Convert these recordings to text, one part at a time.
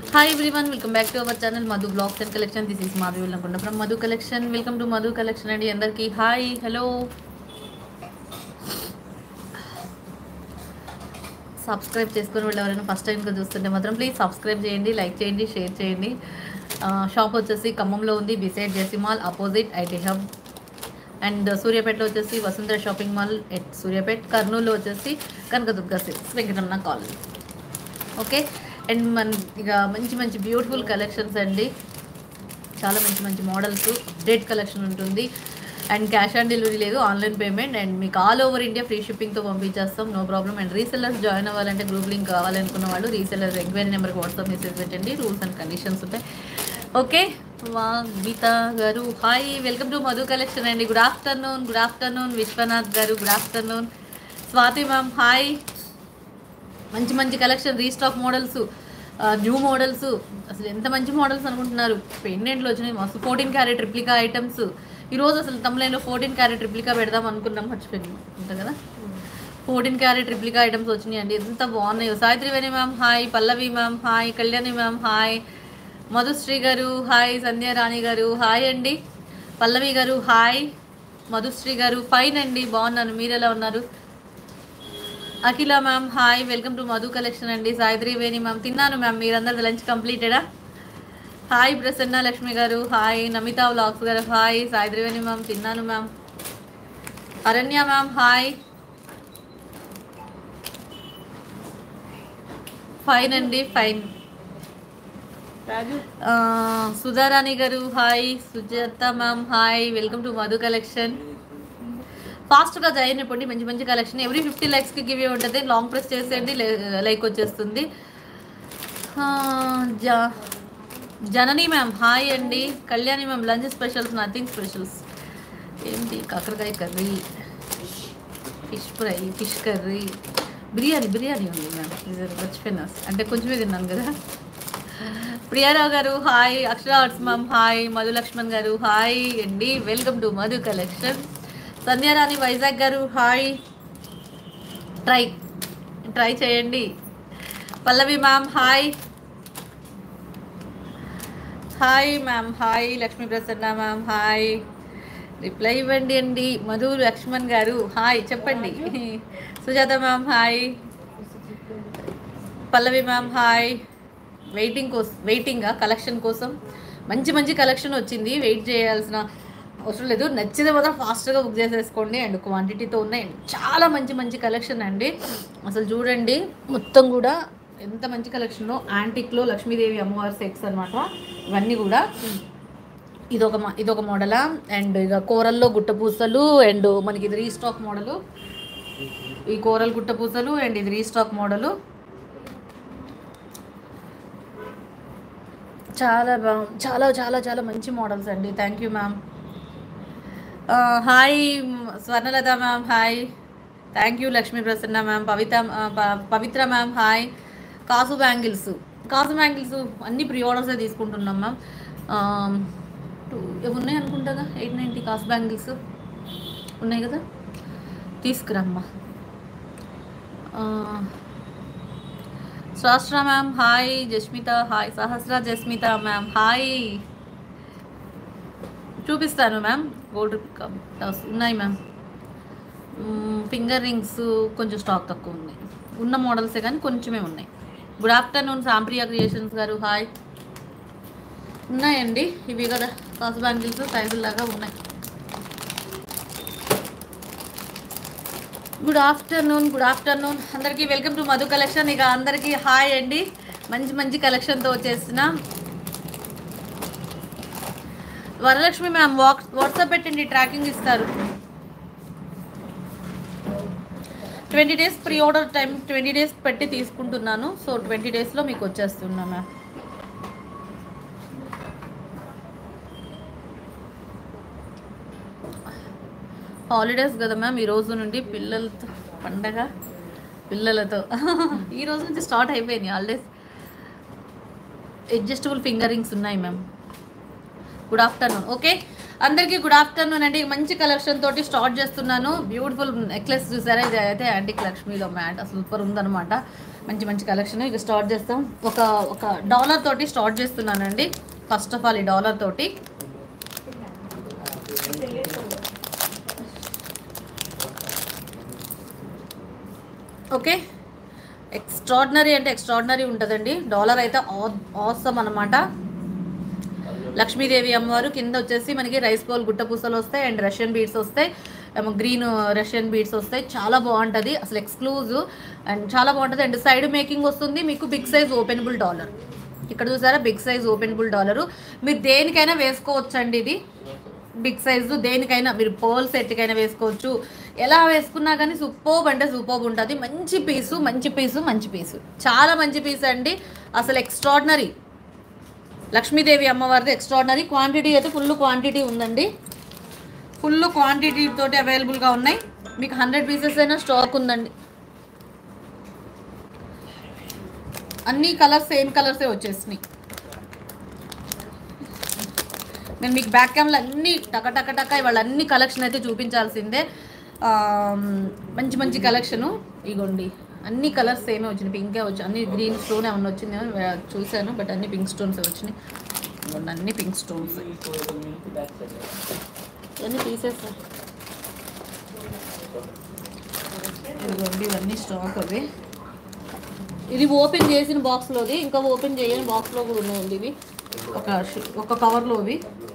Hi everyone welcome back to our channel Madhu blogs and collection this is Madhavi వెళ్ళకుండా from Madhu collection welcome to Madhu collection అండి అందరికీ hi hello subscribe చేసుకుని వాళ్ళు ఎవరైనా first టైంగా చూస్తుంటే మాత్రం ప్లీజ్ సబ్స్క్రైబ్ చేయండి లైక్ చేయండి షేర్ చేయండి షాప్ వచ్చేసి ఖమ్మంలో ఉంది beside JC mall opposite IT hub and సూర్యాపేటలో వచ్చేసి Vasundhara shopping mall at Suryapet కర్నూలులో వచ్చేసి Kanakadurga silks Venkataramana colony okay and మన ఇక మంచి మంచి బ్యూటిఫుల్ కలెక్షన్స్ అండి చాలా మంచి మంచి మోడల్స్ అప్డేట్ కలెక్షన్ ఉంటుంది అండ్ క్యాష్ ఆన్ డెలివరీ లేదు ఆన్లైన్ పేమెంట్ అండ్ మీకు ఆల్ ఓవర్ ఇండియా ఫ్రీ షిప్పింగ్తో పంపించేస్తాం no problem and resellers join అవ్వాలంటే గ్రూప్ లింక్ కావాలనుకున్న వాళ్ళు రీసెల్లర్ ఎంక్వైరీ నెంబర్కి వాట్సాప్ మెసేజ్ పెట్టండి రూల్స్ అండ్ కండిషన్స్ ఉంటాయి ఓకే వా Geetha garu hi welcome to Madhu collection అండి good afternoon good afternoon Vishwanath garu good afternoon Swathi ma'am hi మంచి మంచి collection restock models new models అసలు ఎంత మంచి మోడల్స్ అనుకుంటున్నారు పెండెంట్లు వచ్చినాయి మస్తు ఫోర్టీన్ క్యారెట్ రిప్లికా ఐటమ్స్ ఈరోజు అసలు తమిళలో ఫోర్టీన్ క్యారెట్ రిప్లికా పెడదాం అనుకున్నాం మర్చిపోయింది అంతే కదా ఫోర్టీన్ క్యారెట్ రిప్లికా ఐటమ్స్ వచ్చినాయి అండి ఎంత బాగున్నాయో Savitri Veni ma'am hi Pallavi ma'am hi Kalyani ma'am hi Madhushri garu hi సంధ్య రాణి గారు హాయ్ అండి పల్లవి గారు హాయ్ మధుశ్రీ గారు ఫైన్ అండి బాగున్నాను మీరు ఎలా ఉన్నారు Akhila ma'am hi welcome to Madhu collection అండి సాయిత్రి వేణి మ్యామ్ తిన్నాను మ్యామ్ మీరందరూ లంచ్ కంప్లీటెడా hi Prasanna Lakshmi garu hi Namitha vlogs garu hi Savitri Veni ma'am తిన్నాను ma'am Aranya ma'am hi fine అండి ఫైన్ రాజు ఆ, Sudharani garu hi Sujatha ma'am hi welcome to Madhu collection ఫాస్ట్గా జాయిన్ అయిపోండి మంచి మంచి కలెక్షన్ ఎవ్రీ ఫిఫ్టీ ల్యాక్స్కి గివ్ ఉంటుంది లాంగ్ ప్రెస్ చేసేయండి లైక్ వచ్చేస్తుంది ఆ, జా జనని మ్యామ్ హాయ్ అండి Kalyani ma'am lunch specials nothing specials ఏంటి కాకరకాయ curry fish fry fish curry biryani biryani ఉంది మ్యామ్ ఇది మర్చిపోయినా అంటే కొంచెమే తిన్నాను కదా Priya Rao garu hi Akshara arts ma'am hi Madhu Lakshman garu hi అండి welcome to Madhu collection Sandhyarani Vizag garu hi try try చేయండి Pallavi ma'am hi hi ma'am hi Lakshmi Prasanna ma'am hi reply ఇవ్వండి అండి మధు లక్ష్మణ్ గారు హాయ్ చెప్పండి Sujatha ma'am hi Pallavi ma'am hi waiting కోసం వెయిటింగా కలెక్షన్ కోసం మంచి మంచి కలెక్షన్ వచ్చింది వెయిట్ చేయాల్సిన అవసరం లేదు నచ్చితే మాత్రం ఫాస్ట్గా బుక్ చేసేసుకోండి అండ్ క్వాంటిటీతో ఉన్నాయి And చాలా మంచి మంచి కలెక్షన్ అండి అసలు చూడండి మొత్తం కూడా ఎంత మంచి కలెక్షన్లో యాంటిక్లో లక్ష్మీదేవి అమ్మవారి సెట్స్ అనమాట ఇవన్నీ కూడా ఇదొక మ- ఇదొక మోడలా అండ్ ఇక కూరల్లో గుట్ట పూసలు అండ్ మనకి ఇది రీస్టాక్ మోడలు ఈ కూరలు గుట్ట పూసలు అండ్ ఇది రీస్టాక్ మోడలు చాలా బాగు చాలా చాలా చాలా మంచి మోడల్స్ అండి thank you ma'am hi Swarnalatha ma'am hi thank you Lakshmi Prasanna ma'am Pavitha ఆ, ప- పవిత్ర మ్యామ్ హాయ్ కాసు బ్యాంగిల్స్ కాసు బ్యాంగిల్స్ అన్ని ప్రీ ఆర్డర్సే తీసుకుంటున్నాం మ్యామ్ టూ ఉన్నాయి అనుకుంటాగా ఎయిట్ నైంటీ కాసు బ్యాంగిల్స్ ఉన్నాయి కదా తీసుకురమ్మా ఆ, Sastra ma'am hi Jasmitha hi Sahasra Jasmitha ma'am hi చూపిస్తాను మ్యామ్ గోల్డ్ కప్ ఉన్నాయి మ్యామ్ ఫింగర్ రింగ్స్ కొంచెం స్టాక్ తక్కువ ఉంది ఉన్న మోడల్సే కానీ కొంచెమే ఉన్నాయి good afternoon సాంప్రియ creations garu hi ఉన్నాయండి ఇవి కదా కాసు బ్యాంగిల్స్ సైజుల్లాగా ఉన్నాయి గుడ్ ఆఫ్టర్నూన్ గుడ్ ఆఫ్టర్నూన్ అందరికీ వెల్కమ్ టు మధు కలెక్షన్ ఇక అందరికీ హాయ్ అండి మంచి మంచి కలెక్షన్తో వచ్చేసిన వరలక్ష్మి మ్యామ్ వాక్ వాట్సాప్ పెట్టండి ట్రాకింగ్ ఇస్తారు twenty days pre order time twenty days పెట్టి తీసుకుంటున్నాను సో ట్వంటీ డేస్లో మీకు వచ్చేస్తున్నా మ్యామ్ హాలిడేస్ కదా మ్యామ్ ఈ రోజు నుండి పిల్లలతో పండగ పిల్లలతో ఈ రోజు నుంచి స్టార్ట్ అయిపోయినాయి హాలిడేస్ అడ్జస్టబుల్ ఫింగరింగ్స్ ఉన్నాయి మ్యామ్ గుడ్ ఆఫ్టర్నూన్ ఓకే అందరికీ గుడ్ ఆఫ్టర్నూన్ అండి మంచి కలెక్షన్ తోటి స్టార్ట్ చేస్తున్నాను బ్యూటిఫుల్ నెక్లెస్ చూసారా ఇది అయితే యాంటిక్ లక్ష్మీలో మ్యాట్ సూపర్ ఉందన్నమాట మంచి మంచి కలెక్షన్ ఇక స్టార్ట్ చేస్తాం ఒక ఒక డాలర్ తోటి స్టార్ట్ చేస్తున్నానండి ఫస్ట్ ఆఫ్ ఆల్ ఈ డాలర్ తోటి ఓకే ఎక్స్ట్రాడినరీ అంటే ఎక్స్ట్రాడినరీ ఉంటుందండి డాలర్ అయితే ఆసమ్ అనమాట లక్ష్మీదేవి అమ్మవారు కింద వచ్చేసి మనకి రైస్ బౌల్ గుట్ట పూసలు వస్తాయి అండ్ రష్యన్ బీడ్స్ వస్తాయి ఏమో గ్రీన్ రష్యన్ బీడ్స్ వస్తాయి చాలా బాగుంటుంది అసలు ఎక్స్క్లూజివ్ అండ్ చాలా బాగుంటుంది అండ్ సైడ్ మేకింగ్ వస్తుంది మీకు బిగ్ సైజ్ ఓపెనబుల్ డాలర్ ఇక్కడ చూసారా బిగ్ సైజ్ ఓపెనబుల్ డాలరు మీరు దేనికైనా వేసుకోవచ్చండి ఇది బిగ్ సైజు దేనికైనా మీరు పోల్ సెట్కైనా వేసుకోవచ్చు ఎలా వేసుకున్నా కానీ సూపర్బ్ అంటే సూపర్బ్ ఉంటుంది మంచి పీసు మంచి పీసు మంచి పీసు చాలా మంచి పీస్ అండి అసలు ఎక్స్ట్రాడినరీ లక్ష్మీదేవి అమ్మవారిది ఎక్స్ట్రాడినరీ క్వాంటిటీ అయితే ఫుల్ క్వాంటిటీ ఉందండి ఫుల్ క్వాంటిటీ తోటి అవైలబుల్గా ఉన్నాయి మీకు హండ్రెడ్ పీసెస్ అయినా స్టాక్ ఉందండి అన్ని కలర్స్ సేమ్ కలర్సే వచ్చేసినాయి నేను మీకు బ్యాక్ క్యామ్లో అన్ని టక టక టక ఇవాళ అన్ని కలెక్షన్ అయితే చూపించాల్సిందే ఆ, మంచి మంచి కలెక్షను ఇగోండి అన్ని కలర్స్ సేమే వచ్చినాయి పింకే వచ్చి అన్ని గ్రీన్ స్టోన్ ఏమన్నా వచ్చింది చూశాను బట్ అన్ని పింక్ స్టోన్స్ వచ్చినాయి ఇగోండి అన్ని పింక్ స్టోన్స్ ఇవన్నీ తీసేస్తా ఇదిగోండి ఇవన్నీ స్టాక్ అవి ఇది ఓపెన్ చేసిన బాక్స్లోది ఇంకా ఓపెన్ చేయని బాక్స్లో కూడా ఉన్నాయండి ఇవి ఒక షి- ఒక కవర్లోవి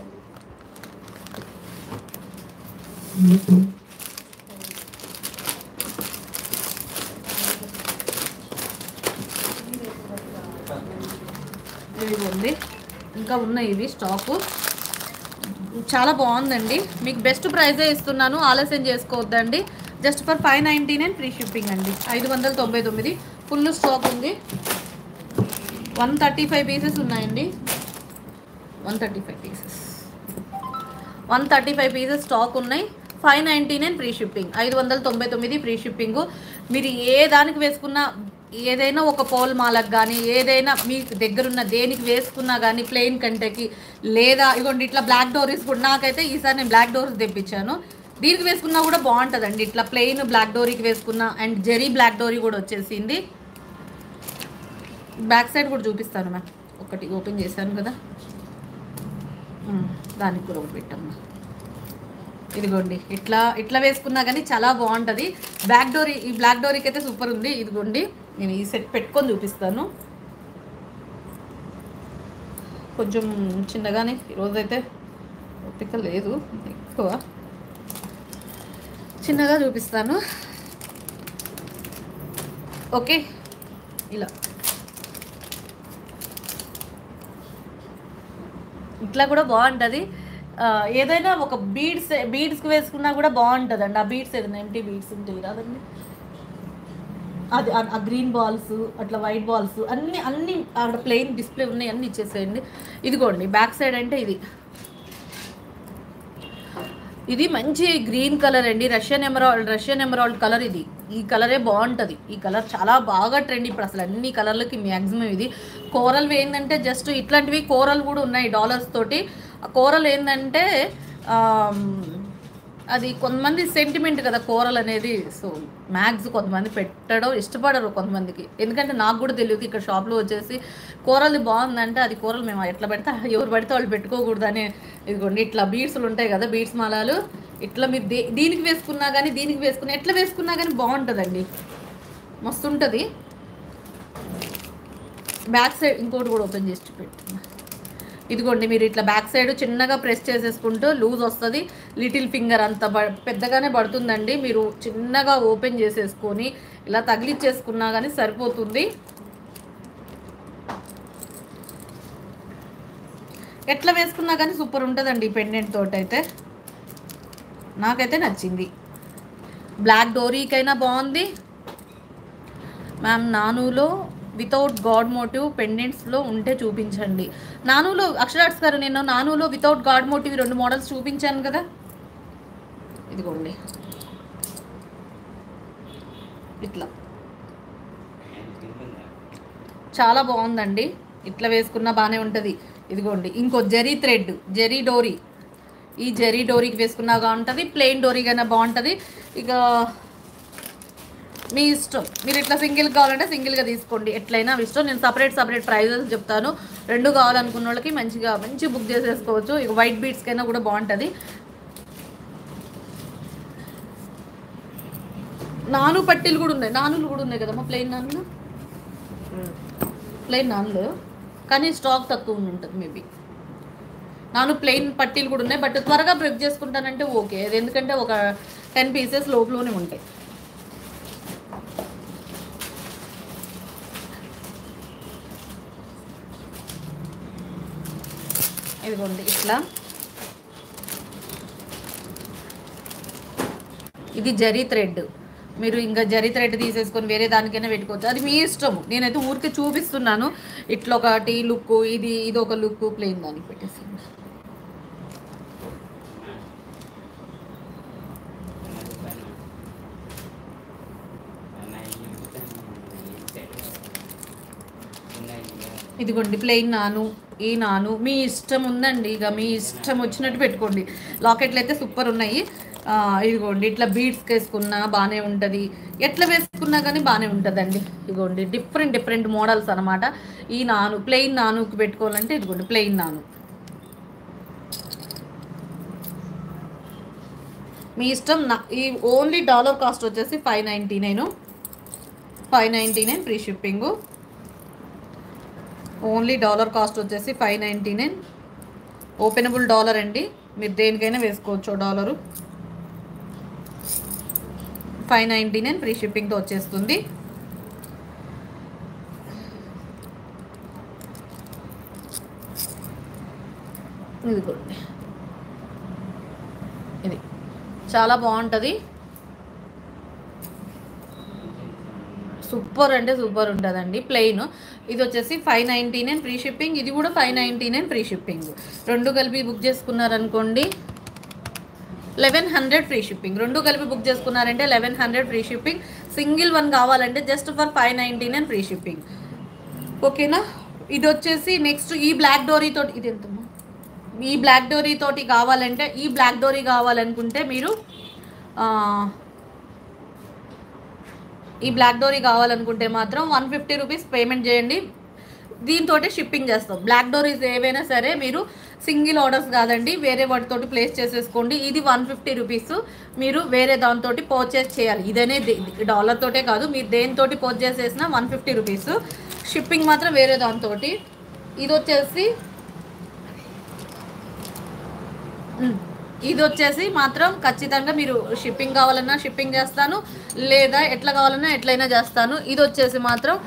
ఇది ఉంది ఇంకా ఉన్నాయి ఇవి స్టాకు చాలా బాగుందండి మీకు బెస్ట్ ప్రైజే ఇస్తున్నాను ఆలస్యం చేసుకోవద్దండి just for five ninety nine free shipping అండి ఐదు వందల తొంభై తొమ్మిది ఫుల్ స్టాక్ ఉంది వన్ థర్టీ ఫైవ్ పీసెస్ ఉన్నాయండి one thirty five pieces one thirty five pieces stock ఉన్నాయి five ninety nine free shipping ఐదు వందల తొంభై తొమ్మిది ఫ్రీ షిప్పింగ్ మీరు ఏ దానికి వేసుకున్నా ఏదైనా ఒక పోల్ మాలకు కానీ ఏదైనా మీ దగ్గరున్న దేనికి వేసుకున్నా కానీ ప్లెయిన్ కంటకి లేదా ఇగోండి ఇట్లా బ్లాక్ డోరీస్ కూడా నాకైతే ఈసారి నేను బ్లాక్ డోరీస్ తెప్పించాను దీనికి వేసుకున్నా కూడా బాగుంటుందండి ఇట్లా ప్లెయిన్ బ్లాక్ డోరీకి వేసుకున్నా అండ్ జెరీ బ్లాక్ డోరీ కూడా వచ్చేసింది బ్యాక్ సైడ్ కూడా చూపిస్తాను మ్యామ్ ఒకటి ఓపెన్ చేశాను కదా ఉమ్, దానికి కూడా ఒకటి పెట్టమ్మా ఇదిగోండి ఇట్లా ఇట్లా వేసుకున్నా కానీ చాలా బాగుంటుంది బ్లాక్ డోరీ ఈ బ్లాక్ డోరీకి అయితే సూపర్ ఉంది ఇదిగోండి నేను ఈ సెట్ పెట్టుకొని చూపిస్తాను కొంచెం చిన్నగానే ఈరోజైతే ఓపిక లేదు ఎక్కువ చిన్నగా చూపిస్తాను ఓకే ఇలా ఇట్లా కూడా బాగుంటుంది ఆ, ఏదైనా ఒక బీడ్స్ బీడ్స్కి వేసుకున్నా కూడా బాగుంటుంది అండి ఆ బీడ్స్ ఏదైనా ఎంటీ బీడ్స్ ఉంటాయి రాదండి అది ఆ- ఆ గ్రీన్ బాల్స్ అట్లా వైట్ బాల్స్ అన్ని అన్ని అక్కడ ప్లెయిన్ డిస్ప్లే ఉన్నాయి అన్ని ఇచ్చేసేయండి ఇదిగోండి బ్యాక్ సైడ్ అంటే ఇది ఇది మంచి గ్రీన్ కలర్ అండి Russian emerald Russian emerald colour ఇది ఈ కలరే బాగుంటుంది ఈ కలర్ చాలా బాగా ట్రెండ్ ఇప్పుడు అసలు అన్ని కలర్లకి మ్యాక్సిమం ఇది కోరల్ ఏంటంటే జస్ట్ ఇట్లాంటివి కోరల్ కూడా ఉన్నాయి డాలర్స్ తోటి ఆ కోరల్ ఏంటంటే ఆమ్, అది కొంతమంది సెంటిమెంట్ కదా కూరలు అనేది సో మ్యాక్స్ కొంతమంది పెట్టడం ఇష్టపడరు కొంతమందికి ఎందుకంటే నాకు కూడా తెలియదు ఇక్కడ షాప్లో వచ్చేసి కూరలు బాగుందంటే అది కూరలు మేము ఎట్లా పెడితే ఎవరు పడితే వాళ్ళు పెట్టుకోకూడదు అని ఇదిగోండి ఇట్లా బీడ్స్లు ఉంటాయి కదా బీడ్స్ మాలాలు ఇట్లా మీరు దే దీనికి వేసుకున్నా కానీ దీనికి వేసుకున్నా ఎట్లా వేసుకున్నా కానీ బాగుంటుందండి మస్తు ఉంటుంది బ్యాక్ సైడ్ ఇంకోటి కూడా ఓపెన్ చేసి పెట్టుకున్నా ఇదిగోండి మీరు ఇట్లా బ్యాక్ సైడ్ చిన్నగా ప్రెస్ చేసేసుకుంటూ లూజ్ వస్తుంది లిటిల్ ఫింగర్ అంత బ పెద్దగానే పడుతుందండి మీరు చిన్నగా ఓపెన్ చేసేసుకొని ఇలా తగిలిచ్చేసుకున్నా కానీ సరిపోతుంది ఎట్లా వేసుకున్నా కానీ సూపర్ ఉంటుందండి ఈ పెండెంట్ తోటి అయితే నాకైతే నచ్చింది బ్లాక్ డోరీకైనా బాగుంది మ్యామ్ నానులో వితౌట్ గాడ్ మోటివ్ పెండెంట్స్లో ఉంటే చూపించండి నానులో అక్షరాట్స్ గారు నేను నానులో వితౌట్ గాడ్ మోటివ్ రెండు మోడల్స్ చూపించాను కదా ఇదిగోండి ఇట్లా చాలా బాగుందండి ఇట్లా వేసుకున్నా బాగానే ఉంటుంది ఇదిగోండి ఇంకో జరీ థ్రెడ్ జరీ డోరీ ఈ జెరీ డోరీకి వేసుకున్నా బాగుంటుంది ప్లెయిన్ డోరీకి అయినా బాగుంటుంది ఇక మీ ఇష్టం మీరు ఇట్లా సింగిల్ కావాలంటే సింగిల్గా తీసుకోండి ఎట్లయినా మీ ఇష్టం నేను సపరేట్ సపరేట్ ప్రైజెస్ చెప్తాను రెండు కావాలనుకున్న వాళ్ళకి మంచిగా మంచి బుక్ చేసేసుకోవచ్చు ఇక వైట్ బీట్స్కైనా కూడా బాగుంటుంది నాను పట్టీలు కూడా ఉన్నాయి నానులు కూడా ఉన్నాయి కదమ్మా ప్లెయిన్ నాన్లు ప్లెయిన్ నాన్లు కానీ స్టాక్ తక్కువ ఉంటుంది మేబీ నాను ప్లెయిన్ పట్టీలు కూడా ఉన్నాయి బట్ త్వరగా బ్రేక్ చేసుకుంటానంటే ఓకే అది ఎందుకంటే ఒక టెన్ పీసెస్ లోపలనే ఉంటాయి ఇదిగోండి ఇట్లా ఇది జరీ థ్రెడ్ మీరు ఇంకా జరీ థ్రెడ్ తీసేసుకొని వేరే దానికైనా పెట్టుకోవచ్చు అది మీ ఇష్టము నేనైతే ఊరికే చూపిస్తున్నాను ఇట్లా ఒకటి లుక్ ఇది ఇది ఒక లుక్ ప్లెయిన్ దానికి పెట్టేసి ఇదిగోండి ప్లెయిన్ నాను ఈ నాను మీ ఇష్టం ఉందండి ఇక మీ ఇష్టం వచ్చినట్టు పెట్టుకోండి లాకెట్లు అయితే సూపర్ ఉన్నాయి ఆ, ఇదిగోండి ఇట్లా బీడ్స్కి వేసుకున్నా బాగానే ఉంటుంది ఎట్లా వేసుకున్నా కానీ బాగానే ఉంటుందండి ఇదిగోండి డిఫరెంట్ డిఫరెంట్ మోడల్స్ అనమాట ఈ నాను ప్లెయిన్ నానుకి పెట్టుకోవాలంటే ఇదిగోండి ప్లెయిన్ నాను మీ ఇష్టం నా ఈ ఓన్లీ డాలర్ కాస్ట్ వచ్చేసి five ninety nine five ninety nine free shipping only dollar cost వచ్చేసి five ninety nine openable dollar అండి మీరు దేనికైనా వేసుకోవచ్చు dollar five ninety nine free షిప్పింగ్తో వచ్చేస్తుంది ఇదిగోండి ఇది చాలా బాగుంటుంది సూపర్ అంటే సూపర్ ఉంటుందండి ప్లెయిన్ ఇది వచ్చేసి five ninety nine free shipping ఇది కూడా five ninety nine free shipping రెండు కలిపి బుక్ చేసుకున్నారనుకోండి లెవెన్ హండ్రెడ్ ఫ్రీ షిప్పింగ్ రెండు కలిపి బుక్ చేసుకున్నారంటే eleven hundred free shipping single one కావాలంటే just for five ninety nine free shipping ఓకేనా ఇది వచ్చేసి నెక్స్ట్ ఈ బ్లాక్ డోరీ తోటి ఇది ఎంతమ్మా ఈ బ్లాక్ డోరీ తోటి కావాలంటే ఈ బ్లాక్ డోరీ కావాలనుకుంటే మీరు ఆ, ఈ బ్లాక్ డోరీ కావాలనుకుంటే మాత్రం వన్ ఫిఫ్టీ రూపీస్ పేమెంట్ చేయండి దీంతో షిప్పింగ్ చేస్తాం బ్లాక్ డోరీస్ ఏవైనా సరే మీరు సింగిల్ ఆర్డర్స్ కాదండి వేరే వాటితోటి ప్లేస్ చేసేసుకోండి ఇది వన్ ఫిఫ్టీ రూపీస్ మీరు వేరే దాంతో పర్చేస్ చేయాలి ఇదనే డాలర్ తోటే కాదు మీరు దేనితోటి పర్చేస్ చేసినా వన్ ఫిఫ్టీ రూపీస్ షిప్పింగ్ మాత్రం వేరే దాంతో ఇది వచ్చేసి ఉమ్. ఇది వచ్చేసి మాత్రం ఖచ్చితంగా మీరు షిప్పింగ్ కావాలన్నా షిప్పింగ్ చేస్తాను లేదా ఎట్లా కావాలన్నా ఎట్లయినా చేస్తాను ఇది వచ్చేసి మాత్రం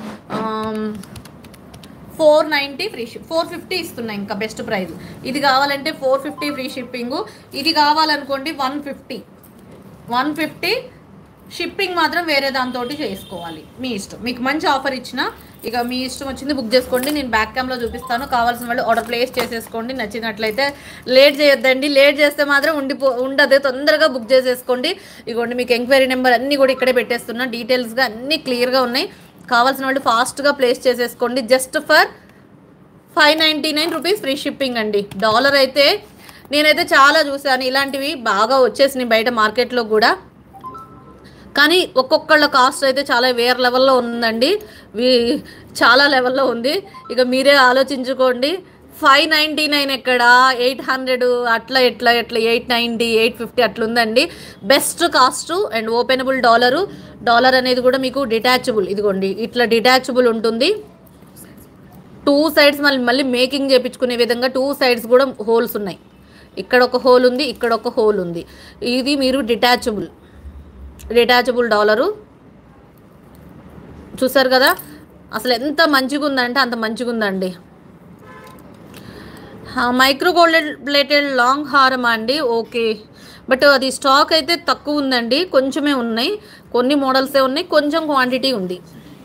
four ninety free ship four fifty ఇస్తున్నా ఇంకా బెస్ట్ ప్రైస్ ఇది కావాలంటే ఫోర్ ఫిఫ్టీ ఫ్రీ షిప్పింగ్ ఇది కావాలనుకోండి one fifty one fifty shipping మాత్రం వేరే దాంతో చేసుకోవాలి మీ ఇష్టం మీకు మంచి ఆఫర్ ఇచ్చిన ఇక మీ ఇష్టం వచ్చింది బుక్ చేసుకోండి నేను బ్యాక్ క్యామ్లో చూపిస్తాను కావాల్సిన వాళ్ళు ఆర్డర్ ప్లేస్ చేసేసుకోండి నచ్చినట్లయితే లేట్ చేయొద్దండి లేట్ చేస్తే మాత్రం ఉండిపో ఉండదు తొందరగా బుక్ చేసేసుకోండి ఇగోండి మీకు ఎంక్వైరీ నెంబర్ అన్నీ కూడా ఇక్కడే పెట్టేస్తున్నా డీటెయిల్స్గా అన్నీ క్లియర్గా ఉన్నాయి కావాల్సిన వాళ్ళు ఫాస్ట్గా ప్లేస్ చేసేసుకోండి just for five ninety nine rupees free shipping అండి డాలర్ అయితే నేనైతే చాలా చూశాను ఇలాంటివి బాగా వచ్చేసినాయి బయట మార్కెట్లో కూడా కానీ ఒక్కొక్కళ్ళ కాస్ట్ అయితే చాలా వేరే లెవెల్లో ఉందండి వీ- చాలా లెవెల్లో ఉంది ఇక మీరే ఆలోచించుకోండి ఫైవ్ నైంటీ నైన్ ఎక్కడ ఎయిట్ హండ్రెడ్ అట్లా ఎట్లా ఎట్లా ఎయిట్ నైంటీ ఎయిట్ ఫిఫ్టీ అట్లా ఉందండి best cost and openable dollar dollar అనేది కూడా మీకు డిటాచబుల్ ఇదిగోండి ఇట్లా డిటాచబుల్ ఉంటుంది టూ సైడ్స్ మళ్ళీ మళ్ళీ మేకింగ్ చేయించుకునే విధంగా టూ సైడ్స్ కూడా హోల్స్ ఉన్నాయి ఇక్కడ ఒక హోల్ ఉంది ఇక్కడ ఒక హోల్ ఉంది ఇది మీరు డిటాచబుల్ డిటాచబుల్ డాలరు చూసారు కదా అసలు ఎంత మంచిగా ఉందంటే అంత మంచిగా ఉందండి మైక్రో గోల్డెడ్ ప్లేటెడ్ లాంగ్ హారం అండి ఓకే బట్ అది స్టాక్ అయితే తక్కువ ఉందండి కొంచెమే ఉన్నాయి కొన్ని మోడల్సే ఉన్నాయి కొంచెం క్వాంటిటీ ఉంది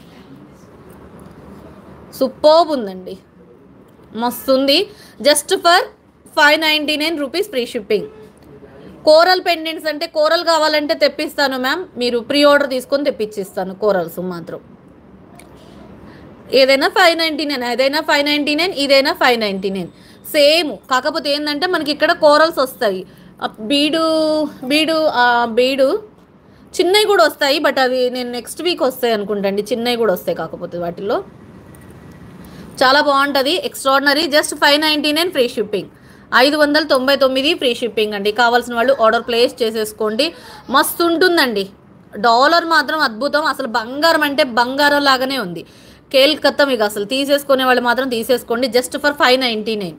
సూపర్బ్ ఉందండి మస్తు ఉంది just for five ninety nine rupees free shipping coral pendants అంటే కోరల్ కావాలంటే తెప్పిస్తాను మ్యామ్ మీరు ప్రీ ఆర్డర్ తీసుకొని తెప్పించిస్తాను కోరల్స్ మాత్రం ఏదైనా ఫైవ్ నైంటీ నైన్ ఏదైనా ఫైవ్ నైంటీ నైన్ ఇదైనా ఫైవ్ నైంటీ నైన్ సేమ్ కాకపోతే ఏంటంటే మనకి ఇక్కడ కోరల్స్ వస్తాయి ఆ బీడు బీడు ఆ బీడు చిన్నవి కూడా వస్తాయి బట్ అవి నేను నెక్స్ట్ వీక్ వస్తాయి అనుకుంటండి చిన్నవి కూడా వస్తాయి కాకపోతే వాటిలో చాలా బాగుంటుంది extraordinary just five ninety nine free shipping ఐదు వందల తొంభై తొమ్మిది ఫ్రీ షిప్పింగ్ అండి కావాల్సిన వాళ్ళు ఆర్డర్ ప్లేస్ చేసేసుకోండి మస్తు ఉంటుందండి డాలర్ మాత్రం అద్భుతం అసలు బంగారం అంటే బంగారం లాగానే ఉంది కేల్కత్తా మీకు అసలు తీసేసుకునే వాళ్ళు మాత్రం తీసేసుకోండి just for five ninety nine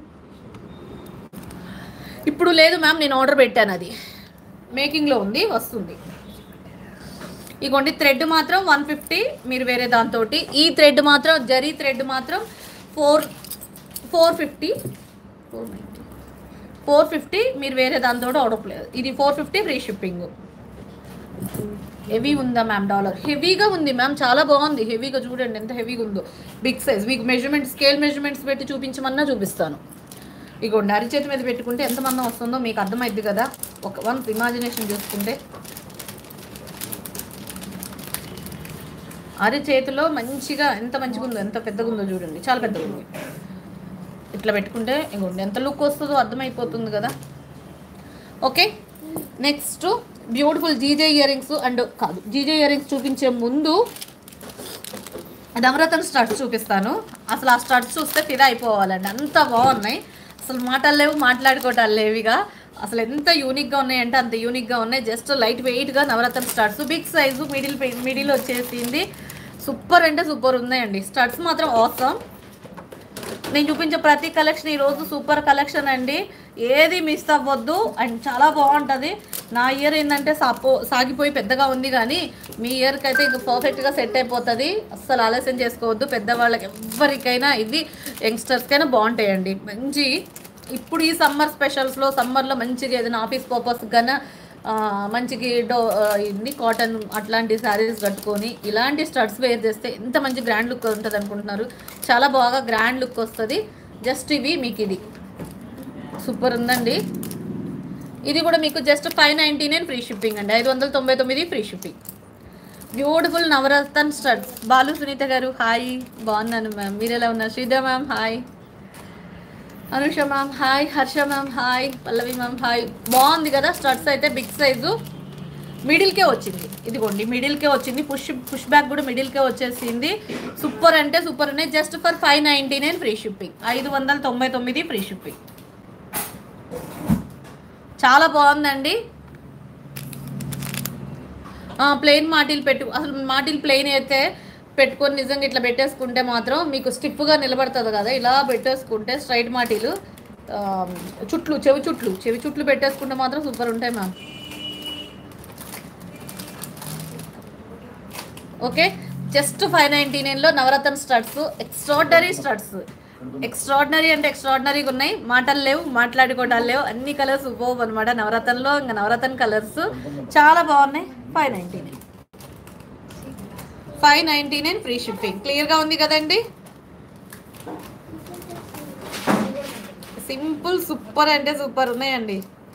ఇప్పుడు లేదు మ్యామ్ నేను ఆర్డర్ పెట్టాను అది మేకింగ్లో ఉంది వస్తుంది ఇగోండి థ్రెడ్ మాత్రం వన్ ఫిఫ్టీ మీరు వేరే దాంతో ఈ థ్రెడ్ మాత్రం జరీ థ్రెడ్ మాత్రం four four fifty four ninety four fifty మీరు వేరే దాంతో ఆర్డర్ లేదు ఇది four fifty free shipping heavy ఉందా మ్యామ్ డాలర్ హెవీగా ఉంది మ్యామ్ చాలా బాగుంది హెవీగా చూడండి ఎంత హెవీగా ఉందో బిగ్ సైజ్ మీకు మెజర్మెంట్ స్కేల్ మెజర్మెంట్స్ పెట్టి చూపించమన్నా చూపిస్తాను ఇగోండి అరిచేతి మీద పెట్టుకుంటే ఎంత మందం వస్తుందో మీకు అర్థమైద్ది కదా ఒక వన్ ఇమాజినేషన్ చూసుకుంటే అరి చేతిలో మంచిగా ఎంత మంచిగా ఉందో ఎంత పెద్దగా ఉందో చూడండి చాలా పెద్దగా ఉంది ఇట్లా పెట్టుకుంటే ఇగోండి ఎంత లుక్ వస్తుందో అర్థమైపోతుంది కదా okay next beautiful GJ earrings and కాదు జీజే ఇయర్ రింగ్స్ చూపించే ముందు నవరత్న స్టడ్స్ చూపిస్తాను అసలు ఆ స్టడ్స్ చూస్తే ఫిదా అయిపోవాలండి అంత బాగున్నాయి అసలు మాటలు లేవు మాట్లాడుకోవటాలు లేవిగా అసలు ఎంత యూనిక్గా ఉన్నాయంటే అంత యూనిక్గా ఉన్నాయి జస్ట్ లైట్ వెయిట్గా navaratna studs big size middle middle వచ్చేసింది సూపర్ అంటే సూపర్ ఉన్నాయండి స్టడ్స్ మాత్రం అవసరం నేను చూపించే ప్రతి కలెక్షన్ ఈరోజు సూపర్ కలెక్షన్ అండి ఏది మిస్ అవ్వద్దు అండ్ చాలా బాగుంటుంది నా ఇయర్ ఏంటంటే సాపో సాగిపోయి పెద్దగా ఉంది కానీ మీ ఇయర్కి అయితే ఇంకా పర్ఫెక్ట్గా సెట్ అయిపోతుంది అస్సలు ఆలస్యం చేసుకోవద్దు పెద్దవాళ్ళకి ఎవరికైనా ఇది యంగ్స్టర్స్కైనా బాగుంటాయండి మంచి ఇప్పుడు ఈ సమ్మర్ స్పెషల్స్లో సమ్మర్లో మంచిగా ఏదైనా ఆఫీస్ పర్పస్ కన్నా మంచికి డో ఆ, ఇది కాటన్ అట్లాంటి శారీస్ కట్టుకొని ఇలాంటి స్టడ్స్ వేర్ చేస్తే ఎంత మంచి గ్రాండ్ లుక్ ఉంటుంది అనుకుంటున్నారు చాలా బాగా గ్రాండ్ లుక్ వస్తుంది జస్ట్ ఇవి మీకు ఇది సూపర్ ఉందండి ఇది కూడా మీకు just five ninety nine free shipping అండి ఐదు వందల తొంభై తొమ్మిది free shipping beautiful navaratna studs Balu Sunitha గారు హాయ్ బాగున్నాను మ్యామ్ మీరు ఎలా ఉన్నారు Sridhar ma'am hi Anusha ma'am hi Harsha ma'am hi Pallavi ma'am hi బాగుంది కదా స్టడ్స్ అయితే బిగ్ సైజు మిడిల్కే వచ్చింది ఇదిగోండి మిడిల్కే వచ్చింది పుష్ పుష్ బ్యాక్ కూడా మిడిల్కే వచ్చేసింది సూపర్ అంటే సూపర్ ఉన్నాయి just for five ninety nine free shipping ఐదు వందల తొంభై తొమ్మిది ఫ్రీ షిప్పింగ్ చాలా బాగుందండి ప్లెయిన్ మాటిల్ పెట్టు అసలు మాటిల్ ప్లెయిన్ అయితే పెట్టుకొని నిజంగా ఇట్లా పెట్టేసుకుంటే మాత్రం మీకు స్టిఫ్గా నిలబడుతుంది కదా ఇలా పెట్టేసుకుంటే స్ట్రైట్ మాటీలు ఆ, చుట్లు చెవి చుట్లు చెవి చుట్లు పెట్టేసుకుంటే మాత్రం సూపర్ ఉంటాయి ma'am okay just five ninety నైన్లో navaratna studs extraordinary studs extraordinary అంటే ఎక్స్ట్రాడినరీగా ఉన్నాయి మాటలు లేవు మాట్లాడుకోవటాలు లేవు అన్ని కలర్స్ పోవు అనమాట నవరత్నలో ఇంకా నవరత్న కలర్స్ చాలా బాగున్నాయి five ninety nine five ninety nine free shipping క్లియర్గా ఉంది కదండి సింపుల్ సూపర్ అంటే సూపర్ ఉన్నాయండి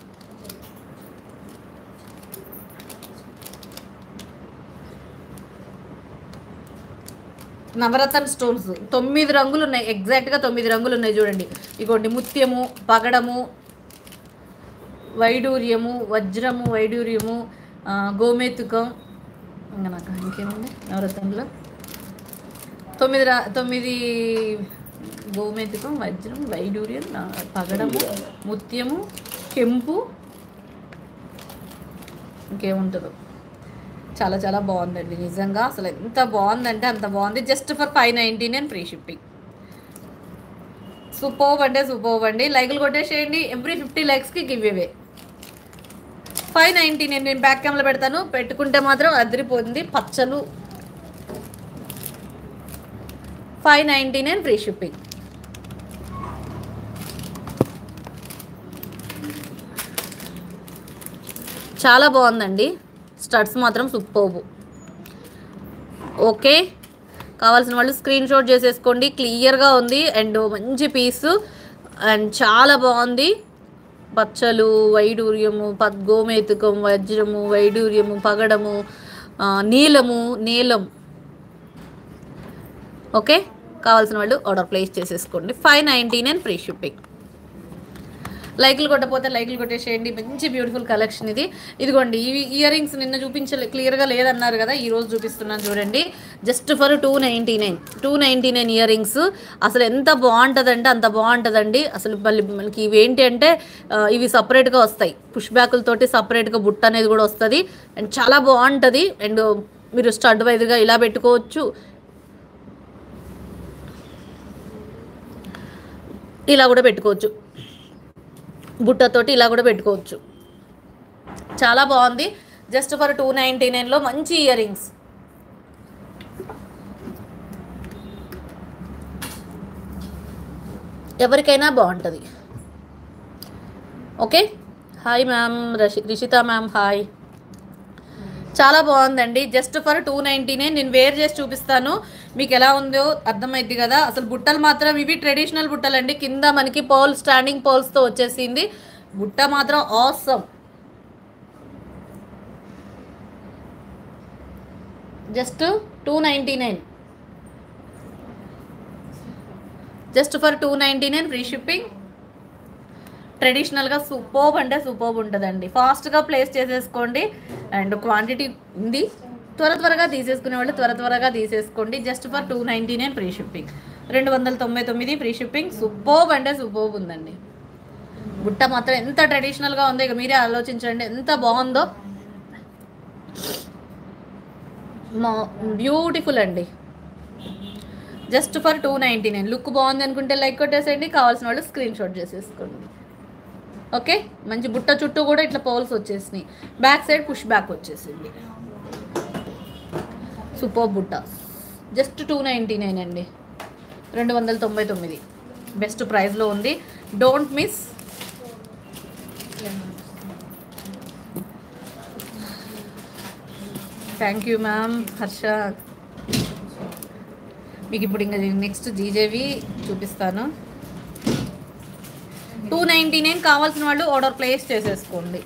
నవరత్న స్టోన్స్ తొమ్మిది రంగులు ఉన్నాయి ఎగ్జాక్ట్గా తొమ్మిది రంగులు ఉన్నాయి చూడండి ఇగోండి ముత్యము పగడము వైడూర్యము వజ్రము వైడూర్యము ఆ, గోమేతుకం ఇంకా నాకు ఇంకేముంది నవరత్నంలో తొమ్మిది రా తొమ్మిది గోమేతుకం వజ్రం వైడూర్యం నా- పగడము ముత్యము కెంపు ఇంకేముంటుందో చాలా చాలా బాగుందండి నిజంగా అసలు ఎంత బాగుందంటే అంత బాగుంది just for five ninety nine free shipping superb అంటే సూపర్బ్ అండి లైకులు కొట్టేసేయండి ఎవ్రీ ఫిఫ్టీ లైక్స్కి give away five ninety nine నేను బ్యాక్ క్యామ్లో పెడతాను పెట్టుకుంటే మాత్రం అదిరిపోతుంది పచ్చలు five ninety nine free shipping చాలా బాగుందండి స్టడ్స్ మాత్రం సూపర్బు ఓకే కావాల్సిన వాళ్ళు స్క్రీన్ షాట్ చేసేసుకోండి క్లియర్గా ఉంది అండ్ మంచి పీసు అండ్ చాలా బాగుంది పచ్చలు వైడూర్యము పద్ గోమేతుకం వజ్రము వైడూర్యము పగడము ఆ, నీలము నీలం ఓకే కావాల్సిన వాళ్ళు ఆర్డర్ ప్లేస్ చేసేసుకోండి five ninety nine free shipping లైక్లు కొట్టపోతే లైక్లు కొట్టేసేయండి మంచి బ్యూటిఫుల్ కలెక్షన్ ఇది ఇదిగోండి ఈ ఇయర్ రింగ్స్ నిన్న చూపించలే క్లియర్గా లేదన్నారు కదా ఈ రోజు చూపిస్తున్నాను చూడండి just for two ninety nine two ninety nine earrings అసలు ఎంత బాగుంటుందంటే అంత బాగుంటుందండి అసలు మళ్ళీ మనకి ఇవి ఏంటి అంటే ఆ, ఇవి సపరేట్గా వస్తాయి పుష్ బ్యాకులతోటి సపరేట్గా బుట్ట అనేది కూడా వస్తుంది అండ్ చాలా బాగుంటుంది అండ్ మీరు స్టడ్ వైజ్గా ఇలా పెట్టుకోవచ్చు ఇలా కూడా పెట్టుకోవచ్చు బుట్టతోటి ఇలా కూడా పెట్టుకోవచ్చు చాలా బాగుంది జస్ట్ ఫర్ టూ నైంటీ నైన్లో మంచి ఇయర్ రింగ్స్ ఎవరికైనా బాగుంటుంది okay hi ma'am Rashi Rishitha ma'am hi చాలా బాగుందండి just for two ninety nine నేను వేర్ చేసి చూపిస్తాను మీకు ఎలా ఉందో అర్థమైంది కదా అసలు బుట్టలు మాత్రం ఇవి ట్రెడిషనల్ బుట్టలు అండి కింద మనకి పర్ల్ స్టాండింగ్ పర్ల్స్తో వచ్చేసింది బుట్ట మాత్రం awesome just two ninety nine just for two ninety nine free shipping ట్రెడిషనల్గా సూపర్బ్ అంటే సూపర్బ్ ఉంటుందండి ఫాస్ట్గా ప్లేస్ చేసేసుకోండి అండ్ క్వాంటిటీ ఉంది త్వర త్వరగా తీసేసుకునే వాళ్ళు త్వర త్వరగా తీసేసుకోండి just for two ninety nine free shipping రెండు వందల తొంభై తొమ్మిది ఫ్రీ షిప్పింగ్ సూపర్బ్ అంటే సూపర్బ్ ఉందండి బుట్ట మాత్రం ఎంత ట్రెడిషనల్గా ఉందో ఇక మీరే ఆలోచించండి ఎంత బాగుందో మా బ్యూటిఫుల్ అండి just for two ninety nine look బాగుంది అనుకుంటే లైక్ కొట్టేసేయండి కావాల్సిన వాళ్ళు స్క్రీన్ షాట్ చేసేసుకోండి ఓకే మంచి బుట్ట చుట్టూ కూడా ఇట్లా పోల్స్ వచ్చేసినాయి బ్యాక్ సైడ్ పుష్ బ్యాక్ వచ్చేసింది సూపర్ బుట్ట జస్ట్ టూ నైంటీ నైన్ అండి రెండు వందల తొంభై తొమ్మిది బెస్ట్ ప్రైస్లో ఉంది don't miss thank you ma'am Harsha మీకు ఇప్పుడు ఇంకా నెక్స్ట్ జీజేవి చూపిస్తాను టూ నైంటీ నైన్ కావాల్సిన వాళ్ళు ఆర్డర్ ప్లేస్ చేసేసుకోండి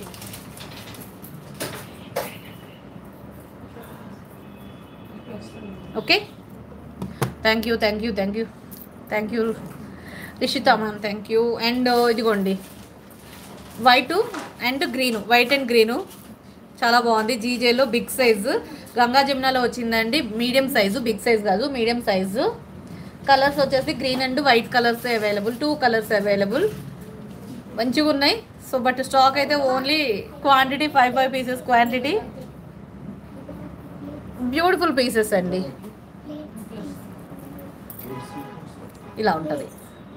okay thank you thank you thank you thank you Rishitha ma'am thank you and ఇదిగోండి white and green white and green చాలా బాగుంది జీజేలో బిగ్ సైజు గంగా జమునాలో వచ్చిందండి మీడియం సైజు బిగ్ సైజ్ కాదు మీడియం సైజు కలర్స్ వచ్చేసి green and white colours available two colours available మంచిగా ఉన్నాయి సో బట్ స్టాక్ అయితే only quantity five five pieces quantity beautiful pieces అండి ఇలా ఉంటుంది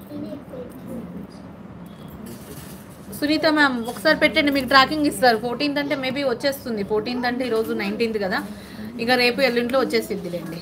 సునీత మ్యామ్ ఒకసారి పెట్టండి మీకు ట్రాకింగ్ ఇస్తారు ఫోర్టీన్త్ అంటే మేబీ వచ్చేస్తుంది ఫోర్టీన్త్ అంటే ఈరోజు నైన్టీన్త్ కదా ఇక రేపు ఎల్లుంట్లో వచ్చేసిద్దిలేండి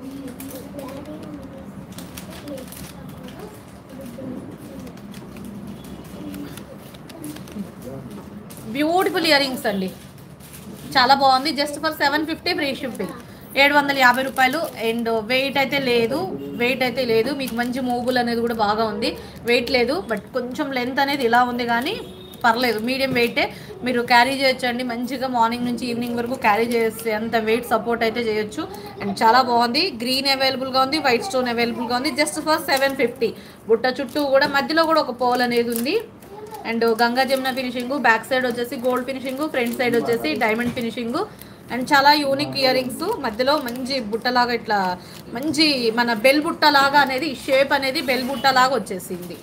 బ్యూటిఫుల్ ఇయర్ రింగ్స్ అండి చాలా బాగుంది just for seven fifty free shipping ఏడు వందల యాభై రూపాయలు అండ్ వెయిట్ అయితే లేదు వెయిట్ అయితే లేదు మీకు మంచి మూవుబుల్ అనేది కూడా బాగా ఉంది వెయిట్ లేదు బట్ కొంచెం లెంత్ అనేది ఇలా ఉంది కానీ పర్లేదు మీడియం వెయిటే మీరు క్యారీ చేయొచ్చండి మంచిగా మార్నింగ్ నుంచి ఈవినింగ్ వరకు క్యారీ చేసే అంత వెయిట్ సపోర్ట్ అయితే చేయొచ్చు అండ్ చాలా బాగుంది గ్రీన్ అవైలబుల్గా ఉంది వైట్ స్టోన్ అవైలబుల్గా ఉంది జస్ట్ ఫర్ సెవెన్ ఫిఫ్టీ బుట్ట చుట్టూ కూడా మధ్యలో కూడా ఒక పోల్ అనేది ఉంది and Ganga Jamuna finishing back side వచ్చేసి గోల్డ్ ఫినిషింగ్ ఫ్రంట్ సైడ్ వచ్చేసి డైమండ్ ఫినిషింగ్ అండ్ చాలా యూనిక్ ఇయర్ రింగ్స్ మధ్యలో మంచి బుట్టలాగా ఇట్లా మంచి మన బెల్ బుట్టలాగా అనేది షేప్ అనేది బెల్ బుట్టలాగా వచ్చేసింది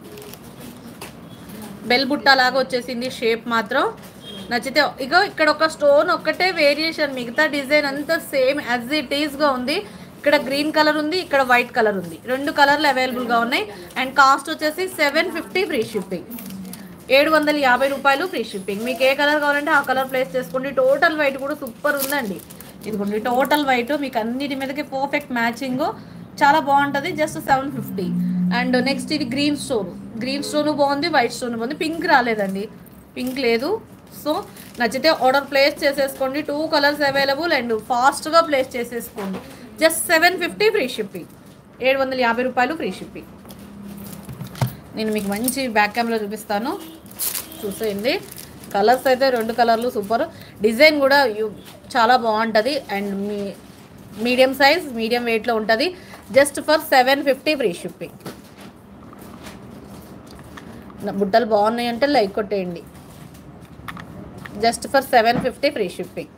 బెల్ బుట్టలాగా వచ్చేసింది షేప్ మాత్రం నచ్చితే ఇక ఇక్కడ ఒక స్టోన్ ఒక్కటే వేరియేషన్ మిగతా డిజైన్ అంతా సేమ్ యాజ్ ఇట్ ఈస్గా ఉంది ఇక్కడ గ్రీన్ కలర్ ఉంది ఇక్కడ వైట్ కలర్ ఉంది రెండు కలర్లు అవైలబుల్గా ఉన్నాయి అండ్ కాస్ట్ వచ్చేసి సెవెన్ ఫిఫ్టీ ఫ్రీ షిప్పింగ్ ఏడు వందల యాభై రూపాయలు ఫ్రీ షిప్పింగ్ మీకు ఏ కలర్ కావాలంటే ఆ కలర్ ప్లేస్ చేసుకోండి టోటల్ వైట్ కూడా సూపర్ ఉందండి ఇదిగోండి టోటల్ వైట్ మీకు అన్నిటి మీదకి పర్ఫెక్ట్ మ్యాచింగ్ చాలా బాగుంటుంది just seven fifty and next ఇది గ్రీన్ స్టోన్ గ్రీన్ స్టోన్ బాగుంది వైట్ స్టోన్ బాగుంది పింక్ రాలేదండి పింక్ లేదు సో నచ్చితే ఆర్డర్ ప్లేస్ చేసేసుకోండి టూ కలర్స్ అవైలబుల్ అండ్ ఫాస్ట్గా ప్లేస్ చేసేసుకోండి just seven fifty free shipping ఏడు వందల యాభై రూపాయలు ఫ్రీ షిప్పింగ్ నేను మీకు మంచి బ్యాక్ కెమెరా చూపిస్తాను చూసేయండి కలర్స్ అయితే రెండు కలర్లు సూపర్ డిజైన్ కూడా యు- చాలా బాగుంటుంది అండ్ మీ మీడియం సైజ్ మీడియం వెయిట్లో ఉంటుంది just for seven fifty free shipping నా బుట్టలు బాగున్నాయి అంటే లైక్ కొట్టేయండి just for seven fifty free shipping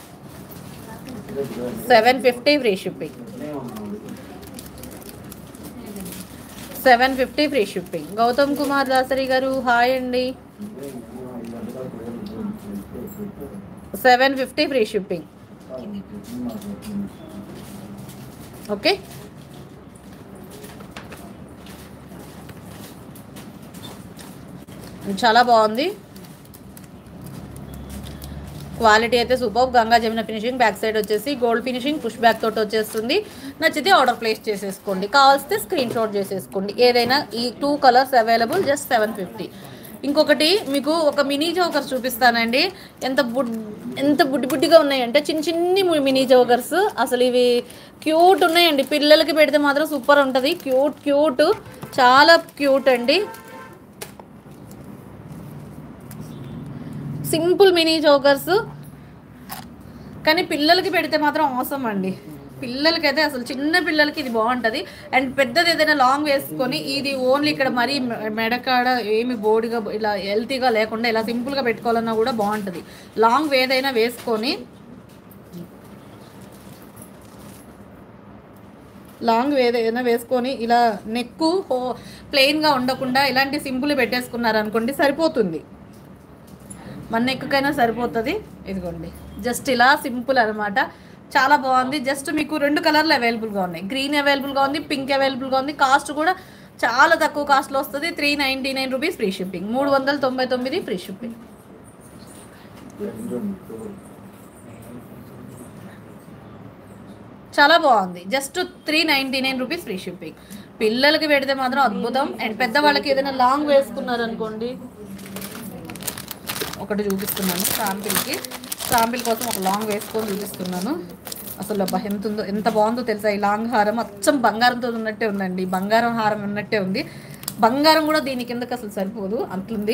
seven fifty free shipping seven fifty free shipping Gautam Kumar Dasari గారు హాయ్ అండి seven fifty free shipping okay చాలా బాగుంది క్వాలిటీ అయితే super Ganga Jamuna finishing back side వచ్చేసి గోల్డ్ ఫినిషింగ్ పుష్ బ్యాక్ తోటి వచ్చేస్తుంది నచ్చితే ఆర్డర్ ప్లేస్ చేసేసుకోండి కావాల్సితే స్క్రీన్ షాట్ చేసేసుకోండి ఏదైనా ఈ two colours available just seven fifty ఇంకొకటి మీకు ఒక మినీ జోకర్స్ చూపిస్తానండి ఎంత బుడ్ ఎంత బుడ్డి బుడ్డిగా ఉన్నాయంటే చిన్న చిన్ని మినీ జోకర్స్ అసలు ఇవి క్యూట్ ఉన్నాయండి పిల్లలకి పెడితే మాత్రం సూపర్ ఉంటుంది క్యూట్ క్యూట్ చాలా క్యూట్ అండి సింపుల్ మినీ జోకర్స్ కానీ పిల్లలకి పెడితే మాత్రం అవసరం అండి పిల్లలకైతే అసలు చిన్న పిల్లలకి ఇది బాగుంటుంది అండ్ పెద్దది ఏదైనా లాంగ్ వేసుకొని ఇది ఓన్లీ ఇక్కడ మరీ మె- మెడకాడ ఏమి బోడిగా ఇలా హెల్తీగా లేకుండా ఇలా సింపుల్గా పెట్టుకోవాలన్నా కూడా బాగుంటుంది లాంగ్ ఏదైనా వేసుకొని లాంగ్ ఏదైనా వేసుకొని ఇలా నెక్కు ప్లెయిన్గా ఉండకుండా ఇలాంటి సింపుల్ పెట్టేసుకున్నారనుకోండి సరిపోతుంది మన నెక్కకైనా సరిపోతుంది ఇదిగోండి జస్ట్ ఇలా సింపుల్ అనమాట చాలా బాగుంది జస్ట్ మీకు రెండు కలర్లు అవైలబుల్గా ఉన్నాయి గ్రీన్ అవైలబుల్గా ఉంది పింక్ అవైలబుల్గా ఉంది కాస్ట్ కూడా చాలా తక్కువ కాస్ట్లో వస్తుంది three ninety nine rupees free shipping మూడు వందల తొంభై తొమ్మిది ఫ్రీ షిప్పింగ్ చాలా బాగుంది just three ninety nine rupees free shipping పిల్లలకి పెడితే మాత్రం అద్భుతం అండ్ పెద్దవాళ్ళకి ఏదైనా లాంగ్ వేసుకున్నారనుకోండి ఒకటి చూపిస్తున్నాను శాంపిల్కి శాంపిల్ కోసం ఒక లాంగ్ వేసుకొని చూపిస్తున్నాను అసలు అబ్బా ఎంత ఉందో ఎంత బాగుందో తెలుసా ఈ లాంగ్ హారం అచ్చం బంగారంతో ఉన్నట్టే ఉందండి బంగారం హారం ఉన్నట్టే ఉంది బంగారం కూడా దీని కిందకి అసలు సరిపోదు అట్లుంది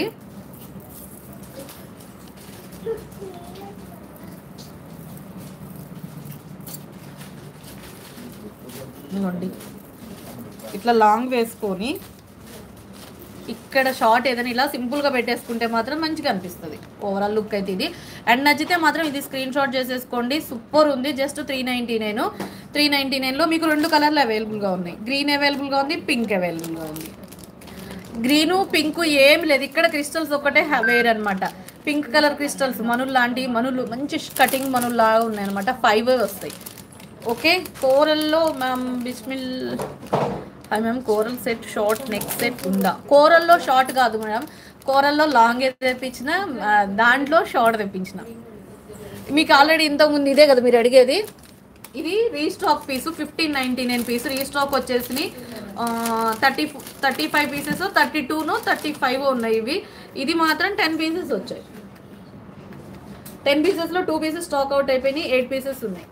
ఇదిగోండి ఇట్లా లాంగ్ వేసుకొని ఇక్కడ షార్ట్ ఏదైనా ఇలా సింపుల్గా పెట్టేసుకుంటే మాత్రం మంచిగా అనిపిస్తుంది ఓవరాల్ లుక్ అయితే ఇది అండ్ నచ్చితే మాత్రం ఇది స్క్రీన్ షాట్ చేసేసుకోండి సూపర్ ఉంది just three ninety nine three ninety నైన్లో మీకు రెండు కలర్లు అవైలబుల్గా ఉన్నాయి గ్రీన్ అవైలబుల్గా ఉంది పింక్ అవైలబుల్గా ఉంది గ్రీను పింక్ ఏమి లేదు ఇక్కడ క్రిస్టల్స్ ఒకటే వేర్ అనమాట పింక్ కలర్ క్రిస్టల్స్ మనులు లాంటి మనులు మంచి కటింగ్ మనులు లాగా ఉన్నాయి అనమాట ఫైవ్ వస్తాయి ఓకే కోరల్లో ma'am Bismil hi ma'am coral set short neck set ఉందా కోరల్లో షార్ట్ కాదు మేడం కోరల్లో లాంగ్ తెప్పించిన ఆ, దాంట్లో షార్ట్ తెప్పించిన మీకు ఆల్రెడీ ఇంతకుముందు ఇదే కదా మీరు అడిగేది ఇది restock piece fifteen ninety nine piece restock వచ్చేసి thirty thirty five pieces thirty టూను థర్టీ ఫైవ్ ఉన్నాయి ఇవి ఇది మాత్రం టెన్ పీసెస్ వచ్చాయి టెన్ పీసెస్లో టూ పీసెస్ స్టాక్ అవుట్ అయిపోయినాయి ఎయిట్ పీసెస్ ఉన్నాయి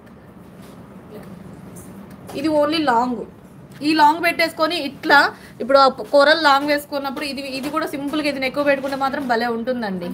ఇది ఓన్లీ లాంగ్ ఈ లాంగ్ పెట్టేసుకొని ఇట్లా ఇప్పుడు ఆ కూరలు లాంగ్ వేసుకున్నప్పుడు ఇది ఇది కూడా సింపుల్గా ఇది ఎక్కువ పెట్టుకుంటే మాత్రం భలే ఉంటుందండి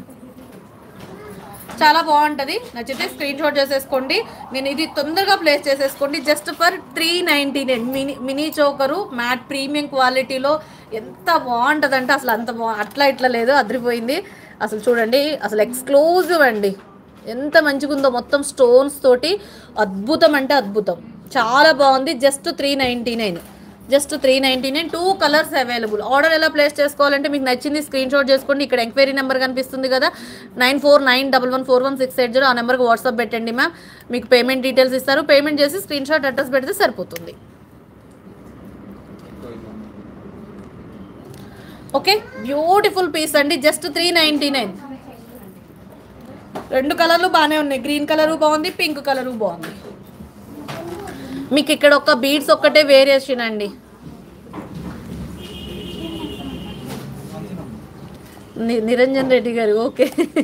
చాలా బాగుంటుంది నచ్చితే స్క్రీన్ షాట్ చేసేసుకోండి నేను ఇది తొందరగా ప్లేస్ చేసేసుకోండి just for three ninety nine mini mini choker matte premium క్వాలిటీలో ఎంత బాగుంటుందంటే అసలు అంత బా అట్లా ఇట్లా లేదు అదిరిపోయింది అసలు చూడండి అసలు ఎక్స్క్లూజివ్ అండి ఎంత మంచిగా ఉందో మొత్తం స్టోన్స్ తోటి అద్భుతం అంటే అద్భుతం చాలా బాగుంది just three ninety nine just three ninety nine two colours available order ఎలా ప్లేస్ చేసుకోవాలంటే మీకు నచ్చింది స్క్రీన్ షాట్ చేసుకోండి ఇక్కడ ఎంక్వైరీ నెంబర్ కనిపిస్తుంది కదా nine four nine double one four one six eight zero ఆ నెంబర్కి వాట్సాప్ పెట్టండి మ్యామ్ మీకు పేమెంట్ డీటెయిల్స్ ఇస్తారు పేమెంట్ చేసి స్క్రీన్ షాట్ అడ్రస్ పెడితే సరిపోతుంది ఓకే బ్యూటిఫుల్ పీస్ అండి జస్ట్ త్రీ నైంటీ నైన్ రెండు కలర్లు బాగానే ఉన్నాయి గ్రీన్ కలరు బాగుంది పింక్ కలరు బాగుంది మీకు ఇక్కడ ఒక బీడ్స్ ఒక్కటే వేరియేషన్ అండి ని- నిరంజన్ రెడ్డి గారు ఓకే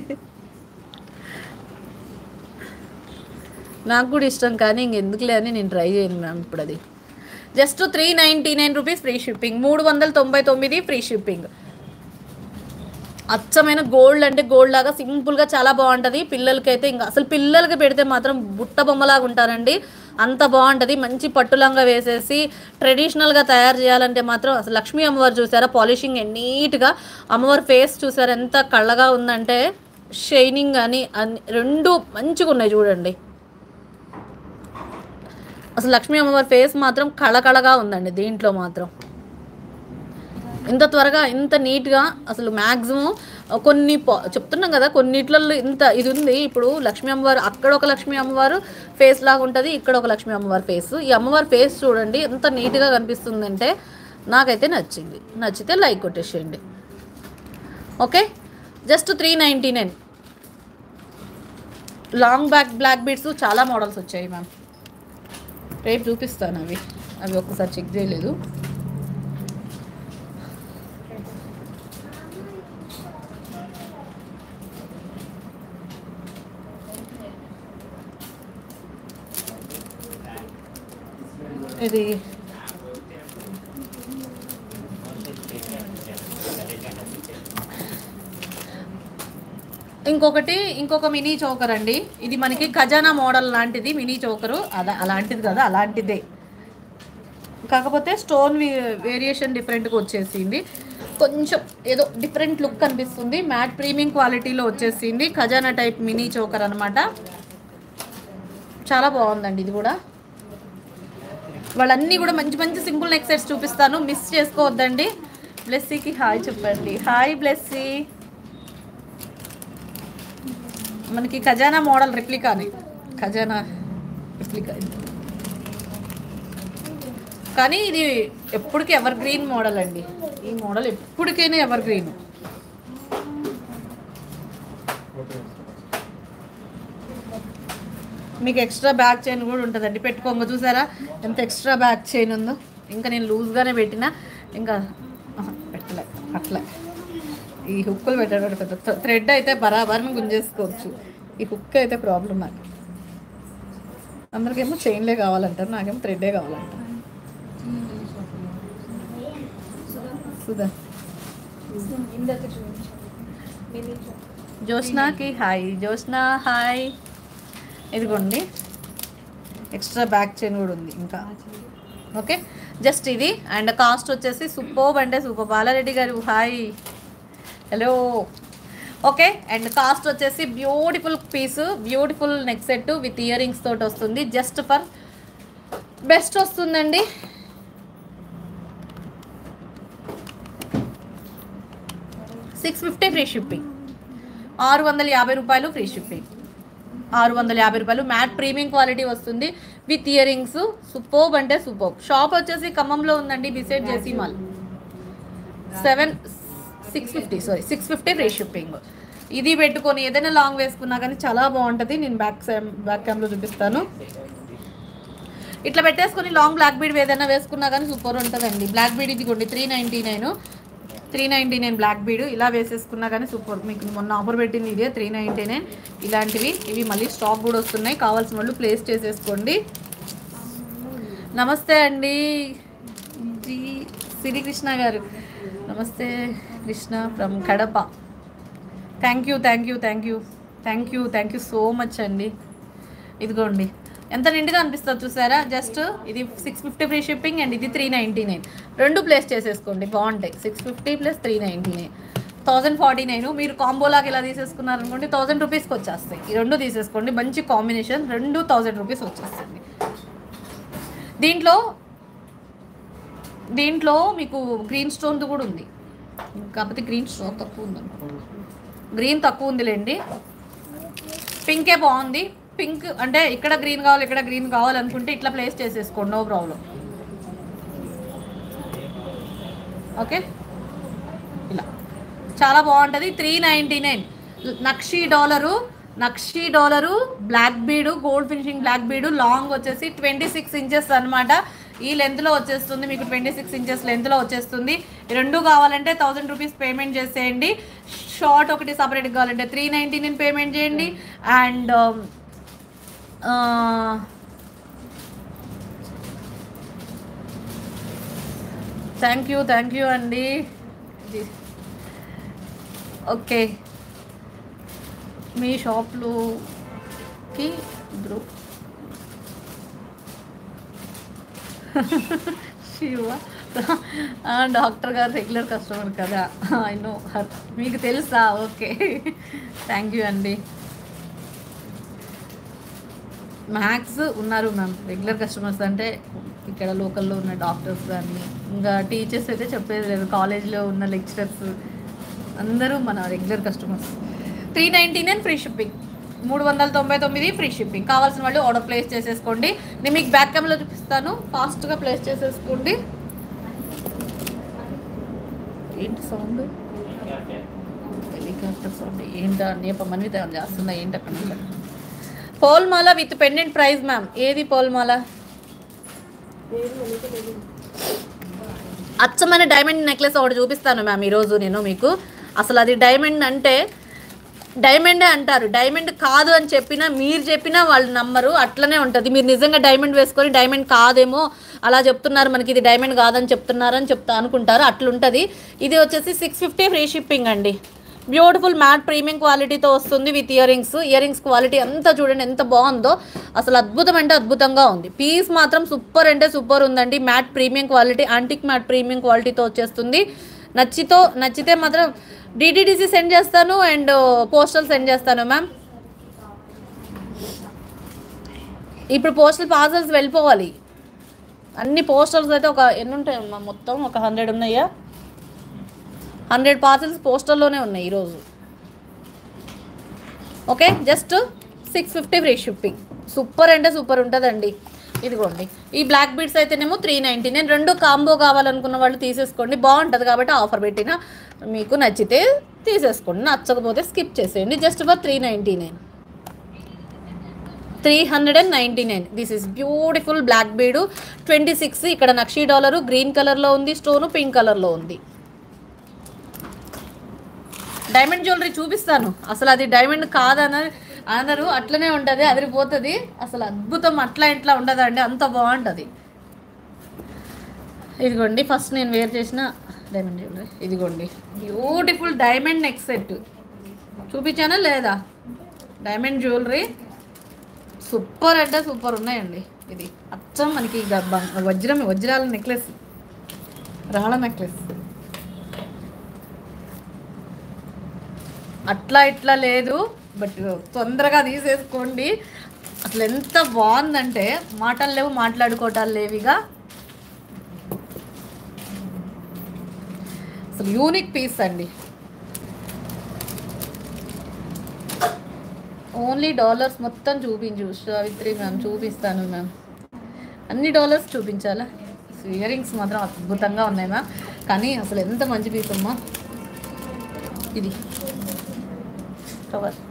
నాకు కూడా ఇష్టం కానీ ఇంకెందుకులే అని నేను ట్రై చేయను మ్యామ్ ఇప్పుడు అది just three ninety nine rupees free shipping మూడు వందల తొంభై తొమ్మిది ఫ్రీ షిప్పింగ్ అచ్చమైన గోల్డ్ అంటే గోల్డ్ లాగా సింపుల్గా చాలా బాగుంటుంది పిల్లలకైతే ఇంకా అసలు పిల్లలకి పెడితే మాత్రం బుట్ట బొమ్మలాగా ఉంటారండి అంత బాగుంటుంది మంచి పట్టులంగా వేసేసి ట్రెడిషనల్గా తయారు చేయాలంటే మాత్రం అసలు లక్ష్మీ అమ్మవారు చూసారా పాలిషింగ్ నీట్గా అమ్మవారి ఫేస్ చూసారా ఎంత కళ్ళగా ఉందంటే షైనింగ్ అని అన్ని రెండు మంచిగా ఉన్నాయి చూడండి అసలు లక్ష్మీ అమ్మవారి ఫేస్ మాత్రం కళకళగా ఉందండి దీంట్లో మాత్రం ఇంత త్వరగా ఇంత నీట్గా అసలు మ్యాక్సిమం కొన్ని పా- చెప్తున్నాం కదా కొన్నిట్లలో ఇంత ఇది ఉంది ఇప్పుడు లక్ష్మీ అమ్మవారు అక్కడ ఒక లక్ష్మీ అమ్మవారు ఫేస్ లాగా ఉంటుంది ఇక్కడ ఒక లక్ష్మీ అమ్మవారి ఫేస్ ఈ అమ్మవారి ఫేస్ చూడండి ఎంత నీట్గా కనిపిస్తుందంటే నాకైతే నచ్చింది నచ్చితే లైక్ కొట్టేసేయండి okay just three ninety nine long back black beads చాలా మోడల్స్ వచ్చాయి మ్యామ్ రేపు చూపిస్తాను అవి అవి ఒక్కసారి చెక్ చేయలేదు ఇది ఇంకొకటి ఇంకొక మినీ చోకర్ అండి ఇది మనకి ఖజానా మోడల్ లాంటిది మినీ చోకరు అదా అలాంటిది కదా అలాంటిదే కాకపోతే స్టోన్ వేరియేషన్ డిఫరెంట్గా వచ్చేసింది కొంచెం ఏదో డిఫరెంట్ లుక్ కనిపిస్తుంది మ్యాట్ ప్రీమియం క్వాలిటీలో వచ్చేసింది ఖజానా టైప్ మినీ చోకర్ అనమాట చాలా బాగుందండి ఇది కూడా వాళ్ళన్నీ కూడా మంచి మంచి సింపుల్ నెక్ సెట్స్ చూపిస్తాను మిస్ చేసుకోవద్దండి బ్లెస్సీకి హాయ్ చెప్పండి హాయ్ బ్లెస్సీ మనకి ఖజానా మోడల్ రెప్లికానే ఖజానా రెప్లికా ఇది. కానీ ఇది ఎప్పటికీ ఎవర్ గ్రీన్ మోడల్ అండి ఈ మోడల్ ఎప్పటికైనా ఎవర్ గ్రీన్ మీకు ఎక్స్ట్రా బ్యాక్ చైన్ కూడా ఉంటుందండి పెట్టుకోంగ చూసారా ఎంత ఎక్స్ట్రా బ్యాక్ చైన్ ఉందో ఇంకా నేను లూజ్గానే పెట్టినా ఇంకా ఆహా, పెట్టలే అట్లా ఈ హుక్కులు పెట్టడం పెద్ద థ్రెడ్ అయితే బరాబర్ని గుంజేసుకోవచ్చు ఈ హుక్ అయితే ప్రాబ్లం నాకు అందరికేమో చైన్లే కావాలంటారు నాకేమో థ్రెడ్డే కావాలంటారు సుధా జ్యోత్స్నాకి హాయ్ జ్యోత్స్నా హాయ్ ఇదిగోండి ఎక్స్ట్రా బ్యాక్ చైన్ కూడా ఉంది ఇంకా ఓకే జస్ట్ ఇది అండ్ కాస్ట్ వచ్చేసి సూపర్ అంటే సూపర్ బాలారెడ్డి గారు hi hello okay and cost వచ్చేసి beautiful piece beautiful neck set with year earrings తోటి వస్తుంది జస్ట్ ఫర్ బెస్ట్ వస్తుందండి సిక్స్ ఫిఫ్టీ ఫ్రీ షిప్పింగ్ ఆరు వందల యాభై రూపాయలు ఫ్రీ షిప్పింగ్ ఆరు వందల యాభై రూపాయలు మ్యాట్ ప్రీమియం క్వాలిటీ వస్తుంది విత్ ఇయర్ రింగ్స్ సూపర్బ్ అంటే సూపర్బ్ షాప్ వచ్చేసి ఖమ్మంలో ఉందండి beside JC mall seven six fifty sorry six fifty free shipping ఇది పెట్టుకొని ఏదైనా లాంగ్ వేసుకున్నా కానీ చాలా బాగుంటుంది నేను బ్యాక్ సైమ్ బ్యాక్ క్యామ్లో చూపిస్తాను ఇట్లా పెట్టేసుకొని లాంగ్ బ్లాక్ బీడ్ ఏదైనా వేసుకున్నా కానీ సూపర్ ఉంటుందండి బ్లాక్ బీడ్ ఇదిగోండి three ninety nine three ninety nine black bead ఇలా వేసేసుకున్నా కానీ సూపర్ మీకు మొన్న ఆఫర్ పెట్టింది ఇదే త్రీ నైంటీ నైన్ ఇలాంటివి ఇవి మళ్ళీ స్టాక్ కూడా వస్తున్నాయి కావాల్సిన వాళ్ళు ప్లేస్ చేసేసుకోండి నమస్తే అండి జీ సిరి కృష్ణ గారు నమస్తే Krishna from Kadapa thank you thank you thank you thank you thank you so much అండి ఇదిగోండి ఎంత నిండుగా అనిపిస్తుంది చూసారా జస్ట్ ఇది six fifty free shipping and ఇది త్రీ నైంటీ నైన్ రెండు ప్లేస్ చేసేసుకోండి బాగుంటాయి six fifty plus three ninety nine thousand forty nine మీరు కాంబోలాగా ఇలా తీసేసుకున్నారనుకోండి థౌజండ్ రూపీస్కి వచ్చేస్తాయి ఈ రెండు తీసేసుకోండి మంచి కాంబినేషన్ రెండు థౌజండ్ రూపీస్ వచ్చేస్తుంది దీంట్లో దీంట్లో మీకు గ్రీన్ స్టోన్ది కూడా ఉంది కాకపోతే గ్రీన్ స్టోన్ తక్కువ ఉంది గ్రీన్ తక్కువ ఉందిలేండి పింకే బాగుంది పింక్ అంటే ఇక్కడ గ్రీన్ కావాలి ఇక్కడ గ్రీన్ కావాలనుకుంటే ఇట్లా ప్లేస్ చేసేసుకోండి నో ప్రాబ్లం ఓకే ఇలా చాలా బాగుంటుంది త్రీ నైంటీ నైన్ నక్షి డాలరు నక్షి dollar black bead gold finishing black bead long వచ్చేసి ట్వంటీ సిక్స్ ఇంచెస్ అనమాట ఈ లెంత్లో వచ్చేస్తుంది మీకు ట్వంటీ సిక్స్ ఇంచెస్ లెంత్లో వచ్చేస్తుంది ఈ రెండు కావాలంటే థౌజండ్ రూపీస్ పేమెంట్ చేసేయండి షార్ట్ ఒకటి సపరేట్ కావాలంటే త్రీ నైంటీ నైన్ పేమెంట్ చేయండి and thank you thank you అండి ఓకే మీ షాప్లోకి బ్రో శివ ఆ, డాక్టర్ గారు రెగ్యులర్ కస్టమర్ కదా ఐ నో మీకు తెలుసా ఓకే థ్యాంక్ యూ అండి మ్యాథ్స్ ఉన్నారు మ్యామ్ రెగ్యులర్ కస్టమర్స్ అంటే ఇక్కడ లోకల్లో ఉన్న డాక్టర్స్ కానీ ఇంకా టీచర్స్ అయితే చెప్పేది లేదు కాలేజ్లో ఉన్న లెక్చరర్స్ అందరూ మన regular customers three ninety nine free shipping మూడు వందల తొంభై తొమ్మిది ఫ్రీ షిప్పింగ్ కావాల్సిన వాళ్ళు ఆర్డర్ ప్లేస్ చేసేసుకోండి నేను మీకు బ్యాక్ కెమెరాలో చూపిస్తాను ఫాస్ట్గా ప్లేస్ చేసేసుకోండి ఏంటి సౌండ్ హెలికాప్టర్ సౌండ్ ఏంటా నేప మనవి చేస్తున్నా ఏంటి అక్కడ నుంచి? పోల్మాల విత్ పెండెంట్ ప్రైస్ మ్యామ్ ఏది పోల్మాల అచ్చమైన డైమండ్ నెక్లెస్ ఒకటి చూపిస్తాను మ్యామ్ ఈరోజు నేను మీకు అసలు అది డైమండ్ అంటే డైమండే అంటారు డైమండ్ కాదు అని చెప్పినా మీరు చెప్పినా వాళ్ళు నమ్మరు అట్లనే ఉంటుంది మీరు నిజంగా డైమండ్ వేసుకొని డైమండ్ కాదేమో అలా చెప్తున్నారు మనకి ఇది డైమండ్ కాదని చెప్తున్నారు అని చెప్తా అనుకుంటారు అట్లుంటుంది ఇది వచ్చేసి సిక్స్ ఫిఫ్టీ ఫ్రీ షిప్పింగ్ అండి బ్యూటిఫుల్ మ్యాట్ ప్రీమియం క్వాలిటీతో వస్తుంది with ear rings year earrings quality అంతా చూడండి ఎంత బాగుందో అసలు అద్భుతం అంటే అద్భుతంగా ఉంది పీస్ మాత్రం సూపర్ అంటే సూపర్ ఉందండి matte premium quality antique matte premium క్వాలిటీతో వచ్చేస్తుంది నచ్చితో నచ్చితే మాత్రం డిడిడిసి సెండ్ చేస్తాను అండ్ పోస్టల్ సెండ్ చేస్తాను మ్యామ్ ఇప్పుడు పోస్టల్ పార్సల్స్ వెళ్ళిపోవాలి అన్ని పోస్టల్స్ అయితే ఒక ఎన్ని ఉంటాయి అమ్మా మొత్తం ఒక హండ్రెడ్ ఉన్నాయా హండ్రెడ్ పార్సల్స్ పోస్టల్లోనే ఉన్నాయి ఈరోజు okay just six fifty free shipping super అంటే సూపర్ ఉంటుందండి ఇదిగోండి ఈ బ్లాక్ బీడ్స్ అయితేనేమో త్రీ నైంటీ నేను రెండు కాంబో కావాలనుకున్న వాళ్ళు తీసేసుకోండి బాగుంటుంది కాబట్టి ఆఫర్ పెట్టిన మీకు నచ్చితే తీసేసుకోండి నచ్చకపోతే స్కిప్ చేసేయండి just for three ninety nine three hundred and ninety nine this is beautiful black bead twenty six ఇక్కడ నక్షీ డాలరు గ్రీన్ కలర్లో ఉంది స్టోను పింక్ కలర్లో ఉంది డైమండ్ జ్యువెలరీ చూపిస్తాను అసలు అది డైమండ్ కాదన అనరు అట్లనే ఉంటుంది అదిరిపోతుంది అసలు అద్భుతం అట్లా ఇట్లా ఉండదండి అంత బాగుంటుంది ఇదిగోండి ఫస్ట్ నేను వేర్ చేసిన డైమండ్ జ్యువెలరీ ఇదిగోండి బ్యూటిఫుల్ డైమండ్ నెక్ సెట్ చూపించానా లేదా డైమండ్ జ్యువెలరీ సూపర్ అంటే సూపర్ ఉన్నాయండి ఇది అచ్చం మనకి ఇక బ- వజ్రం వజ్రాల నెక్లెస్ రాళ్ళ నెక్లెస్ అట్లా ఇట్లా లేదు బట్ తొందరగా తీసేసుకోండి అసలు ఎంత బాగుందంటే మాటలు లేవు మాట్లాడుకోవటాలు లేవిగా అసలు యూనిక్ పీస్ అండి ఓన్లీ డాలర్స్ మొత్తం చూపించు సావిత్రి మ్యామ్ చూపిస్తాను మ్యామ్ అన్ని డాలర్స్ చూపించాలా ఇయర్ రింగ్స్ మాత్రం అద్భుతంగా ఉన్నాయి మ్యామ్ కానీ అసలు ఎంత మంచి పీస్ అమ్మా ఇది కవర్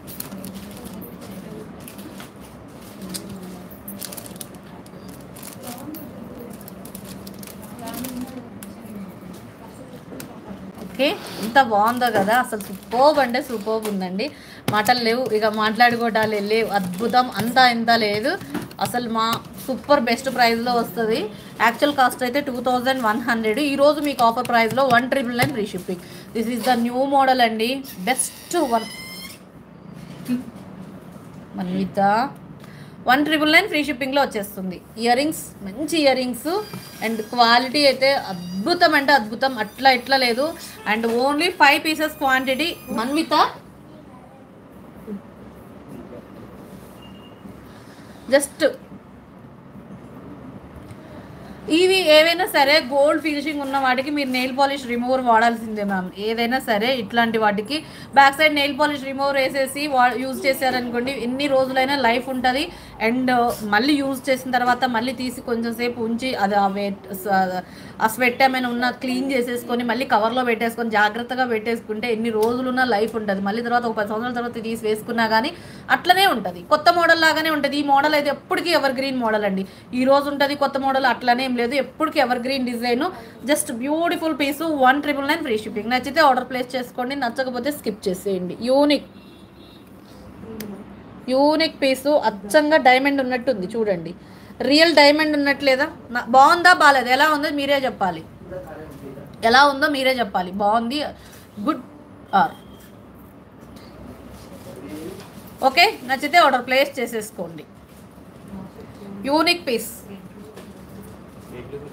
ఓకే ఎంత బాగుందో కదా అసలు సూపర్బ్ అంటే సూపర్బ్ ఉందండి మాటలు లేవు ఇక మాట్లాడుకోవటాలు లేవు అద్భుతం అంతా ఇంత లేదు అసలు మా సూపర్ బెస్ట్ ప్రైస్లో వస్తుంది యాక్చువల్ కాస్ట్ అయితే టూ థౌజండ్ వన్ హండ్రెడ్ ఈరోజు మీకు ఆఫర్ ప్రైస్లో one triple nine free shipping this is the new model అండి best one Manvitha one triple nine free షిప్పింగ్లో వచ్చేస్తుంది ఇయర్ రింగ్స్ మంచి ఇయర్ రింగ్స్ అండ్ క్వాలిటీ అయితే అద్భుతం అంటే అద్భుతం అట్లా ఇట్లా లేదు and only five pieces quantity Manvitha just ఇవి ఏవైనా సరే గోల్డ్ ఫినిషింగ్ ఉన్న వాటికి మీరు నెయిల్ పాలిష్ రిమూవర్ వాడాల్సిందే మ్యామ్ ఏదైనా సరే ఇట్లాంటి వాటికి back side nail polish remover వేసేసి వా యూజ్ చేశారనుకోండి ఎన్ని రోజులైనా లైఫ్ ఉంటుంది అండ్ మళ్ళీ యూజ్ చేసిన తర్వాత మళ్ళీ తీసి కొంచెం సేపు ఉంచి అది ఆ వెట్ ఆ స్వెట్ ఏమైనా ఉన్న క్లీన్ చేసేసుకొని మళ్ళీ కవర్లో పెట్టేసుకొని జాగ్రత్తగా పెట్టేసుకుంటే ఎన్ని రోజులున్నా లైఫ్ ఉంటుంది మళ్ళీ తర్వాత ఒక పది సంవత్సరాల తర్వాత తీసి వేసుకున్నా కానీ అట్లనే ఉంటుంది కొత్త మోడల్ లాగానే ఉంటుంది ఈ మోడల్ అయితే ఎప్పటికీ ఎవర్ గ్రీన్ మోడల్ అండి ఈ రోజు ఉంటుంది కొత్త మోడల్ అట్లనే ఏం లేదు ఎప్పటికీ evergreen design just beautiful piece one triple nine free shipping నచ్చితే ఆర్డర్ ప్లేస్ చేసుకోండి నచ్చకపోతే స్కిప్ చేసేయండి యూనిక్ యూనిక్ పీసు అచ్చంగా డైమండ్ ఉన్నట్టుంది చూడండి రియల్ డైమండ్ ఉన్నట్లేదా నా- బాగుందా బాగాలేదు ఎలా ఉందో మీరే చెప్పాలి ఎలా ఉందో మీరే చెప్పాలి బాగుంది గుడ్ ఆర్ ఓకే నచ్చితే ఆర్డర్ ప్లేస్ చేసేసుకోండి యూనిక్ పీస్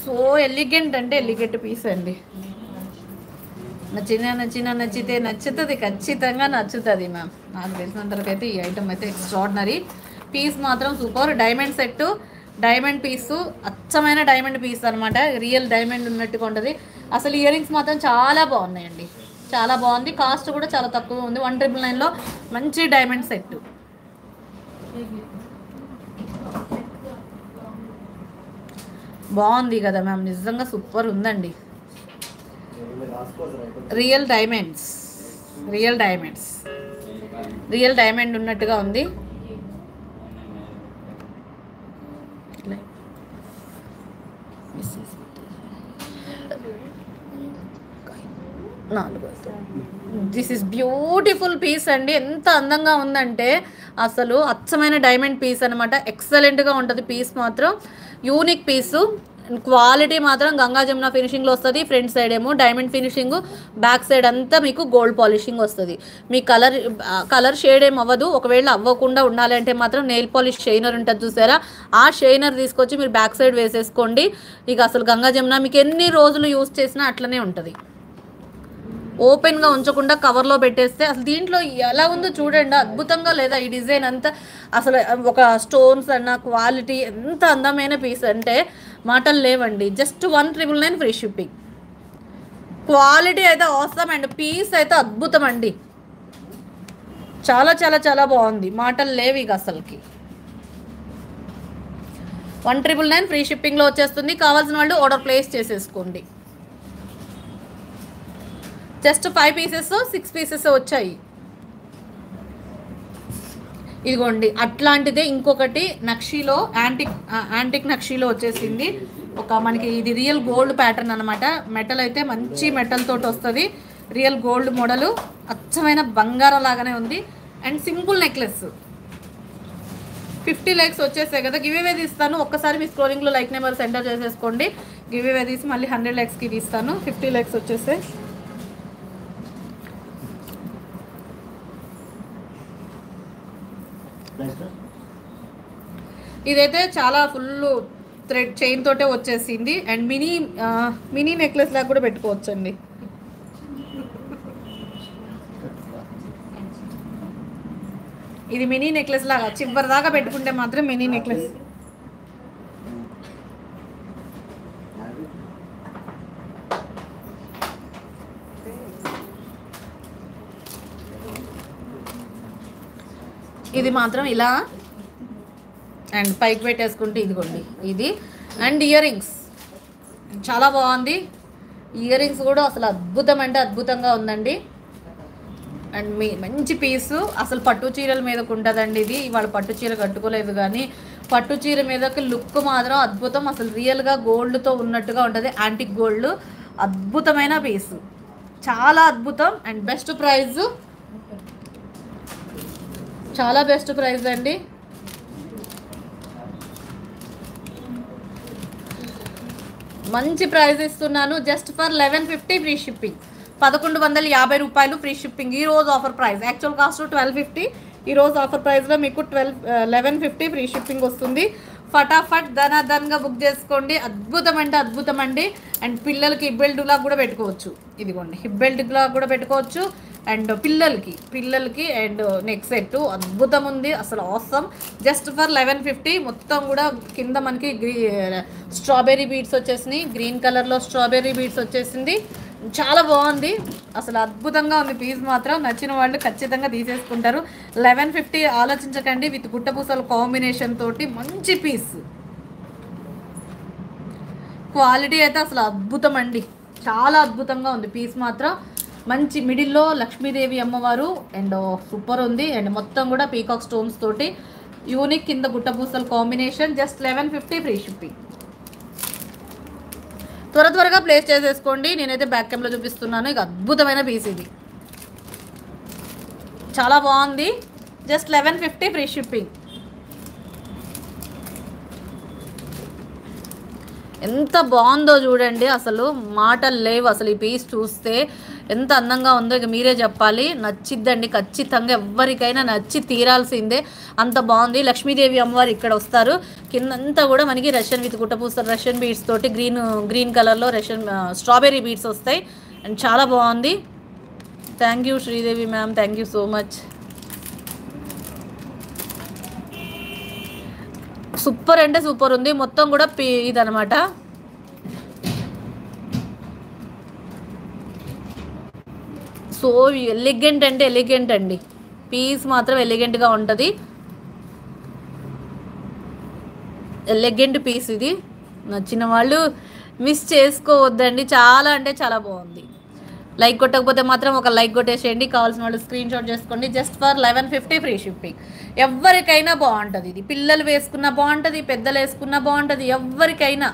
సో ఎలిగెంట్ అంటే ఎలిగెంట్ పీస్ అండి నచ్చిన నచ్చిన నచ్చితే నచ్చుతుంది ఖచ్చితంగా నచ్చుతుంది మ్యామ్ నాకు తెలిసినంత వరకు అయితే ఈ ఐటమ్ అయితే ఎక్స్ట్రాడినరీ పీస్ మాత్రం super diamond set diamond piece అచ్చమైన డైమండ్ పీస్ అనమాట రియల్ డైమండ్ ఉన్నట్టుగా ఉంటుంది అసలు ఇయర్ రింగ్స్ మాత్రం చాలా బాగున్నాయండి చాలా బాగుంది కాస్ట్ కూడా చాలా తక్కువ ఉంది వన్ ట్రిపుల్ నైన్లో మంచి డైమండ్ సెట్ బాగుంది కదా మ్యామ్ నిజంగా సూపర్ ఉందండి real diamonds real diamonds real diamond ఉన్నట్టుగా ఉంది ఇట్లా. నాలుగు దిస్ ఇస్ బ్యూటిఫుల్ పీస్ అండి ఎంత అందంగా ఉందంటే అసలు అచ్చమైన డైమండ్ పీస్ అనమాట ఎక్సలెంట్గా ఉంటుంది పీస్ మాత్రం యూనిక్ పీసు క్వాలిటీ మాత్రం గంగా జమున ఫినిషింగ్లో వస్తుంది ఫ్రంట్ సైడ్ ఏమో డైమండ్ ఫినిషింగ్ బ్యాక్ సైడ్ అంతా మీకు గోల్డ్ పాలిషింగ్ వస్తుంది మీ కలర్ కలర్ షేడ్ ఏం అవ్వదు ఒకవేళ అవ్వకుండా ఉండాలి అంటే మాత్రం నెయిల్ పాలిష్ షైనర్ ఉంటుంది చూసారా ఆ షైనర్ తీసుకొచ్చి మీరు బ్యాక్ సైడ్ వేసేసుకోండి ఇక అసలు గంగా జమున మీకు ఎన్ని రోజులు యూస్ చేసినా అట్లనే ఉంటుంది ఓపెన్గా ఉంచకుండా కవర్లో పెట్టేస్తే అసలు దీంట్లో ఎలా ఉందో చూడండి అద్భుతంగా లేదా ఈ డిజైన్ అంతా అసలు ఒక స్టోన్స్ అన్న క్వాలిటీ ఎంత అందమైన పీస్ అంటే మాటలు లేవండి just one triple nine free shipping quality అయితే అవసరం అండ్ పీస్ అయితే అద్భుతం అండి చాలా చాలా చాలా బాగుంది మాటలు లేవు ఇక అసలుకి వన్ ట్రిపుల్ నైన్ ఫ్రీ షిప్పింగ్లో వచ్చేస్తుంది కావాల్సిన వాళ్ళు ఆర్డర్ ప్లేస్ చేసేసుకోండి just five pieces six pieces వచ్చాయి ఇదిగోండి అట్లాంటిదే ఇంకొకటి నక్షీలో యాంటిక్ యాంటిక్ నక్షీలో వచ్చేసింది ఒక మనకి ఇది రియల్ గోల్డ్ ప్యాటర్న్ అనమాట మెటల్ అయితే మంచి మెటల్ తోటి వస్తుంది రియల్ గోల్డ్ మోడల్ అచ్చమైన బంగారం లాగానే ఉంది and simple necklace fifty likes వచ్చేసాయి కదా గివ్ అవే తీస్తాను ఒక్కసారి మీ స్క్రోలింగ్లో లైక్ నెంబర్ సెంటర్ చేసేసుకోండి గివ్ అవే తీసి మళ్ళీ హండ్రెడ్ లైక్స్కి తీస్తాను ఫిఫ్టీ లైక్స్ వచ్చేసాయి ఇదైతే చాలా ఫుల్ థ్రెడ్ చైన్ తోటే వచ్చేసింది అండ్ మినీ మినీ నెక్లెస్ లాగా కూడా పెట్టుకోవచ్చండి ఇది మినీ నెక్లెస్ లాగా చివరి దాకా పెట్టుకుంటే మాత్రం మినీ నెక్లెస్ ఇది మాత్రం ఇలా అండ్ పైకి పెట్టేసుకుంటే ఇదిగోండి ఇది అండ్ ఇయర్ రింగ్స్ చాలా బాగుంది ఇయర్ రింగ్స్ కూడా అసలు అద్భుతం అంటే అద్భుతంగా ఉందండి అండ్ మీ మంచి పీసు అసలు పట్టు చీరల మీదకు ఉంటుందండి ఇది ఇవాళ పట్టు చీర కట్టుకోలేదు కానీ పట్టు చీర మీదకి లుక్ మాత్రం అద్భుతం అసలు రియల్గా గోల్డ్తో ఉన్నట్టుగా ఉంటుంది యాంటిక్ గోల్డ్ అద్భుతమైన పీసు చాలా అద్భుతం అండ్ బెస్ట్ ప్రైస్ చాలా బెస్ట్ ప్రైస్ అండి మంచి ప్రైస్ ఇస్తున్నాను just for eleven fifty free shipping పదకొండు వందల యాభై రూపాయలు ఫ్రీ షిప్పింగ్ ఈ రోజు offer price actual cost twelve fifty ఈ రోజు ఆఫర్ ప్రైస్లో మీకు twelve eleven fifty free shipping వస్తుంది ఫటాఫట్ ధనాధన్గా బుక్ చేసుకోండి అద్భుతం అంటే అద్భుతం అండి అండ్ పిల్లలకి హిబ్బెల్డ్లా కూడా పెట్టుకోవచ్చు ఇదిగోండి హిబ్బెల్డ్లా కూడా పెట్టుకోవచ్చు అండ్ పిల్లలకి పిల్లలకి అండ్ నెక్ సెట్ అద్భుతం ఉంది అసలు అవసరం జస్ట్ ఫర్ లెవెన్ ఫిఫ్టీ మొత్తం కూడా కింద మనకి గ్రీ స్ట్రాబెర్రీ బీడ్స్ వచ్చేసినాయి గ్రీన్ కలర్లో స్ట్రాబెర్రీ బీడ్స్ వచ్చేసింది చాలా బాగుంది అసలు అద్భుతంగా ఉంది పీస్ మాత్రం నచ్చిన వాళ్ళు ఖచ్చితంగా తీసేసుకుంటారు లెవెన్ ఫిఫ్టీ ఆలోచించకండి విత్ గుట్టపూసల కాంబినేషన్ తోటి మంచి పీస్ క్వాలిటీ అయితే అసలు అద్భుతం అండి చాలా అద్భుతంగా ఉంది పీస్ మాత్రం మంచి మిడిల్లో లక్ష్మీదేవి అమ్మవారు అండ్ సూపర్ ఉంది అండ్ మొత్తం కూడా పీకాక్ స్టోన్స్ తోటి యూనిక్ కింద గుట్టపూసల combination just eleven fifty free shipping త్వర త్వరగా ప్లేస్ చేసేసుకోండి నేనైతే బ్యాక్ కెమ్లో చూపిస్తున్నాను ఇక అద్భుతమైన పీస్ ఇది చాలా బాగుంది just eleven fifty free shipping ఎంత బాగుందో చూడండి అసలు మాటలు లేవు అసలు ఈ పీస్ చూస్తే ఎంత అందంగా ఉందో ఇక మీరే చెప్పాలి నచ్చిద్దండి ఖచ్చితంగా ఎవరికైనా నచ్చి తీరాల్సిందే అంత బాగుంది లక్ష్మీదేవి అమ్మవారు ఇక్కడ వస్తారు కిందంతా కూడా మనకి రష్యన్ విత్ గుట్టపూస రష్యన్ బీడ్స్ తోటి గ్రీన్ గ్రీన్ కలర్లో రష్యన్ స్ట్రాబెర్రీ బీడ్స్ వస్తాయి అండ్ చాలా బాగుంది thank you Sridevi ma'am thank you so much super అంటే సూపర్ ఉంది మొత్తం కూడా పీ ఇదనమాట సో ఎలిగెంట్ అంటే ఎలిగెంట్ అండి పీస్ మాత్రం ఎలిగెంట్గా ఉంటుంది ఎలిగెంట్ పీస్ ఇది నచ్చిన వాళ్ళు మిస్ చేసుకోవద్దండి చాలా అంటే చాలా బాగుంది లైక్ కొట్టకపోతే మాత్రం ఒక లైక్ కొట్టేసేయండి కావాల్సిన వాళ్ళు స్క్రీన్ షాట్ చేసుకోండి just for eleven fifty free shipping ఎవరికైనా బాగుంటుంది ఇది పిల్లలు వేసుకున్నా బాగుంటుంది పెద్దలు వేసుకున్నా బాగుంటుంది ఎవరికైనా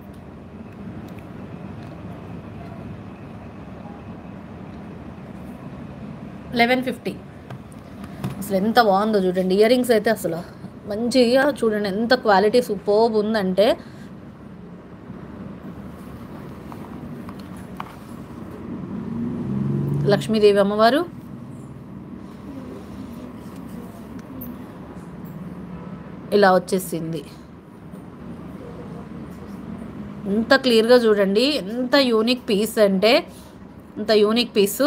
లెవెన్ ఫిఫ్టీ అసలు ఎంత బాగుందో చూడండి ఇయర్ రింగ్స్ అయితే అసలు మంచిగా చూడండి ఎంత క్వాలిటీ సూపర్బ్ ఉందంటే లక్ష్మీదేవి అమ్మవారు ఇలా వచ్చేసింది ఎంత క్లియర్గా చూడండి ఎంత యూనిక్ పీస్ అంటే ఎంత unique piece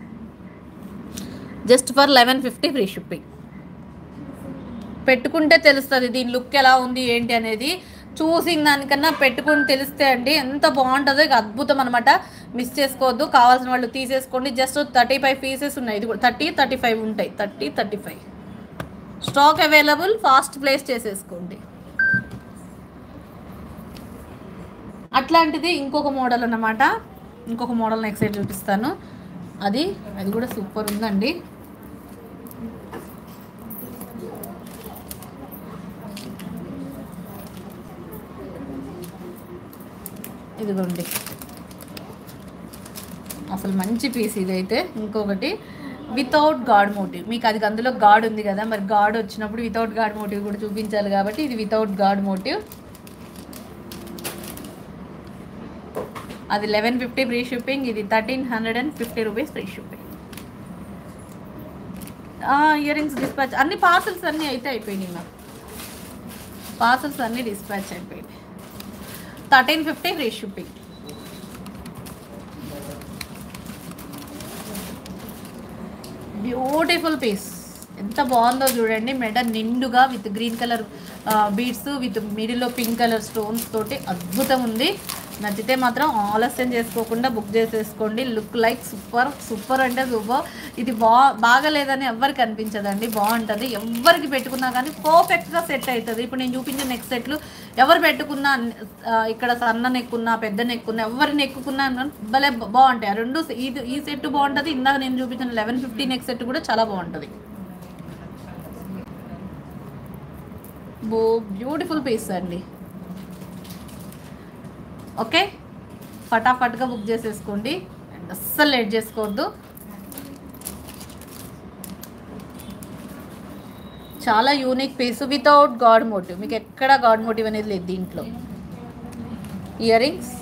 just for eleven fifty free shipping పెట్టుకుంటే తెలుస్తుంది దీని లుక్ ఎలా ఉంది ఏంటి అనేది చూసిన దానికన్నా పెట్టుకుని తెలిస్తే అండి ఎంత బాగుంటుందో ఇక అద్భుతం అనమాట మిస్ చేసుకోవద్దు కావాల్సిన వాళ్ళు తీసేసుకోండి జస్ట్ థర్టీ ఫైవ్ పీసెస్ ఉన్నాయి ఇది కూడా థర్టీ థర్టీ ఫైవ్ ఉంటాయి thirty thirty five stock available fast place చేసేసుకోండి అట్లాంటిది ఇంకొక మోడల్ అన్నమాట ఇంకొక మోడల్ నెక్స్ట్ సైడ్ చూపిస్తాను అది అది కూడా సూపర్ ఉందండి ఇదిగోండి అసలు మంచి పీస్ ఇదైతే ఇంకొకటి వితౌట్ గాడ్ మోటివ్ మీకు అది అందులో గాడ్ ఉంది కదా మరి గాడ్ వచ్చినప్పుడు వితౌట్ గాడ్ మోటివ్ కూడా చూపించాలి కాబట్టి ఇది వితౌట్ గాడ్ మోటివ్ అది లెవెన్ ఫిఫ్టీ ఫ్రీ షిప్పింగ్ ఇది thirteen hundred and fifty rupees free shipping earrings dispatch అన్ని పార్సల్స్ అన్నీ అయితే అయిపోయినాయి నాకు పార్సల్స్ అన్నీ డిస్పాచ్ అయిపోయినాయి thirteen fifty free shipping beautiful piece ఎంత బాగుందో చూడండి మెడ నిండుగా with green colour beads with మిడిల్లో పింక్ కలర్ స్టోన్స్ తోటి అద్భుతం ఉంది నచ్చితే మాత్రం ఆలస్యం చేసుకోకుండా బుక్ చేసేసుకోండి లుక్ లైక్ సూపర్ సూపర్ అంటే సూపర్ ఇది బా బాగలేదని ఎవ్వరికి అనిపించదండి బాగుంటుంది ఎవరికి పెట్టుకున్నా కానీ పర్ఫెక్ట్గా సెట్ అవుతుంది ఇప్పుడు నేను చూపించిన నెక్స్ట్ సెట్లు ఎవరు పెట్టుకున్నా ఆ, ఇక్కడ సన్న నెక్కున్నా పెద్ద నెక్కున్నా ఎవరు నెక్కుకున్నా భలే బాగుంటాయి ఆ రెండు ఇది ఈ సెట్ బాగుంటుంది ఇందాక నేను చూపించిన లెవెన్ ఫిఫ్టీ నెక్స్ట్ సెట్ కూడా చాలా బాగుంటుంది బో బ్యూటిఫుల్ పీస్ అండి ఓకే ఫటాఫట్గా బుక్ చేసేసుకోండి అండ్ అస్సలు లేట్ చేసుకోవద్దు చాలా unique piece without god motive మీకు ఎక్కడ గాడ్ మోటివ్ అనేది లేదు దీంట్లో earrings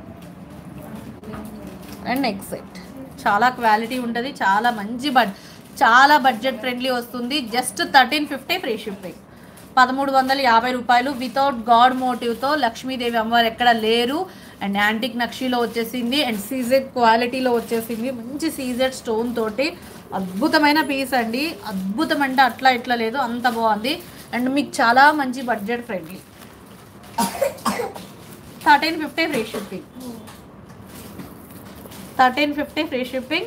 and neck set చాలా క్వాలిటీ ఉంటుంది చాలా మంచి బడ్ చాలా బడ్జెట్ ఫ్రెండ్లీ వస్తుంది just thirteen fifty free shipping పదమూడు వందల యాభై రూపాయలు వితౌట్ గాడ్ మోటివ్తో లక్ష్మీదేవి అమ్మవారు ఎక్కడ లేరు అండ్ యాంటిక్ నక్షీలో వచ్చేసింది అండ్ సీజెడ్ క్వాలిటీలో వచ్చేసింది మంచి సీజెడ్ స్టోన్ తోటి అద్భుతమైన పీస్ అండి అద్భుతం అంటే అట్లా ఇట్లా లేదు అంత బాగుంది అండ్ మీకు చాలా మంచి budget friendly thirteen fifty free shipping thirteen fifty free shipping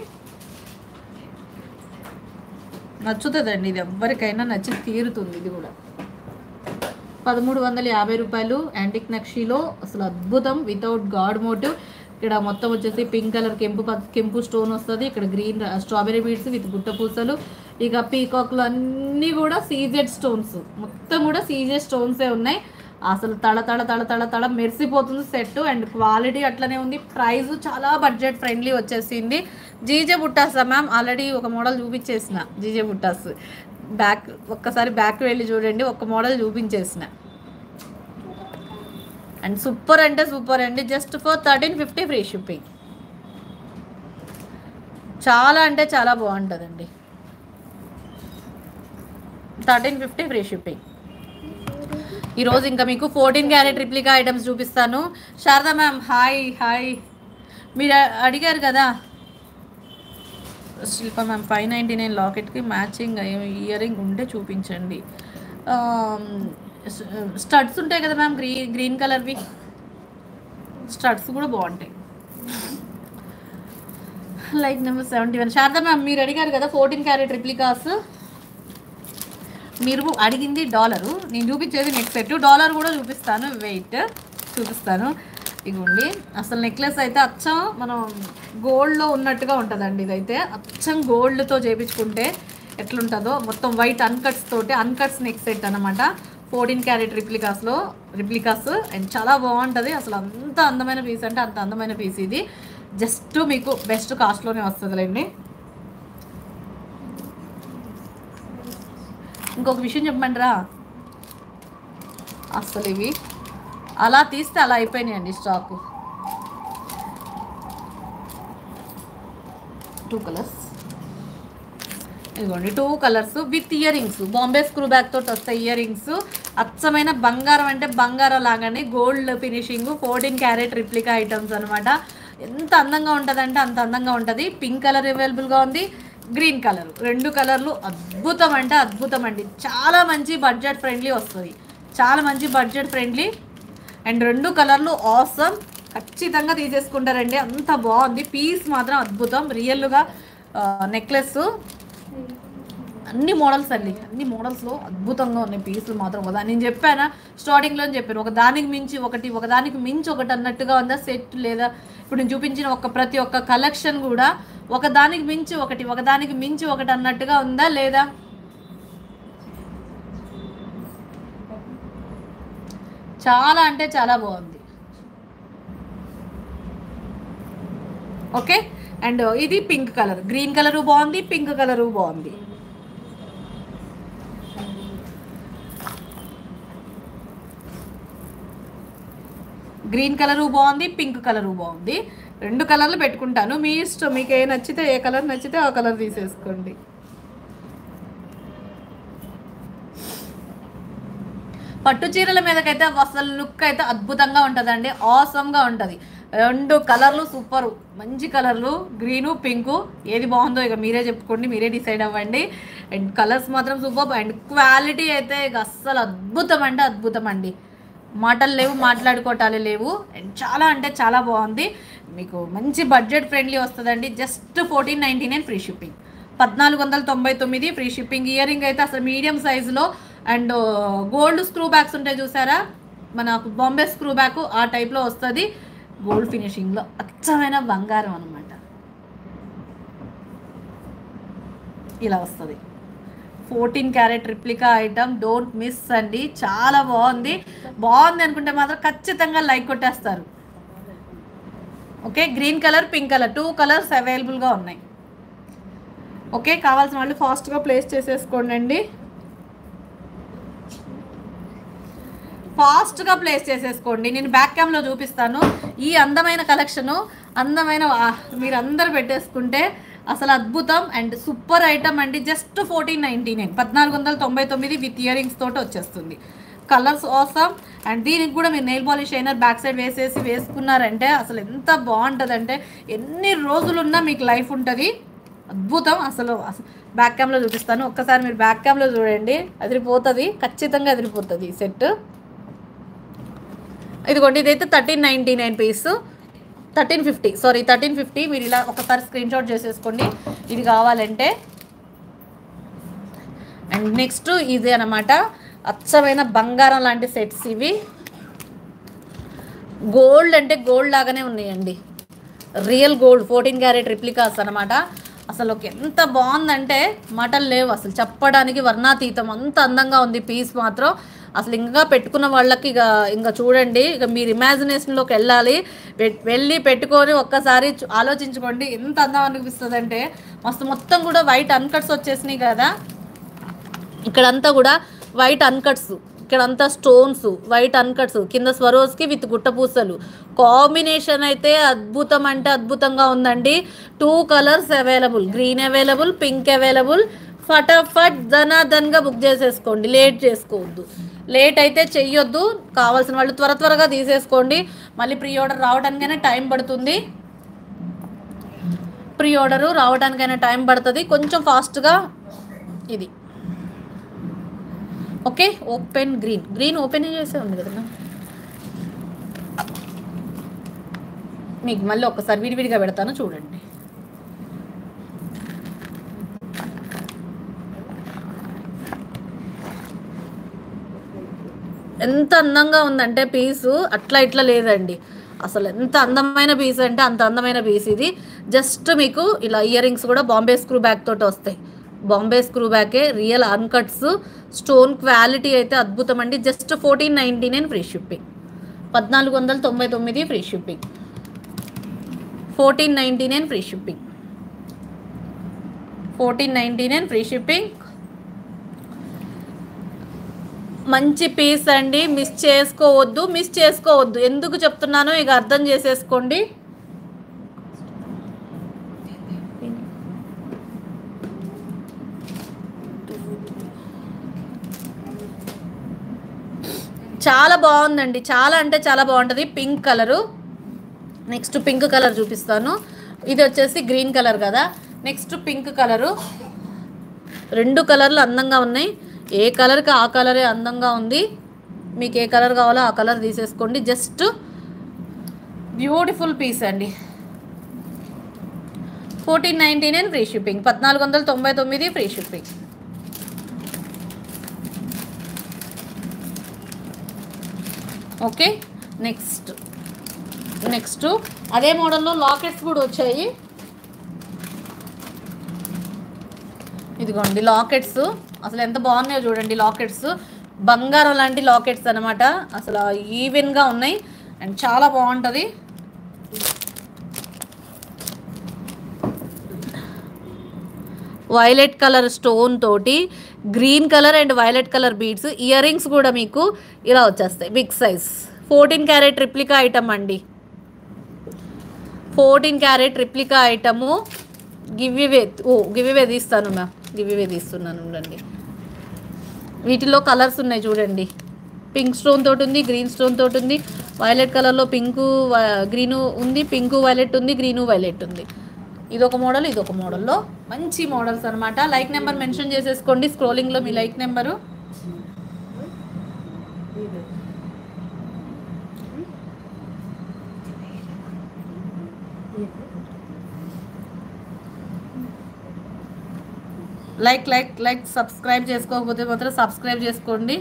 నచ్చుతుందండి ఇది ఎవరికైనా నచ్చి తీరుతుంది ఇది కూడా పదమూడు వందల యాభై రూపాయలు యాంటిక్ నక్షీలో అసలు అద్భుతం వితౌట్ గాడ్ మోటివ్ ఇక్కడ మొత్తం వచ్చేసి పింక్ కలర్ కెంపు ప- కెంపు స్టోన్ వస్తుంది ఇక్కడ గ్రీన్ స్ట్రాబెరీ బీడ్స్ విత్ గుట్ట పూసలు ఇక పీకాక్లు అన్నీ కూడా సీజెడ్ స్టోన్స్ మొత్తం కూడా సీజెడ్ స్టోన్సే ఉన్నాయి అసలు తళ తళ తళ తళ తళ మెరిసిపోతుంది సెట్ అండ్ క్వాలిటీ అట్లనే ఉంది ప్రైస్ చాలా బడ్జెట్ ఫ్రెండ్లీ వచ్చేసింది జీజే బుట్టాస్ మ్యామ్ ఆల్రెడీ ఒక మోడల్ చూపించేసిన జీజే బుట్టాస్ బ్యాక్ ఒక్కసారి బ్యాక్ వెళ్ళి చూడండి ఒక మోడల్ చూపించేసిన అండ్ సూపర్ అంటే సూపర్ అండి just for thirteen fifty free shipping చాలా అంటే చాలా బాగుంటుందండి థర్టీన్ ఫిఫ్టీ ఫ్రీ షిప్పింగ్ ఈరోజు ఇంకా మీకు ఫోర్టీన్ క్యారెట్ రిప్లికా ఐటమ్స్ చూపిస్తాను శారదా మ్యామ్ హాయ్ హాయ్ మీరు అ- అడిగారు కదా Shilpa ma'am five ninety nine లాకెట్కి మ్యాచింగ్ ఇయర్ రింగ్ ఉంటే చూపించండి స్టడ్స్ ఉంటాయి కదా మ్యామ్ గ్రీన్ గ్రీన్ కలర్వి స్టడ్స్ కూడా బాగుంటాయి like number seventy one Sharada ma'am మీరు అడిగారు కదా ఫోర్టీన్ క్యారెట్ రిప్లికాస్ మీరు అడిగింది డాలరు నేను చూపించేది నెక్స్ట్ సెట్ డాలర్ కూడా చూపిస్తాను వెయిట్ చూపిస్తాను ఇదిగోండి అసలు నెక్లెస్ అయితే అచ్చం మనం గోల్డ్లో ఉన్నట్టుగా ఉంటుందండి ఇదైతే అచ్చం గోల్డ్తో చేపించుకుంటే ఎట్లుంటుందో మొత్తం వైట్ అన్కట్స్ తోటి అన్కట్స్ నెక్ సెట్ అనమాట ఫోర్టీన్ క్యారెట్ రిప్లికాస్లో రిప్లికాస్ అండ్ చాలా బాగుంటుంది అసలు అంత అందమైన పీస్ అంటే అంత అందమైన పీస్ ఇది జస్ట్ మీకు బెస్ట్ కాస్ట్లోనే వస్తుందిలేండి ఇంకొక విషయం చెప్పమంటారా అసలు ఇవి అలా తీస్తే అలా అయిపోయినాయండి స్టాక్ టూ కలర్స్ ఇదిగోండి two colours with year rings Bombay screw back తోటి వస్తాయి ఇయర్ రింగ్స్ అచ్చమైన బంగారం అంటే బంగారం లాగానే gold finishing fourteen carat replica items అనమాట ఎంత అందంగా ఉంటుందంటే అంత అందంగా ఉంటుంది పింక్ కలర్ అవైలబుల్గా ఉంది గ్రీన్ కలర్ రెండు కలర్లు అద్భుతం అంటే అద్భుతం అండి చాలా మంచి బడ్జెట్ ఫ్రెండ్లీ వస్తుంది చాలా మంచి బడ్జెట్ ఫ్రెండ్లీ అండ్ రెండు కలర్లు ఆసమ్ ఖచ్చితంగా తీసేసుకుంటారండి అంత బాగుంది పీస్ మాత్రం అద్భుతం రియల్గా నెక్లెస్ అన్ని మోడల్స్ అండి అన్ని మోడల్స్లో అద్భుతంగా ఉన్నాయి పీసులు మాత్రం ఒక నేను చెప్పానా స్టార్టింగ్లో చెప్పాను ఒక దానికి మించి ఒకటి ఒక దానికి మించి ఒకటి అన్నట్టుగా ఉందా సెట్ లేదా ఇప్పుడు నేను చూపించిన ఒక ప్రతి ఒక్క కలెక్షన్ కూడా ఒక దానికి మించి ఒకటి ఒక దానికి మించి ఒకటి అన్నట్టుగా ఉందా లేదా చాలా అంటే చాలా బాగుంది ఓకే అండ్ ఇది పింక్ కలర్ గ్రీన్ కలరు బాగుంది పింక్ కలరు బాగుంది గ్రీన్ కలరు బాగుంది పింక్ కలరు బాగుంది రెండు కలర్లు పెట్టుకుంటాను మీ ఇష్టం మీకు ఏ నచ్చితే ఏ కలర్ నచ్చితే ఆ కలర్ తీసేసుకోండి పట్టు చీరల మీదకైతే అసలు లుక్ అయితే అద్భుతంగా ఉంటుందండి ఆసమ్గా ఉంటుంది రెండు కలర్లు సూపర్ మంచి కలర్లు గ్రీను పింకు ఏది బాగుందో ఇక మీరే చెప్పుకోండి మీరే డిసైడ్ అవ్వండి అండ్ కలర్స్ మాత్రం సూపర్ అండ్ క్వాలిటీ అయితే ఇక అస్సలు అద్భుతం అంటే అద్భుతం అండి మాటలు లేవు మాట్లాడుకోవటాలు లేవు అండ్ చాలా అంటే చాలా బాగుంది మీకు మంచి బడ్జెట్ ఫ్రెండ్లీ వస్తుందండి just fourteen ninety nine free shipping పద్నాలుగు వందల తొంభై తొమ్మిది ఫ్రీ షిప్పింగ్ ఇయర్ రింగ్ అయితే అసలు మీడియం సైజులో అండ్ గోల్డ్ స్క్రూ బ్యాగ్స్ ఉంటాయి చూసారా మన బాంబే స్క్రూ బ్యాక్ ఆ టైప్లో వస్తుంది గోల్డ్ ఫినిషింగ్లో అచ్చమైన బంగారం అనమాట ఇలా వస్తుంది fourteen carat replica item don't miss అండి చాలా బాగుంది బాగుంది అనుకుంటే మాత్రం ఖచ్చితంగా లైక్ కొట్టేస్తారు okay green colour pink colour two colours అవైలబుల్గా ఉన్నాయి ఓకే కావాల్సిన వాళ్ళు ఫాస్ట్గా ప్లేస్ చేసేసుకోండి అండి ఫాస్ట్గా ప్లేస్ చేసేసుకోండి నేను బ్యాక్ క్యామ్లో చూపిస్తాను ఈ అందమైన కలెక్షను అందమైన ఆ, మీరు అందరు పెట్టేసుకుంటే అసలు అద్భుతం అండ్ సూపర్ ఐటమ్ అండి జస్ట్ ఫోర్టీన్ నైంటీ నైన్ పద్నాలుగు వందల తొంభై తొమ్మిది విత్ ఇయర్ రింగ్స్ తోటి వచ్చేస్తుంది కలర్స్ ఆసమ్ అండ్ దీనికి కూడా మీరు నెయిల్ పాలిష్ అయినా బ్యాక్ సైడ్ వేసేసి వేసుకున్నారంటే అసలు ఎంత బాగుంటుందంటే ఎన్ని రోజులున్నా మీకు లైఫ్ ఉంటుంది అద్భుతం అసలు అసలు బ్యాక్ క్యామ్లో చూపిస్తాను ఒక్కసారి మీరు బ్యాక్ క్యామ్లో చూడండి అదిరిపోతుంది ఖచ్చితంగా అదిరిపోతుంది ఈ సెట్ ఇదిగోండి ఇదైతే thirteen ninety nine piece thirteen fifty sorry thirteen fifty మీరు ఇలా ఒకసారి స్క్రీన్ షాట్ చేసేసుకోండి ఇది కావాలంటే అండ్ నెక్స్ట్ ఇది అనమాట అచ్చమైన బంగారం లాంటి సెట్స్ ఇవి గోల్డ్ అంటే గోల్డ్ లాగానే ఉన్నాయండి real gold fourteen carat replicas అనమాట అసలు ఒక ఎంత బాగుందంటే మాటలు లేవు అసలు చెప్పడానికి వర్ణాతీతం అంత అందంగా ఉంది పీస్ మాత్రం అసలు ఇంకా పెట్టుకున్న వాళ్ళకి ఇక ఇంకా చూడండి ఇక మీరు ఇమాజినేషన్లోకి వెళ్ళాలి వె- వెళ్ళి పెట్టుకొని ఒక్కసారి చూ- ఆలోచించుకోండి ఎంత అందం అనిపిస్తుంది అంటే మస్తు మొత్తం కూడా వైట్ అన్కట్స్ వచ్చేసినాయి కదా ఇక్కడంతా కూడా వైట్ అన్కట్స్ ఇక్కడంతా స్టోన్స్ వైట్ అన్కట్స్ కింద స్వరోస్కి విత్ గుట్టపూసలు కాంబినేషన్ అయితే అద్భుతం అంటే అద్భుతంగా ఉందండి two colours available green available pink available ఫటాఫట్ ధనాధన్గా బుక్ చేసేసుకోండి లేట్ చేసుకోవద్దు లేట్ అయితే చెయ్యొద్దు కావాల్సిన వాళ్ళు త్వర త్వరగా తీసేసుకోండి మళ్ళీ ప్రీ ఆర్డర్ రావడానికైనా టైం పడుతుంది ప్రీ ఆర్డరు రావడానికైనా టైం పడుతుంది కొంచెం ఫాస్ట్గా ఇది okay open green green open చేసే ఉంది కదా మీకు మళ్ళీ ఒక్కసారి విడివిడిగా పెడతాను చూడండి ఎంత అందంగా ఉందంటే పీసు అట్లా ఇట్లా లేదండి అసలు ఎంత అందమైన పీస్ అంటే అంత అందమైన పీస్ ఇది జస్ట్ మీకు ఇలా ఇయర్ రింగ్స్ కూడా బాంబే స్క్రూ బ్యాక్ తోటి వస్తాయి బాంబే స్క్రూ బ్యాకే రియల్ అన్కట్స్ స్టోన్ క్వాలిటీ అయితే అద్భుతం అండి just fourteen ninety nine free shipping పద్నాలుగు వందల తొంభై తొమ్మిది free shipping fourteen ninety nine free shipping fourteen ninety nine free shipping మంచి పీస్ అండి మిస్ చేసుకోవద్దు మిస్ చేసుకోవద్దు ఎందుకు చెప్తున్నానో ఇక అర్థం చేసేసుకోండి చాలా బాగుందండి చాలా అంటే చాలా బాగుంటుంది pink colour next pink colour చూపిస్తాను ఇది వచ్చేసి గ్రీన్ కలర్ కదా నెక్స్ట్ పింక్ కలరు రెండు కలర్లు అందంగా ఉన్నాయి ఏ కలర్కి ఆ కలరే అందంగా ఉంది మీకు ఏ కలర్ కావాలో ఆ కలర్ తీసేసుకోండి జస్ట్ బ్యూటిఫుల్ పీస్ అండి fourteen ninety nine free shipping పద్నాలుగు వందల తొంభై తొమ్మిది free shipping okay next next అదే మోడల్లో లాకెట్స్ కూడా వచ్చాయి ఇదిగోండి లాకెట్స్ అసలు ఎంత బాగున్నాయో చూడండి లాకెట్స్ బంగారం లాంటి లాకెట్స్ అనమాట అసలు ఈవెన్గా ఉన్నాయి అండ్ చాలా బాగుంటుంది వైలెట్ కలర్ స్టోన్ తోటి green colour and violet colour beads ear rings కూడా మీకు ఇలా వచ్చేస్తాయి big size fourteen carat replica item అండి fourteen carat replica item giveaway ఓ గివ్ ఇవే తీస్తాను మ్యామ్ గివ్ ఇవే తీస్తున్నాను ఉండండి వీటిలో కలర్స్ ఉన్నాయి చూడండి పింక్ స్టోన్ తోటి ఉంది గ్రీన్ స్టోన్ తోటి ఉంది వైలెట్ కలర్లో పింకు గ్రీను ఉంది పింకు వైలెట్ ఉంది గ్రీను వైలెట్ ఉంది ఇదొక మోడల్ ఇదొక మోడల్లో మంచి మోడల్స్ అనమాట లైక్ నెంబర్ మెన్షన్ చేసేసుకోండి స్క్రోలింగ్లో మీ like number like like like subscribe చేసుకోకపోతే మాత్రం సబ్స్క్రైబ్ చేసుకోండి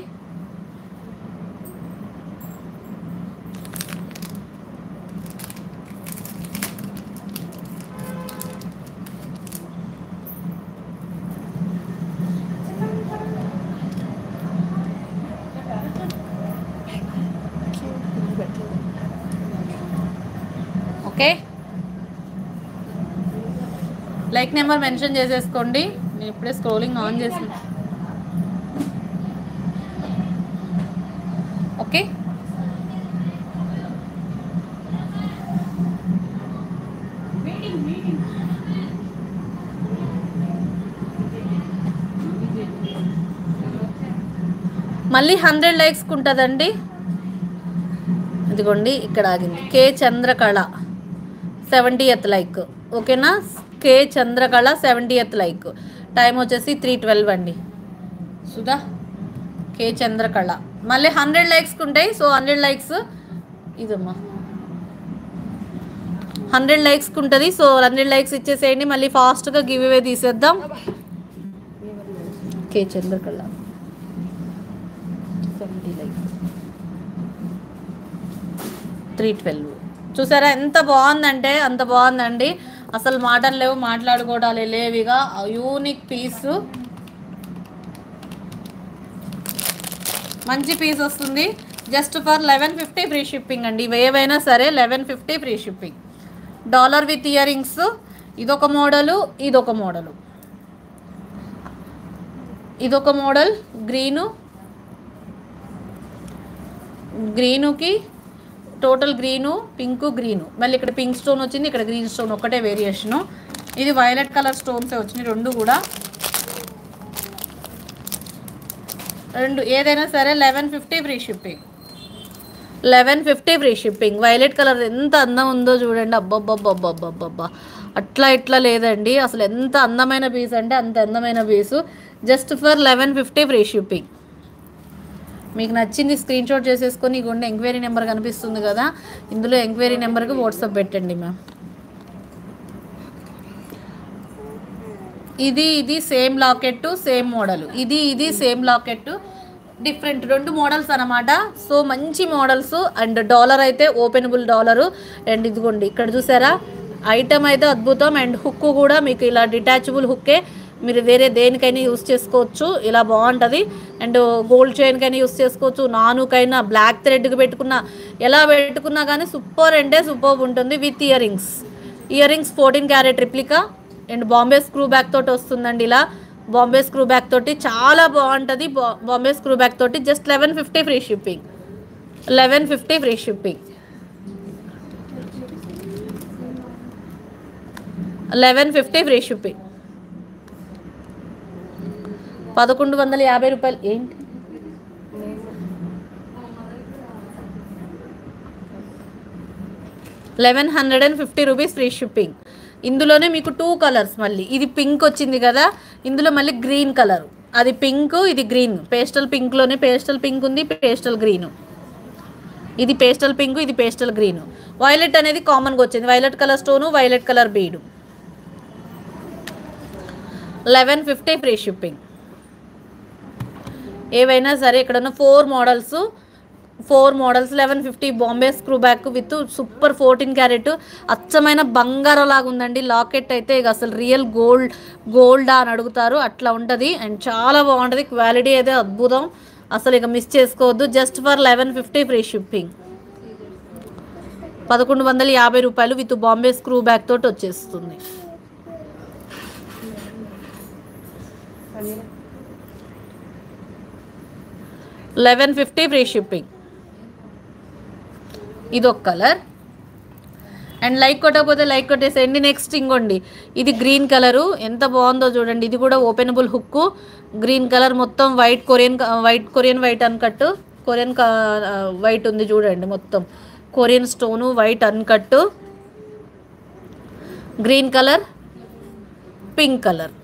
ఓకే లైక్ నెంబర్ మెన్షన్ చేసేసుకోండి నేను ఇప్పుడే స్క్రోలింగ్ ఆన్ చేసి ఓకే మళ్ళీ హండ్రెడ్ లైక్స్కి ఉంటుందండి ఇదిగోండి ఇక్కడ ఆగింది K Chandrakala seventy eighth like ఓకేనా K Chandrakala seventy eighth like time వచ్చేసి త్రీ ట్వెల్వ్ అండి సుధా కే చంద్రకళ మళ్ళీ హండ్రెడ్ లైక్స్కి ఉంటాయి సో హండ్రెడ్ లైక్స్ ఇదమ్మా హండ్రెడ్ లైక్స్కి ఉంటుంది సో హండ్రెడ్ లైక్స్ ఇచ్చేసేయండి మళ్ళీ ఫాస్ట్గా గివ్ అవే తీసేద్దాం K Chandrakala seventy likes three twelve చూసారా ఎంత బాగుందంటే అంత బాగుందండి అసలు మాటలు లేవు మాట్లాడుకోవడాలు లేవిగా యూనిక్ పీస్ మంచి పీస్ వస్తుంది just for eleven fifty free shipping అండి ఇవి ఏవైనా సరే eleven fifty free shipping dollar with year rings ఇదొక మోడలు ఇదొక మోడలు ఇదొక మోడల్ గ్రీను గ్రీనుకి టోటల్ గ్రీను పింక్ గ్రీను మళ్ళీ ఇక్కడ పింక్ స్టోన్ వచ్చింది ఇక్కడ గ్రీన్ స్టోన్ ఒకటే వేరియేషను ఇది వైలెట్ కలర్ స్టోన్సే వచ్చినాయి రెండు కూడా రెండు ఏదైనా సరే eleven fifty free shipping eleven fifty free shipping violet colour ఎంత అందం ఉందో చూడండి అబ్బబ్బబ్బబ్బబ్బబ్బబ్బా అట్లా ఇట్లా లేదండి అసలు ఎంత అందమైన పీస్ అంటే అంత అందమైన piece just for eleven fifty free shipping మీకు నచ్చింది స్క్రీన్ షాట్ చేసేసుకొని ఇగోండి ఎంక్వైరీ నెంబర్ కనిపిస్తుంది కదా ఇందులో ఎంక్వైరీ నెంబర్కి వాట్సాప్ పెట్టండి మ్యామ్ ఇది ఇది సేమ్ లాకెట్ సేమ్ మోడల్ ఇది ఇది సేమ్ లాకెట్ డిఫరెంట్ రెండు మోడల్స్ అన్నమాట సో మంచి మోడల్స్ అండ్ డాలర్ అయితే ఓపెనబుల్ డాలరు అండ్ ఇదిగోండి ఇక్కడ చూసారా ఐటమ్ అయితే అద్భుతం అండ్ హుక్ కూడా మీకు ఇలా డిటాచబుల్ హుక్కే మీరు వేరే దేనికైనా యూస్ చేసుకోవచ్చు ఇలా బాగుంటుంది అండ్ గోల్డ్ చైన్కైనా యూస్ చేసుకోవచ్చు నానుకైనా బ్లాక్ థ్రెడ్కి పెట్టుకున్నా ఎలా పెట్టుకున్నా కానీ సూపర్ అంటే సూపర్ ఉంటుంది with ear rings year rings fourteen carat replica and Bombay screw back తోటి వస్తుందండి ఇలా బాంబే స్క్రూ బ్యాక్ తోటి చాలా బాగుంటుంది బా- బాంబే స్క్రూ బ్యాక్ తోటి just eleven fifty free shipping eleven fifty free shipping eleven fifty free shipping పదకొండు వందల యాభై రూపాయలు ఏంటి eleven hundred and fifty rupees free shipping ఇందులోనే మీకు టూ కలర్స్ మళ్ళీ ఇది పింక్ వచ్చింది కదా ఇందులో మళ్ళీ గ్రీన్ కలర్ అది పింక్ ఇది గ్రీన్ పేస్టల్ పింక్లోనే పేస్టల్ పింక్ ఉంది పేస్టల్ గ్రీన్ ఇది పేస్టల్ పింక్ ఇది పేస్టల్ గ్రీన్ వైలెట్ అనేది కామన్గా వచ్చింది violet colour stone violet colour bead eleven fifty free shipping ఏవైనా సరే ఇక్కడ ఉన్న four models four models eleven fifty Bombay screw back with super fourteen carat అచ్చమైన బంగారం లాగా ఉందండి లాకెట్ అయితే ఇక అసలు రియల్ గోల్డ్ గోల్డా అని అడుగుతారు అట్లా ఉంటుంది అండ్ చాలా బాగుంటుంది క్వాలిటీ అయితే అద్భుతం అసలు ఇక మిస్ చేసుకోవద్దు just for eleven fifty free shipping పదకొండు వందల యాభై రూపాయలు విత్ బాంబే స్క్రూ బ్యాక్ తోటి వచ్చేస్తుంది లెవెన్ ఫిఫ్టీ ఫ్రీ షిప్పింగ్ ఇది ఒక కలర్ అండ్ లైక్ కొట్టకపోతే లైక్ కొట్టేసేయండి నెక్స్ట్ ఇంకోండి ఇది గ్రీన్ కలరు ఎంత బాగుందో చూడండి ఇది కూడా ఓపెనబుల్ హుక్ గ్రీన్ కలర్ మొత్తం white Korean white Korean white uncut Korean white ఉంది చూడండి మొత్తం Korean stone white uncut green colour pink colour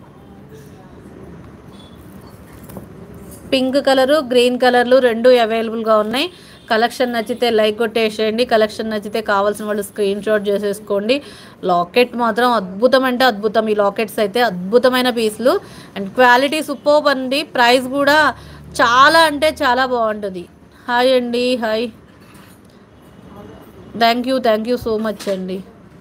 pink colour green కలర్లు రెండు అవైలబుల్గా ఉన్నాయి కలెక్షన్ నచ్చితే లైక్ కొట్టేసేయండి కలెక్షన్ నచ్చితే కావాల్సిన వాళ్ళు స్క్రీన్ షాట్ చేసేసుకోండి లాకెట్ మాత్రం అద్భుతం అంటే అద్భుతం ఈ లాకెట్స్ అయితే అద్భుతమైన పీసులు అండ్ క్వాలిటీ సూపర్ అండి ప్రైస్ కూడా చాలా అంటే చాలా బాగుంటుంది హాయ్ అండి hi thank you thank you so much అండి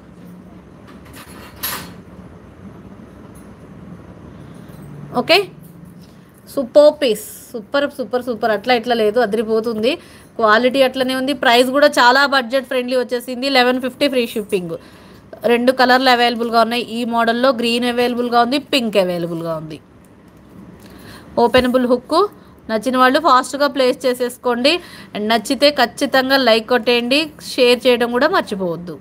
okay super piece super super super అట్లా ఇట్లా లేదు అదిరిపోతుంది క్వాలిటీ అట్లనే ఉంది ప్రైస్ కూడా చాలా బడ్జెట్ ఫ్రెండ్లీ వచ్చేసింది లెవెన్ ఫిఫ్టీ ఫ్రీ షిప్పింగ్ రెండు కలర్లు అవైలబుల్గా ఉన్నాయి ఈ మోడల్లో గ్రీన్ అవైలబుల్గా ఉంది పింక్ అవైలబుల్గా ఉంది ఓపెనబుల్ హుక్ నచ్చిన వాళ్ళు ఫాస్ట్గా ప్లేస్ చేసేసుకోండి అండ్ నచ్చితే ఖచ్చితంగా లైక్ కొట్టేయండి షేర్ చేయడం కూడా మర్చిపోవద్దు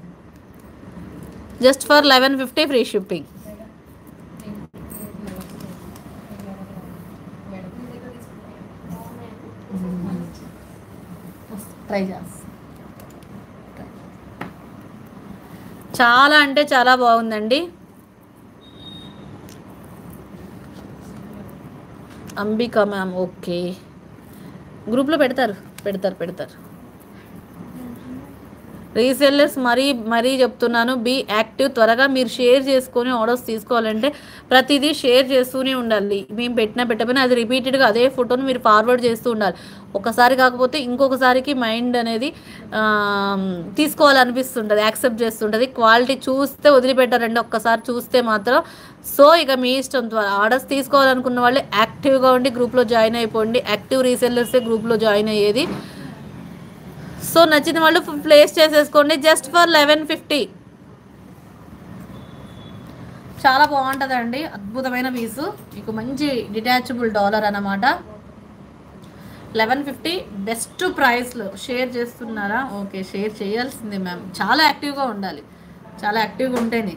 just for eleven fifty free shipping try చేస్తా చాలా అంటే చాలా బాగుందండి అంబికా మ్యామ్ ఓకే గ్రూప్లో పెడతారు పెడతారు పెడతారు రీసెల్లర్స్ మరీ మరీ చెప్తున్నాను బీ యాక్టివ్ త్వరగా మీరు షేర్ చేసుకొని ఆర్డర్స్ తీసుకోవాలంటే ప్రతిదీ షేర్ చేస్తూనే ఉండాలి మేము పెట్టినా పెట్టకపోయినా అది రిపీటెడ్గా అదే ఫోటోను మీరు ఫార్వర్డ్ చేస్తూ ఉండాలి ఒకసారి కాకపోతే ఇంకొకసారికి మైండ్ అనేది ఆ, తీసుకోవాలనిపిస్తుంటుంది యాక్సెప్ట్ చేస్తుంటుంది క్వాలిటీ చూస్తే వదిలిపెట్టారండి ఒక్కసారి చూస్తే మాత్రం సో ఇక మీ ఇష్టం త్వర- ఆర్డర్స్ తీసుకోవాలనుకున్న వాళ్ళు యాక్టివ్గా ఉండి గ్రూప్లో జాయిన్ అయిపోండి యాక్టివ్ రీసెల్లర్సే గ్రూప్లో జాయిన్ అయ్యేది సో నచ్చిన వాళ్ళు ప్లేస్ చేసేసుకోండి జస్ట్ ఫర్ లెవెన్ ఫిఫ్టీ చాలా బాగుంటుందండి అద్భుతమైన పీసు మీకు మంచి డిటాచబుల్ డాలర్ అన్నమాట లెవెన్ ఫిఫ్టీ బెస్ట్ ప్రైస్లో షేర్ చేస్తున్నారా ఓకే షేర్ చేయాల్సిందే మ్యామ్ చాలా యాక్టివ్గా ఉండాలి చాలా యాక్టివ్గా ఉంటేనే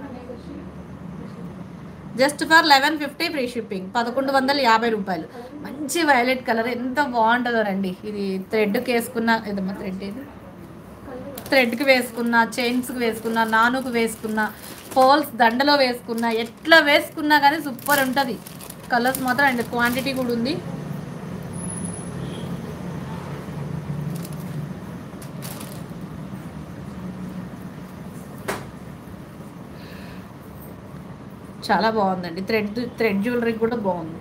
just for eleven fifty free shipping పదకొండు వందల యాభై రూపాయలు మంచి వైలెట్ కలర్ ఎంత బాగుంటుందో రండి ఇది థ్రెడ్కి వేసుకున్న ఏదమ్మా థ్రెడ్ ఇది థ్రెడ్కి వేసుకున్న చైన్స్కి వేసుకున్న నానుకు వేసుకున్న పోల్స్ దండలో వేసుకున్న ఎట్లా వేసుకున్నా కానీ సూపర్ ఉంటుంది కలర్స్ మాత్రం అండ్ క్వాంటిటీ కూడా ఉంది చాలా బాగుందండి థ్రెడ్ థ్రెడ్ జ్యువెలరీ కూడా బాగుంది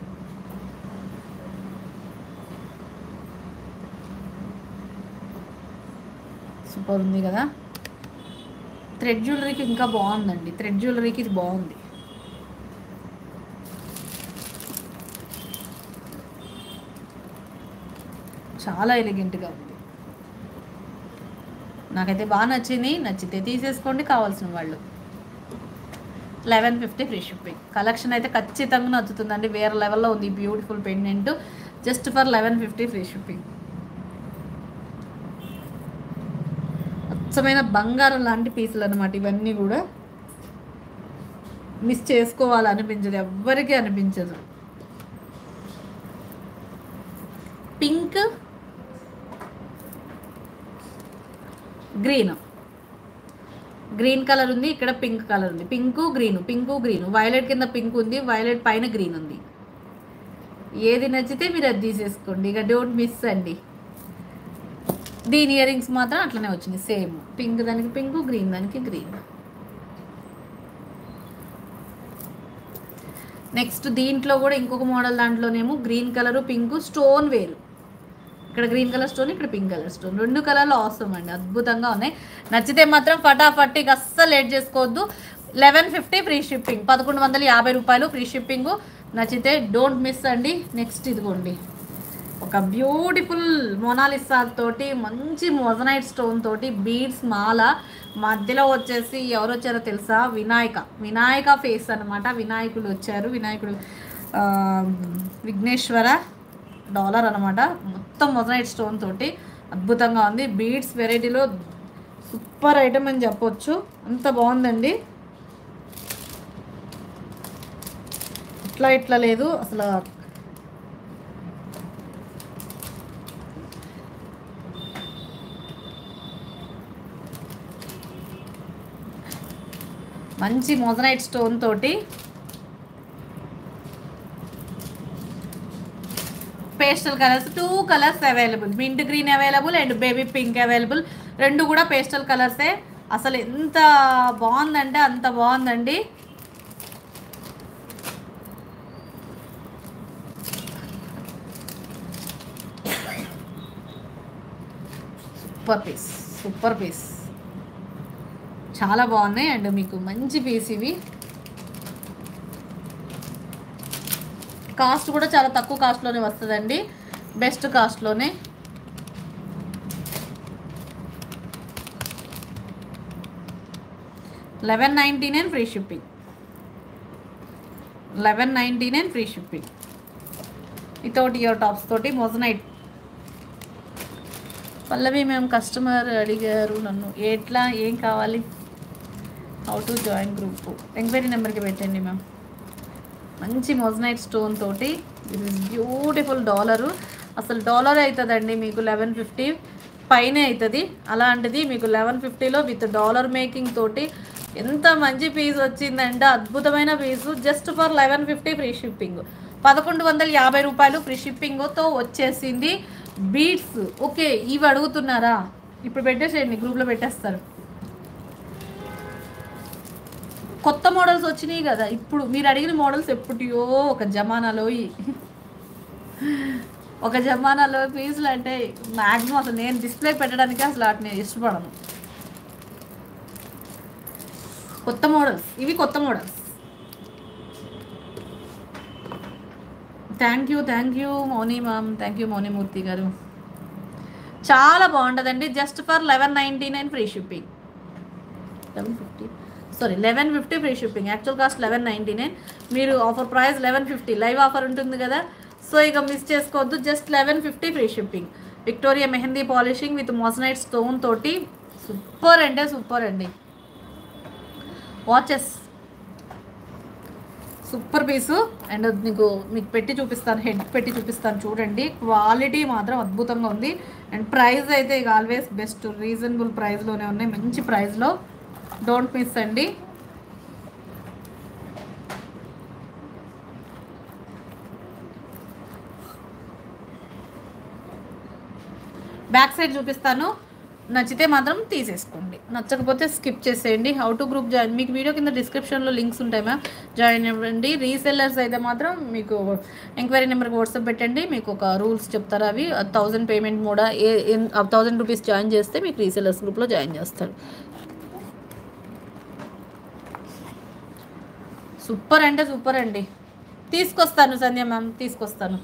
సూపర్ ఉంది కదా థ్రెడ్ జ్యువెలరీకి ఇంకా బాగుందండి థ్రెడ్ జ్యువెలరీకి ఇది బాగుంది చాలా ఎలిగెంట్గా ఉంది నాకైతే బాగా నచ్చింది నచ్చితే తీసేసుకోండి కావాల్సిన వాళ్ళు eleven fifty free shipping collection అయితే ఖచ్చితంగా నచ్చుతుందండి వేరే లెవెల్లో ఉంది beautiful pendant just for eleven fifty free shipping అచ్చమైన బంగారం లాంటి పీసులు అనమాట ఇవన్నీ కూడా మిస్ చేసుకోవాలనిపించదు ఎవ్వరికీ అనిపించదు పింక్ గ్రీన్ గ్రీన్ కలర్ ఉంది ఇక్కడ పింక్ కలర్ ఉంది pink green pink green violet కింద పింక్ ఉంది వైలెట్ పైన గ్రీన్ ఉంది ఏది నచ్చితే మీరు అది తీసేసుకోండి ఇక డోంట్ మిస్ అండి దీని ఇయర్ రింగ్స్ మాత్రం అట్లనే వచ్చింది సేమ్ పింక్ దానికి పింక్ గ్రీన్ దానికి గ్రీన్ నెక్స్ట్ దీంట్లో కూడా ఇంకొక మోడల్ దాంట్లోనేమో గ్రీన్ కలర్ పింక్ స్టోన్ వేరు ఇక్కడ గ్రీన్ కలర్ స్టోన్ ఇక్కడ పింక్ కలర్ స్టోన్ రెండు కలర్లు అవసరం అండి అద్భుతంగా ఉన్నాయి నచ్చితే మాత్రం ఫటాఫట్ ఇక అస్సలు లేట్ చేసుకోవద్దు లెవెన్ ఫిఫ్టీ ఫ్రీ షిప్పింగ్ పదకొండు వందల యాభై రూపాయలు ఫ్రీ షిప్పింగ్ నచ్చితే డోంట్ మిస్ అండి నెక్స్ట్ ఇదిగోండి ఒక బ్యూటిఫుల్ మొనాలిసా తోటి మంచి మొజనైట్ స్టోన్ తోటి బీడ్స్ మాల మధ్యలో వచ్చేసి ఎవరు వచ్చారో తెలుసా వినాయక వినాయక ఫేస్ అన్నమాట వినాయకుడు వచ్చారు వినాయకుడు ఆ, విఘ్నేశ్వర డాలర్ అన్నమాట మొత్తం మొజనైట్ స్టోన్ తోటి అద్భుతంగా ఉంది బీడ్స్ వెరైటీలో సూపర్ ఐటమ్ అని చెప్పొచ్చు అంత బాగుందండి ఇట్లా ఇట్లా లేదు అసలు మంచి మొజనైట్ స్టోన్ తోటి pastel colours two colours available mint green available and baby pink available రెండు కూడా పేస్టల్ కలర్సే అసలు ఎంత బాగుందంటే అంత బాగుందండి సూపర్ పీస్ సూపర్ పీస్ చాలా బాగున్నాయి అండ్ మీకు మంచి పీస్ ఇవి కాస్ట్ కూడా చాలా తక్కువ కాస్ట్లోనే వస్తుందండి బెస్ట్ కాస్ట్లోనే eleven ninety nine free shipping eleven ninety nine free shipping without ear tops తోటి మొజనైట్ పల్లవి మేము కస్టమర్ అడిగారు నన్ను ఎట్లా ఏం కావాలి how to join group enquiry నెంబర్కి పెట్టండి మ్యామ్ మంచి మొజనైట్ స్టోన్ తోటి దిస్ ఇస్ బ్యూటిఫుల్ డాలరు అసలు డాలర్ అవుతుందండి మీకు లెవెన్ ఫిఫ్టీ పైనే అవుతుంది అలాంటిది మీకు లెవెన్ ఫిఫ్టీలో విత్ డాలర్ మేకింగ్ తోటి ఎంత మంచి పీస్ వచ్చిందంటే అద్భుతమైన piece just for eleven fifty free shipping పదకొండు వందల యాభై రూపాయలు ఫ్రీ షిప్పింగ్తో వచ్చేసింది బీట్స్ ఓకే ఇవి అడుగుతున్నారా ఇప్పుడు పెట్టేసేయండి గ్రూప్లో పెట్టేస్తారు కొత్త మోడల్స్ వచ్చినాయి కదా ఇప్పుడు మీరు అడిగిన మోడల్స్ ఎప్పటియో ఒక జమానాలో ఈ- ఒక జమానాలో పీసులు అంటే మ్యాక్సిమం అసలు నేను డిస్ప్లే పెట్టడానికి అసలు వాటిని ఇష్టపడను కొత్త మోడల్స్ ఇవి కొత్త models thank you thank you Mouni ma'am thank you Mounimurthy గారు చాలా బాగుంటుందండి just for eleven ninety nine free shipping eleven fifty sorry eleven fifty free shipping actual cost eleven ninety nine మీరు offer price eleven fifty live offer ఉంటుంది కదా so ఇక miss చేసుకోవద్దు just eleven fifty free shipping Victoria mehndi polishing with moissanite stone తోటి super అంటే super అండి watches super piece and మీకు మీకు పెట్టి చూపిస్తాను హెడ్ పెట్టి చూపిస్తాను చూడండి క్వాలిటీ మాత్రం అద్భుతంగా ఉంది అండ్ ప్రైస్ అయితే ఇక ఆల్వేస్ బెస్ట్ రీజనబుల్ ప్రైస్లోనే ఉన్నాయి మంచి ప్రైస్లో డోంట్ మిస్ అండి బ్యాక్ సైడ్ చూపిస్తాను నచ్చితే మాత్రం తీసేసుకోండి నచ్చకపోతే స్కిప్ చేసేయండి హౌ టు గ్రూప్ జాయిన్ మీకు వీడియో కింద డిస్క్రిప్షన్లో లింక్స్ ఉంటాయి మ్యామ్ జాయిన్ అవ్వండి రీసెల్లర్స్ అయితే మాత్రం మీకు ఎంక్వైరీ నెంబర్కి వాట్సాప్ పెట్టండి మీకు ఒక రూల్స్ చెప్తారు అవి థౌజండ్ పేమెంట్ కూడా ఏ థౌజండ్ రూపీస్ జాయిన్ చేస్తే మీకు రీసెల్లర్స్ గ్రూప్లో జాయిన్ చేస్తారు సూపర్ అంటే సూపర్ అండి తీసుకొస్తాను సంధ్య మ్యామ్ తీసుకొస్తాను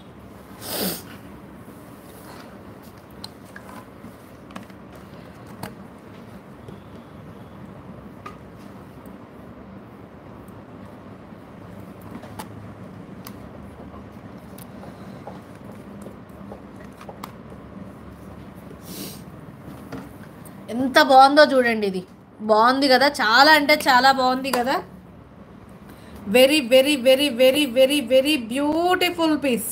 ఎంత బాగుందో చూడండి ఇది బాగుంది కదా చాలా అంటే చాలా బాగుంది కదా very very very very very very beautiful piece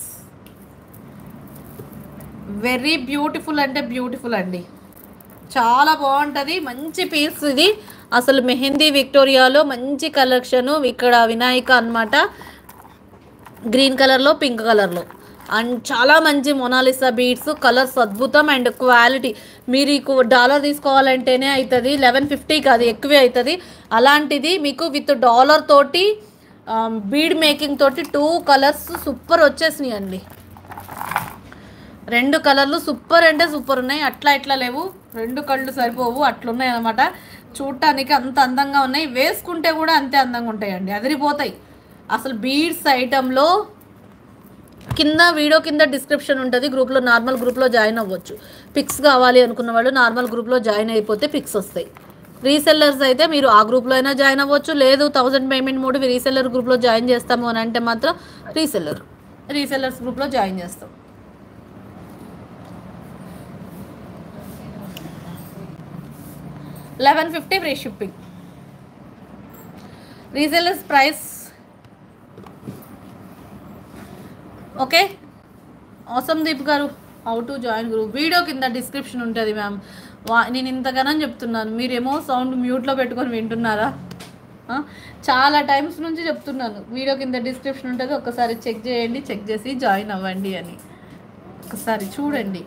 very beautiful అంటే బ్యూటిఫుల్ అండి చాలా బాగుంటుంది మంచి పీస్ ఇది అసలు మెహందీ విక్టోరియాలో మంచి కలెక్షను ఇక్కడ వినాయక అన్నమాట గ్రీన్ కలర్లో పింక్ కలర్లో అండ్ చాలా మంచి మొనాలిసా బీడ్స్ కలర్స్ అద్భుతం అండ్ క్వాలిటీ మీరు ఈ డాలర్ తీసుకోవాలంటేనే అవుతుంది లెవెన్ ఫిఫ్టీకి అది ఎక్కువే అవుతుంది అలాంటిది మీకు విత్ డాలర్ తోటి బీడ్ మేకింగ్ తోటి టూ కలర్స్ సూపర్ వచ్చేసినాయి అండి రెండు కలర్లు సూపర్ అంటే సూపర్ ఉన్నాయి అట్లా ఇట్లా లేవు రెండు కళ్ళు సరిపోవు అట్లున్నాయి అనమాట చూడటానికి అంత అందంగా ఉన్నాయి వేసుకుంటే కూడా అంతే అందంగా ఉంటాయండి అదిరిపోతాయి అసలు బీడ్స్ ఐటెంలో కింద వీడియో కింద డిస్క్రిప్షన్ ఉంటుంది గ్రూప్లో నార్మల్ గ్రూప్లో జాయిన్ అవ్వచ్చు పిక్స్ కావాలి అనుకున్న వాళ్ళు నార్మల్ గ్రూప్లో జాయిన్ అయిపోతే పిక్స్ వస్తాయి రీసెల్లర్స్ అయితే మీరు ఆ గ్రూప్లో అయినా జాయిన్ అవ్వచ్చు లేదు థౌజండ్ పేమెంట్ మూడు రీసెల్లర్ గ్రూప్లో జాయిన్ చేస్తాము అని అంటే మాత్రం రీసెల్లర్ రీసెల్లర్స్ గ్రూప్లో జాయిన్ చేస్తాం eleven fifty free shipping resellers price okay అవసరం దీప్ గారు how to join group video కింద డిస్క్రిప్షన్ ఉంటుంది మ్యామ్ వా నేను ఇంతగానని చెప్తున్నాను మీరేమో సౌండ్ మ్యూట్లో పెట్టుకొని వింటున్నారా ఆ? చాలా టైమ్స్ నుంచి చెప్తున్నాను వీడియో కింద డిస్క్రిప్షన్ ఉంటుంది ఒకసారి చెక్ చేయండి చెక్ చేసి జాయిన్ అవ్వండి అని ఒకసారి చూడండి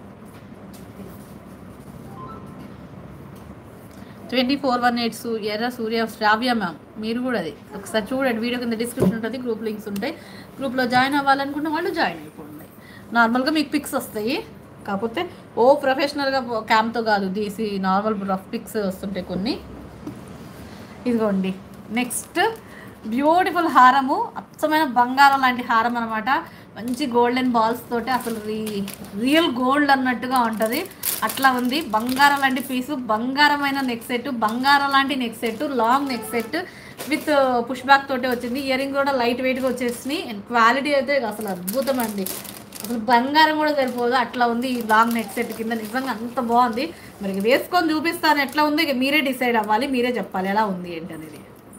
ట్వంటీ ఫోర్ వన్ ఎయిట్ సూ ఎర్ర సూర్య శ్రావ్య మ్యామ్ మీరు కూడా అది ఒకసారి చూడండి వీడియో కింద డిస్క్రిప్షన్ ఉంటుంది గ్రూప్ లింక్స్ ఉంటాయి గ్రూప్లో జాయిన్ అవ్వాలనుకున్న వాళ్ళు జాయిన్ అయిపోండి నార్మల్గా మీకు పిక్స్ వస్తాయి కాకపోతే ఓ ప్రొఫెషనల్గా క్యాంప్తో కాదు తీసి నార్మల్ రఫ్ పిక్స్ వస్తుంటాయి కొన్ని ఇదిగోండి నెక్స్ట్ బ్యూటిఫుల్ హారము అచ్చమైన బంగారం లాంటి హారం అనమాట మంచి గోల్డెన్ బాల్స్ తోటి అసలు రీ రియల్ గోల్డ్ అన్నట్టుగా ఉంటుంది అట్లా ఉంది బంగారం లాంటి పీసు బంగారమైన నెక్ సెట్ బంగారం లాంటి neck set long neck set with push back తోటి వచ్చింది ఇయర్ రింగ్ కూడా లైట్ వెయిట్గా వచ్చేసినాయి అండ్ క్వాలిటీ అయితే అసలు అద్భుతం అండి అసలు బంగారం కూడా సరిపోదు అట్లా ఉంది ఈ లాంగ్ నెక్ సెట్ కింద నిజంగా అంత బాగుంది మరి ఇక వేసుకొని చూపిస్తాను ఎట్లా ఉంది ఇక మీరే డిసైడ్ అవ్వాలి మీరే చెప్పాలి ఎలా ఉంది ఏంటి అనేది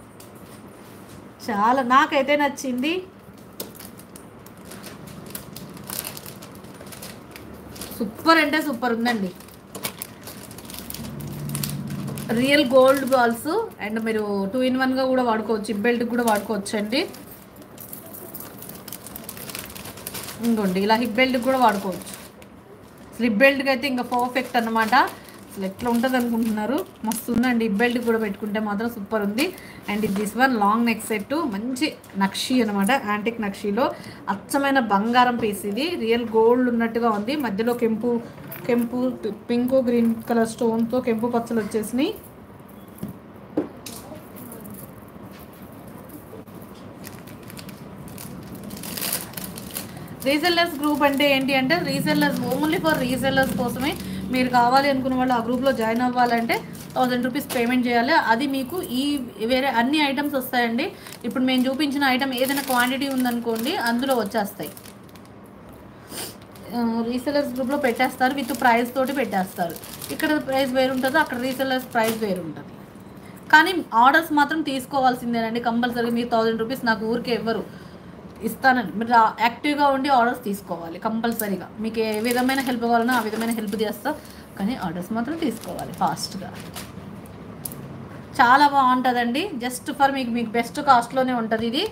చాలా నాకైతే నచ్చింది సూపర్ అంటే సూపర్ ఉందండి రియల్ గోల్డ్ బాల్స్ అండ్ మీరు టూ ఇన్ వన్గా కూడా వాడుకోవచ్చు హిప్ బెల్ట్ కూడా వాడుకోవచ్చు అండి ఇంకోండి ఇలా హిప్ బెల్ట్ కూడా వాడుకోవచ్చు స్లిప్ బెల్ట్కి అయితే ఇంకా పర్ఫెక్ట్ అన్నమాట అసలు ఎట్లా ఉంటుంది అనుకుంటున్నారు మస్తు ఉందండి హిప్ బెల్ట్ కూడా పెట్టుకుంటే మాత్రం సూపర్ ఉంది and this one long neck set మంచి నక్షి అనమాట యాంటిక్ నక్షిలో అచ్చమైన బంగారం పీస్ ఇది రియల్ గోల్డ్ ఉన్నట్టుగా ఉంది మధ్యలో కెంపు కెంపు పింక్ గ్రీన్ కలర్ స్టోన్తో కెంపు పచ్చలు వచ్చేసినాయి రీసెల్లర్స్ గ్రూప్ అంటే ఏంటి అంటే రీసెల్లర్స్ ఓన్లీ ఫర్ రీసెల్లర్స్ కోసమే మీరు కావాలి అనుకున్న వాళ్ళు ఆ గ్రూప్లో జాయిన్ అవ్వాలంటే థౌజండ్ రూపీస్ పేమెంట్ చేయాలి అది మీకు ఈ వేరే అన్ని ఐటమ్స్ వస్తాయండి ఇప్పుడు మేము చూపించిన ఐటమ్ ఏదైనా క్వాంటిటీ ఉందనుకోండి అందులో వచ్చేస్తాయి రీసెలర్స్ గ్రూప్లో పెట్టేస్తారు విత్ ప్రైస్ తోటి పెట్టేస్తారు ఇక్కడ ప్రైస్ వేరు ఉంటుంది అక్కడ రీసెలర్స్ ప్రైస్ వేరు ఉంటుంది కానీ ఆర్డర్స్ మాత్రం తీసుకోవాల్సిందేనండి కంపల్సరీ మీరు థౌజండ్ రూపీస్ నాకు ఊరికే ఇవ్వరు ఇస్తానండి మీరు రా- యాక్టివ్గా ఉండి ఆర్డర్స్ తీసుకోవాలి కంపల్సరీగా మీకు ఏ విధమైన హెల్ప్ కావాలన్నా ఆ విధమైన హెల్ప్ చేస్తా కానీ ఆర్డర్స్ మాత్రం తీసుకోవాలి ఫాస్ట్గా చాలా బాగుంటుందండి జస్ట్ ఫర్ మీకు మీకు బెస్ట్ కాస్ట్లోనే ఉంటుంది ఇది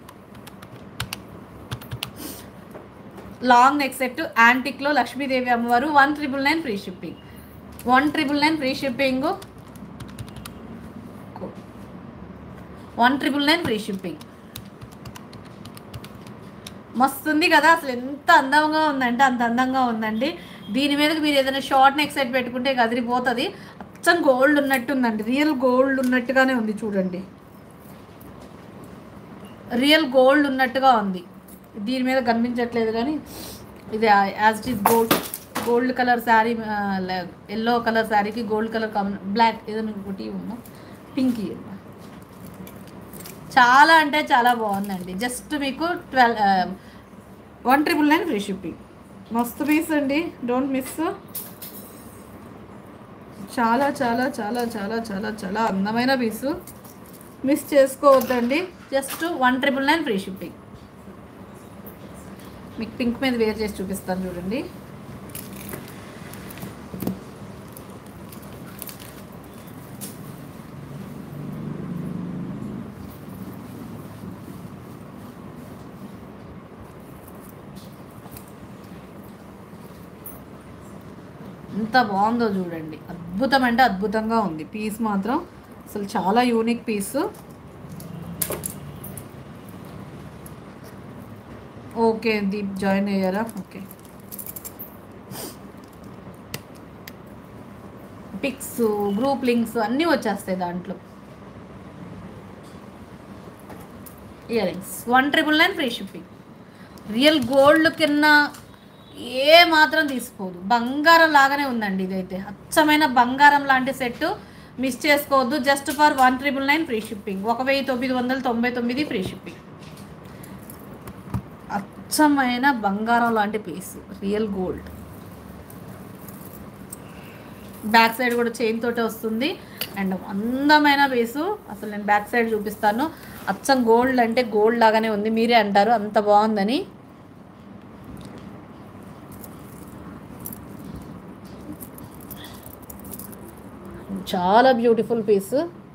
లాంగ్ నెక్ సెట్ యాంటిక్లో లక్ష్మీదేవి అమ్మవారు one triple nine free shipping one triple nine free shipping one triple nine free shipping మస్తు ఉంది కదా అసలు ఎంత అందంగా ఉందంటే అంత అందంగా ఉందండి దీని మీదకి మీరు ఏదైనా షార్ట్ నెక్ సెట్ పెట్టుకుంటే కదిరిపోతుంది అచ్చం గోల్డ్ ఉన్నట్టు ఉందండి రియల్ గోల్డ్ ఉన్నట్టుగానే ఉంది చూడండి రియల్ గోల్డ్ ఉన్నట్టుగా ఉంది దీని మీద కనిపించట్లేదు కానీ ఇది as it is gold gold colour sari yellow colour శారీకి గోల్డ్ కలర్ కాంబినే బ్లాక్ ఏదైనా ఒకటి ఇవ్వమ్మా పింక్ ఇవ్వమ్మా చాలా అంటే చాలా బాగుందండి జస్ట్ మీకు twelve one triple nine free shipping మస్తు పీస్ అండి డోంట్ మిస్ చాలా చాలా చాలా చాలా చాలా చాలా అందమైన పీసు మిస్ చేసుకోవద్దండి just one triple nine free shipping మీకు పింక్ మీద వేర్ చేసి చూపిస్తాను చూడండి ఎంత బాగుందో చూడండి అద్భుతం అంటే అద్భుతంగా ఉంది పీస్ మాత్రం అసలు చాలా unique piece okay Deep join అయ్యారా ఓకే పిక్స్ గ్రూప్ లింక్స్ అన్నీ వచ్చేస్తాయి దాంట్లో ear rings one triple nine free shipping real gold కింద ఏ మాత్రం తీసుకోదు బంగారం లాగానే ఉందండి ఇదైతే అచ్చమైన బంగారం లాంటి సెట్ మిస్ చేసుకోవద్దు just for one triple nine free shipping ఒక వెయ్యి తొమ్మిది వందల తొంభై తొమ్మిది ఫ్రీ షిప్పింగ్ అచ్చమైన బంగారం లాంటి piece real gold back side కూడా చైన్ తోటే వస్తుంది అండ్ అందమైన పీసు అసలు నేను బ్యాక్ సైడ్ చూపిస్తాను అచ్చం గోల్డ్ అంటే గోల్డ్ లాగానే ఉంది మీరే అంటారు అంత బాగుందని చాలా బ్యూటిఫుల్ పీస్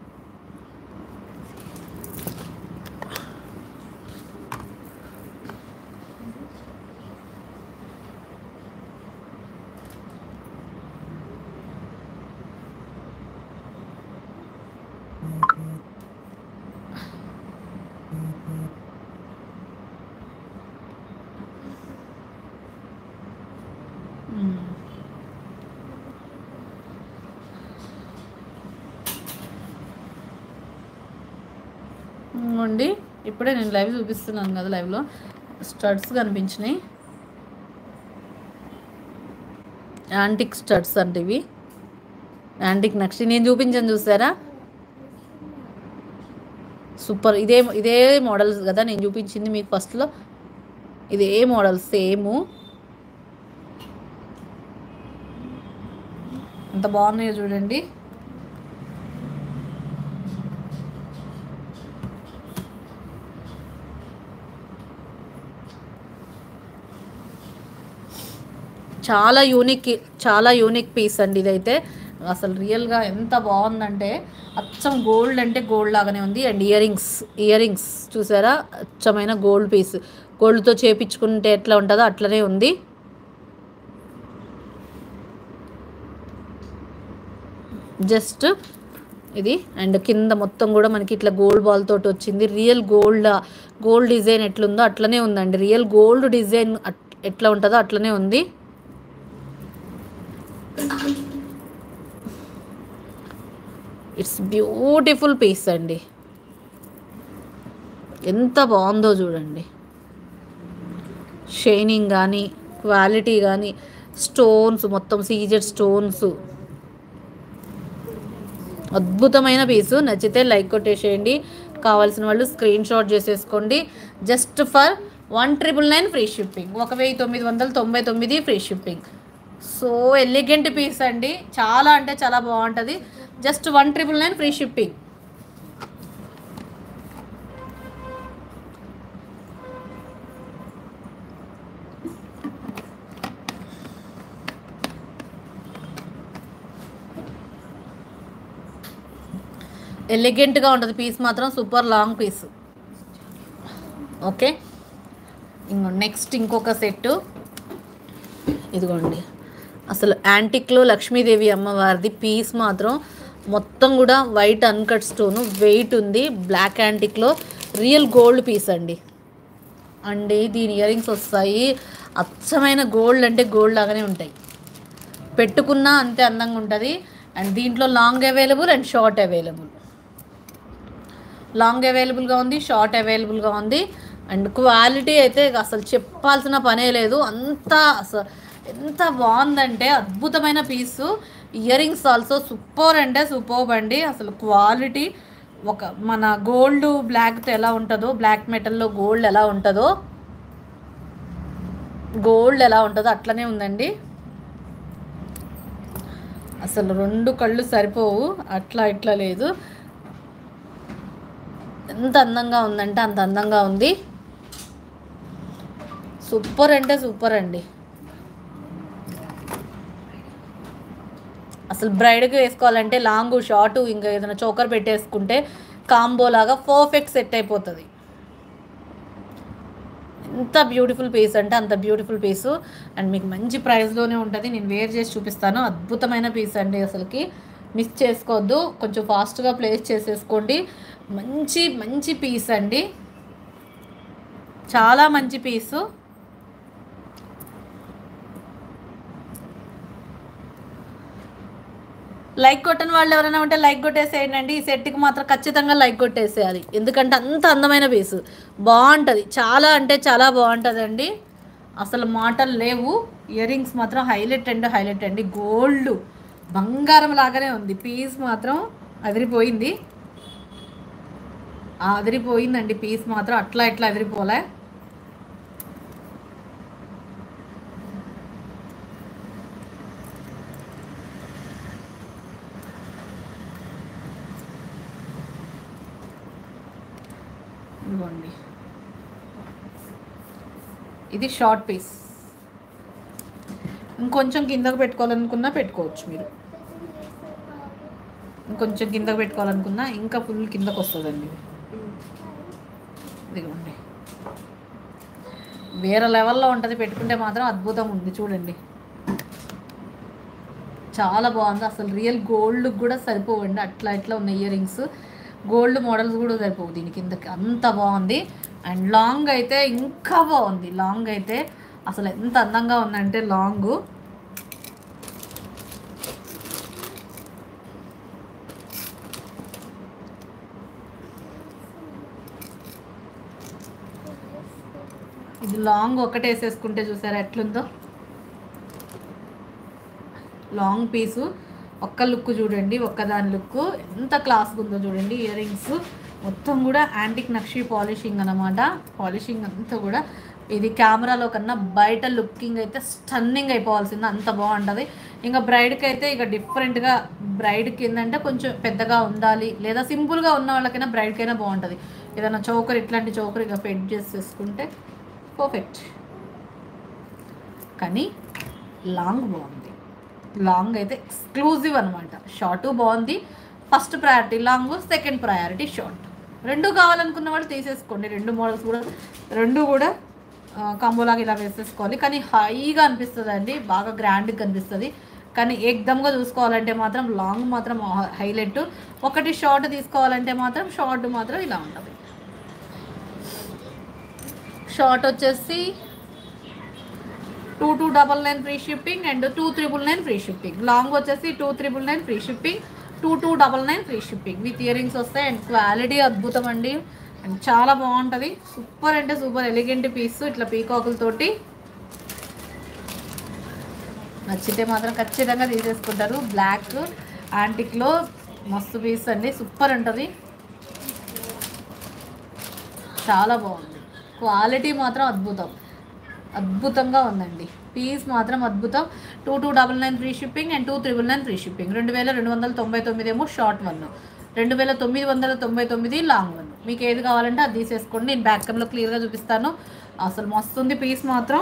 అండి ఇప్పుడే నేను లైవ్ చూపిస్తున్నాను కదా లైవ్లో స్టడ్స్ కనిపించినాయి యాంటిక్ స్టడ్స్ అంటే ఇవి యాంటిక్ నక్షి నేను చూపించాను చూసారా సూపర్ ఇదే ఇదే మోడల్స్ కదా నేను చూపించింది మీకు ఫస్ట్లో ఇదే మోడల్ సేము ఎంత బాగున్నాయో చూడండి చాలా యూనిక్ చాలా యూనిక్ పీస్ అండి ఇదైతే అసలు రియల్గా ఎంత బాగుందంటే అచ్చం గోల్డ్ అంటే గోల్డ్ లాగానే ఉంది and ear rings year rings చూసారా అచ్చమైన గోల్డ్ పీస్ గోల్డ్తో చేపించుకుంటే ఎట్లా ఉంటుందో అట్లనే ఉంది జస్ట్ ఇది అండ్ కింద మొత్తం కూడా మనకి ఇట్లా గోల్డ్ బాల్ తోటి వచ్చింది రియల్ గోల్డ్ గోల్డ్ డిజైన్ ఎట్లుందో అట్లనే ఉందండి రియల్ గోల్డ్ డిజైన్ అట్- ఎట్లా ఉంటుందో అట్లనే ఉంది ఇట్స్ బ్యూటిఫుల్ పీస్ అండి ఎంత బాగుందో చూడండి షైనింగ్ కానీ క్వాలిటీ కానీ స్టోన్స్ మొత్తం సీజెడ్ స్టోన్స్ అద్భుతమైన పీసు నచ్చితే లైక్ కొట్టేసేయండి కావాల్సిన వాళ్ళు స్క్రీన్ షాట్ చేసేసుకోండి just for one triple nine free shipping ఒక వెయ్యి తొమ్మిది వందల తొంభై తొమ్మిది free shipping so elegant piece అండి చాలా అంటే చాలా బాగుంటుంది just one triple nine free shipping ఎలిగెంట్గా ఉంటుంది పీస్ మాత్రం సూపర్ లాంగ్ పీస్ ఓకే ఇంకో నెక్స్ట్ ఇంకొక సెట్ ఇదిగోండి అసలు యాంటిక్లో లక్ష్మీదేవి అమ్మవారిది పీస్ మాత్రం మొత్తం కూడా వైట్ అన్కట్ స్టోను వెయిట్ ఉంది బ్లాక్ యాంటిక్లో రియల్ గోల్డ్ పీస్ అండి అండి దీని ఇయర్ రింగ్స్ వస్తాయి అచ్చమైన గోల్డ్ అంటే గోల్డ్ లాగానే ఉంటాయి పెట్టుకున్నా అంతే అందంగా ఉంటుంది అండ్ దీంట్లో long available and short available long అవైలబుల్గా ఉంది షార్ట్ అవైలబుల్గా ఉంది అండ్ క్వాలిటీ అయితే అసలు చెప్పాల్సిన పనే లేదు అంత అసలు ఎంత బాగుందంటే అద్భుతమైన piece ear rings also super అంటే సూపర్ అండి అసలు క్వాలిటీ ఒక మన గోల్డ్ బ్లాక్తో ఎలా ఉంటుందో బ్లాక్ మెటల్లో గోల్డ్ ఎలా ఉంటుందో గోల్డ్ ఎలా ఉంటుందో అట్లనే ఉందండి అసలు రెండు కళ్ళు సరిపోవు అట్లా ఇట్లా లేదు ఎంత అందంగా ఉందంటే అంత అందంగా ఉంది సూపర్ అంటే సూపర్ అండి అసలు బ్రైడ్కి వేసుకోవాలంటే లాంగ్ షార్ట్ ఇంకా ఏదైనా చోకర్ పెట్టేసుకుంటే కాంబో లాగా పర్ఫెక్ట్ సెట్ అయిపోతుంది ఎంత బ్యూటిఫుల్ పీస్ అంటే అంత బ్యూటిఫుల్ పీసు అండ్ మీకు మంచి ప్రైస్లోనే ఉంటుంది నేను వేర్ చేసి చూపిస్తాను అద్భుతమైన పీస్ అండి అసలుకి మిస్ చేసుకోవద్దు కొంచెం ఫాస్ట్గా ప్లేస్ చేసేసుకోండి మంచి మంచి పీస్ అండి చాలా మంచి పీసు లైక్ కొట్టని వాళ్ళు ఎవరైనా ఉంటే లైక్ కొట్టేసేయండి అండి ఈ సెట్కి మాత్రం ఖచ్చితంగా లైక్ కొట్టేసేయాలి ఎందుకంటే అంత అందమైన పీసు బాగుంటుంది చాలా అంటే చాలా బాగుంటుందండి అసలు మాటలు లేవు ఇయర్ రింగ్స్ మాత్రం హైలైట్ అండి హైలైట్ అండి గోల్డ్ బంగారం లాగానే ఉంది పీస్ మాత్రం అదిరిపోయింది ఆ అదిరిపోయిందండి పీస్ మాత్రం అట్లా ఇట్లా అదిరిపోలే ఇదిగోండి ఇది షార్ట్ పీస్ ఇంకొంచెం కిందకు పెట్టుకోవాలనుకున్నా పెట్టుకోవచ్చు మీరు ఇంకొంచెం కిందకు పెట్టుకోవాలనుకున్నా ఇంకా ఫుల్ కిందకు వస్తుందండి ఇదిగోండి వేరే లెవెల్లో ఉంటుంది పెట్టుకుంటే మాత్రం అద్భుతం ఉంది చూడండి చాలా బాగుంది అసలు రియల్ గోల్డ్ కూడా సరిపోవండి అట్లా ఇట్లా ఉన్న ఇయర్ రింగ్స్ గోల్డ్ మోడల్స్ కూడా సరిపోవు దీని కిందకి అంత బాగుంది అండ్ లాంగ్ అయితే ఇంకా బాగుంది లాంగ్ అయితే అసలు ఎంత అందంగా ఉందంటే లాంగ్ ఇది లాంగ్ ఒకటి వేసేసుకుంటే చూసారా ఎట్లుందో లాంగ్ పీసు ఒక్క లుక్ చూడండి ఒక్కదాని లుక్ ఎంత క్లాస్గా ఉందో చూడండి ఇయర్ రింగ్స్ మొత్తం కూడా యాంటిక్ నక్షి పాలిషింగ్ అనమాట పాలిషింగ్ అంతా కూడా ఇది కెమెరాలో కన్నా బయట లుకింగ్ అయితే స్టన్నింగ్ అయిపోవాల్సింది అంత బాగుంటుంది ఇంకా బ్రైడ్కి అయితే ఇక డిఫరెంట్గా బ్రైడ్కి ఏంటంటే కొంచెం పెద్దగా ఉండాలి లేదా సింపుల్గా ఉన్న వాళ్ళకైనా బ్రైడ్కైనా బాగుంటుంది ఏదైనా చౌకర్ ఇట్లాంటి చౌకర్ ఇక ఫెడ్ చేసేసుకుంటే పర్ఫెక్ట్ కానీ లాంగ్ బాగుంది లాంగ్ అయితే ఎక్స్క్లూజివ్ అనమాట షార్ట్ బాగుంది first priority long second priority short రెండు కావాలనుకున్న వాళ్ళు తీసేసుకోండి రెండు మోడల్స్ కూడా రెండు కూడా కాంబోలాగా ఇలా వేసేసుకోవాలి కానీ హైగా అనిపిస్తుంది అండి బాగా గ్రాండ్గా కనిపిస్తుంది కానీ ఏకదమ్గా చూసుకోవాలంటే మాత్రం లాంగ్ మాత్రం హైలైట్ ఒకటి షార్ట్ తీసుకోవాలంటే మాత్రం షార్ట్ మాత్రం ఇలా ఉంటుంది షార్ట్ వచ్చేసి two two double nine free shipping and two triple nine free shipping long వచ్చేసి two triple nine free shipping two two double nine free shipping with year rings వస్తాయి and quality అద్భుతం అండి and చాలా బాగుంటుంది super అంటే super elegant piece ఇట్లా పీకాకులతోటి నచ్చితే మాత్రం ఖచ్చితంగా తీసేసుకుంటారు బ్లాక్ యాంటిక్లో మస్తు పీస్ అండి సూపర్ ఉంటుంది చాలా బాగుంది క్వాలిటీ మాత్రం అద్భుతం అద్భుతంగా ఉందండి పీస్ మాత్రం అద్భుతం two two double nine free shipping and two triple nine free shipping రెండు వేల రెండు వందల తొంభై తొమ్మిది ఏమో షార్ట్ వన్ రెండు వేల తొమ్మిది వందల తొంభై తొమ్మిది లాంగ్ వన్ మీకు ఏది కావాలంటే అది తీసేసుకోండి నేను బ్యాక్ కెమ్లో క్లియర్గా చూపిస్తాను అసలు మస్తుంది పీస్ మాత్రం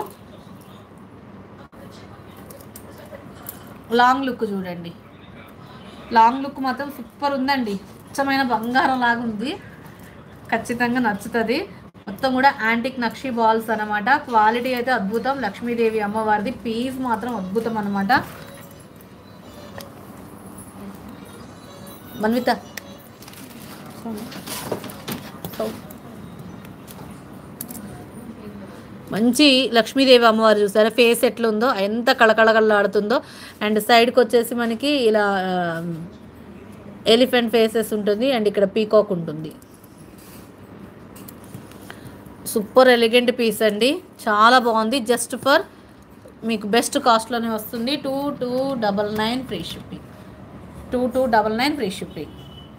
లాంగ్ లుక్ చూడండి లాంగ్ లుక్ మాత్రం సూపర్ ఉందండి స్వచ్ఛమైన బంగారం లాగా ఉంది ఖచ్చితంగా నచ్చుతుంది మొత్తం కూడా యాంటిక్ నక్షి బాల్స్ అనమాట క్వాలిటీ అయితే అద్భుతం లక్ష్మీదేవి అమ్మవారిది పీస్ మాత్రం అద్భుతం అనమాట మన్విత మంచి లక్ష్మీదేవి అమ్మవారు చూసారా ఫేస్ ఎట్లుందో ఎంత కళకళకళలాడుతుందో అండ్ సైడ్కి వచ్చేసి మనకి ఇలా ఎలిఫెంట్ ఫేసెస్ ఉంటుంది అండ్ ఇక్కడ పీకాక్ ఉంటుంది సూపర్ ఎలిగెంట్ పీస్ అండి చాలా బాగుంది జస్ట్ ఫర్ మీకు బెస్ట్ కాస్ట్లోనే వస్తుంది two two double nine free shipping two two double nine free shipping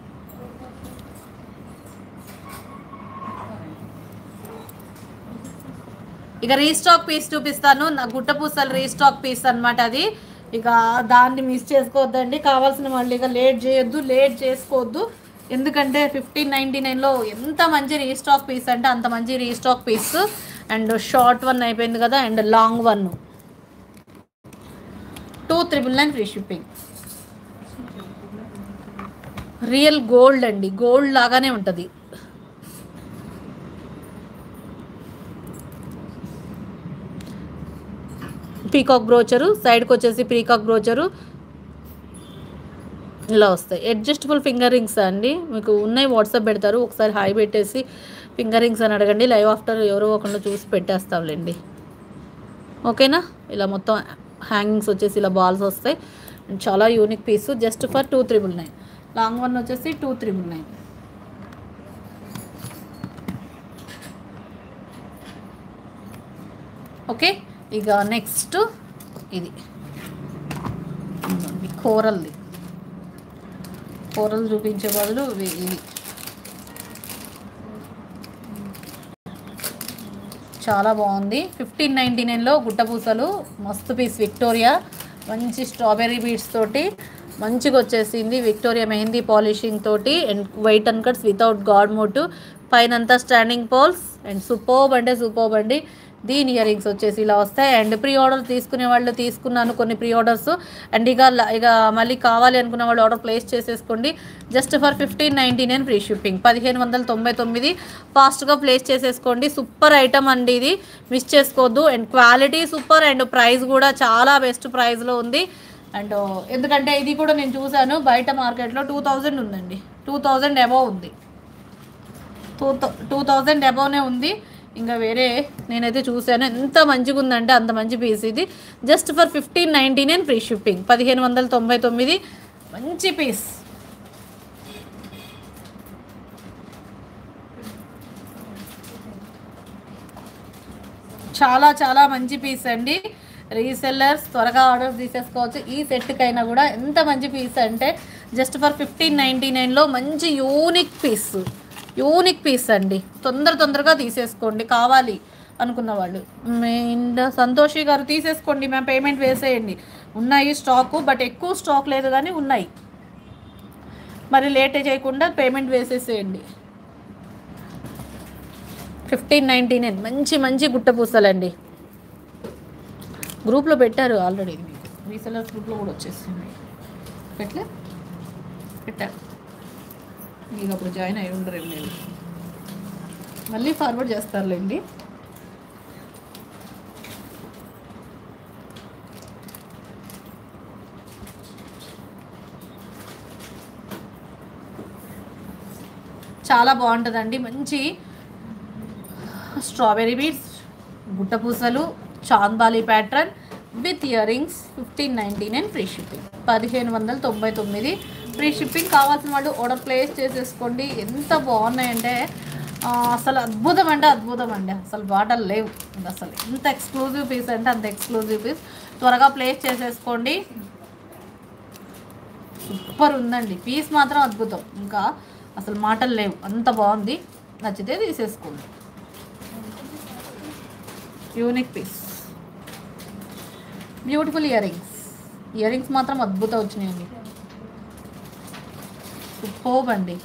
ఇక రీస్టాక్ పీస్ చూపిస్తాను నా గుట్ట పూసలు రీస్టాక్ పీస్ అన్నమాట అది ఇక దాన్ని మిస్ చేసుకోవద్దండి కావాల్సిన వాళ్ళు ఇక లేట్ చేయొద్దు లేట్ చేసుకోవద్దు ఎందుకంటే ఫిఫ్టీన్ నైంటీ నైన్లో ఎంత మంచి రీస్టాక్ పీస్ అంటే అంత మంచి restock piece and short one అయిపోయింది కదా and long one two triple nine free shipping real gold అండి గోల్డ్ లాగానే ఉంటుంది పీకాక్ బ్రోచరు సైడ్కి వచ్చేసి పీకాక్ బ్రోచరు ఇలా వస్తాయి అడ్జస్టబుల్ ఫింగర్ రింగ్స్ అండి మీకు ఉన్నాయి వాట్సాప్ పెడతారు ఒకసారి హాయ్ పెట్టేసి ఫింగర్ రింగ్స్ అని అడగండి లైవ్ ఆఫ్టర్ ఎవరో ఒకళ్ళు చూసి పెట్టేస్తాంలేండి ఓకేనా ఇలా మొత్తం హ్యాంగింగ్స్ వచ్చేసి ఇలా బాల్స్ వస్తాయి చాలా unique piece just for two triple nine long one వచ్చేసి టూ త్రిబుల్ నైన్ ఓకే ఇక నెక్స్ట్ ఇది ఇదిగోండి, కూరల్ది కూరలు చూపించే బదులు ఇవి- ఇవి చాలా బాగుంది ఫిఫ్టీన్ నైంటీ నైన్లో గుట్టపూసలు మస్తు పీస్ విక్టోరియా మంచి స్ట్రాబెర్రీ బీడ్స్ తోటి మంచిగా వచ్చేసింది విక్టోరియా మెహందీ పాలిషింగ్ తోటి and white and cuts without గాడ్ మోటు పైన అంతా స్టాండింగ్ పోల్స్ అండ్ సూపర్బ్ అంటే సూపర్బ్ అండి దీని ఇయర్ రింగ్స్ వచ్చేసి ఇలా వస్తాయి అండ్ ప్రీ ఆర్డర్ తీసుకునే వాళ్ళు తీసుకున్నాను కొన్ని ప్రీ ఆర్డర్స్ అండ్ ఇక ల- ఇక మళ్ళీ కావాలి అనుకున్న వాళ్ళు ఆర్డర్ ప్లేస్ చేసేసుకోండి just for fifteen ninety nine free shipping పదిహేను వందల తొంభై తొమ్మిది ఫాస్ట్గా ప్లేస్ చేసేసుకోండి సూపర్ ఐటమ్ అండి ఇది మిస్ చేసుకోవద్దు and quality super and price కూడా చాలా బెస్ట్ ప్రైస్లో ఉంది అండ్ ఎందుకంటే ఇది కూడా నేను చూశాను బయట మార్కెట్లో టూ థౌజండ్ ఉందండి టూ థౌజండ్ అబవ్ ఉంది టూ టూ థౌజండ్ అబవ్నే ఉంది ఇంకా వేరే నేనైతే చూశాను ఎంత మంచిగా ఉందంటే అంత మంచి పీస్ ఇది just for fifteen ninety nine free shipping పదిహేను వందల తొంభై తొమ్మిది మంచి పీస్ చాలా చాలా మంచి పీస్ అండి రీసెల్లర్స్ త్వరగా ఆర్డర్స్ తీసేసుకోవచ్చు ఈ సెట్కైనా కూడా ఎంత మంచి పీస్ అంటే జస్ట్ ఫర్ ఫిఫ్టీన్ నైంటీ నైన్లో మంచి యూనిక్ పీస్ యూనిక్ పీస్ అండి తొందర తొందరగా తీసేసుకోండి కావాలి అనుకున్న వాళ్ళు అండ్ సంతోషి గారు తీసేసుకోండి మేము పేమెంట్ వేసేయండి ఉన్నాయి స్టాకు బట్ ఎక్కువ స్టాక్ లేదు కానీ ఉన్నాయి మరి లేట్ చేయకుండా పేమెంట్ వేసేసేయండి ఫిఫ్టీన్ నైంటీ నైన్ మంచి మంచి గుట్ట పూసలండి గ్రూప్లో పెట్టారు ఆల్రెడీ మీకు రీసెలర్స్ గ్రూప్లో కూడా వచ్చేసింది పెట్టలే పెట్టారు మీకు అప్పుడు జాయిన్ అయి ఉండరు ఏం లేదు మళ్ళీ ఫార్వర్డ్ చేస్తారులేండి చాలా బాగుంటుందండి మంచి స్ట్రాబెరీ బీడ్స్ గుట్ట పూసలు చాందాలి pattern with year rings fifteen ninety nine free shipping పదిహేను వందల తొంభై తొమ్మిది ఫ్రీ షిప్పింగ్ కావాల్సిన వాళ్ళు ఆర్డర్ ప్లేస్ చేసేసుకోండి ఎంత బాగున్నాయంటే ఆ, అసలు అద్భుతం అంటే అద్భుతం అండి అసలు బాటలు లేవు అసలు ఎంత ఎక్స్క్లూజివ్ పీస్ అంటే అంత ఎక్స్క్లూజివ్ పీస్ త్వరగా ప్లేస్ చేసేసుకోండి సూపర్ ఉందండి పీస్ మాత్రం అద్భుతం ఇంకా అసలు మాటలు లేవు అంత బాగుంది నచ్చితే తీసేసుకోండి unique piece beautiful ear rings ear rings మాత్రం అద్భుతం వచ్చినాయండి సూపర్బ్ అండి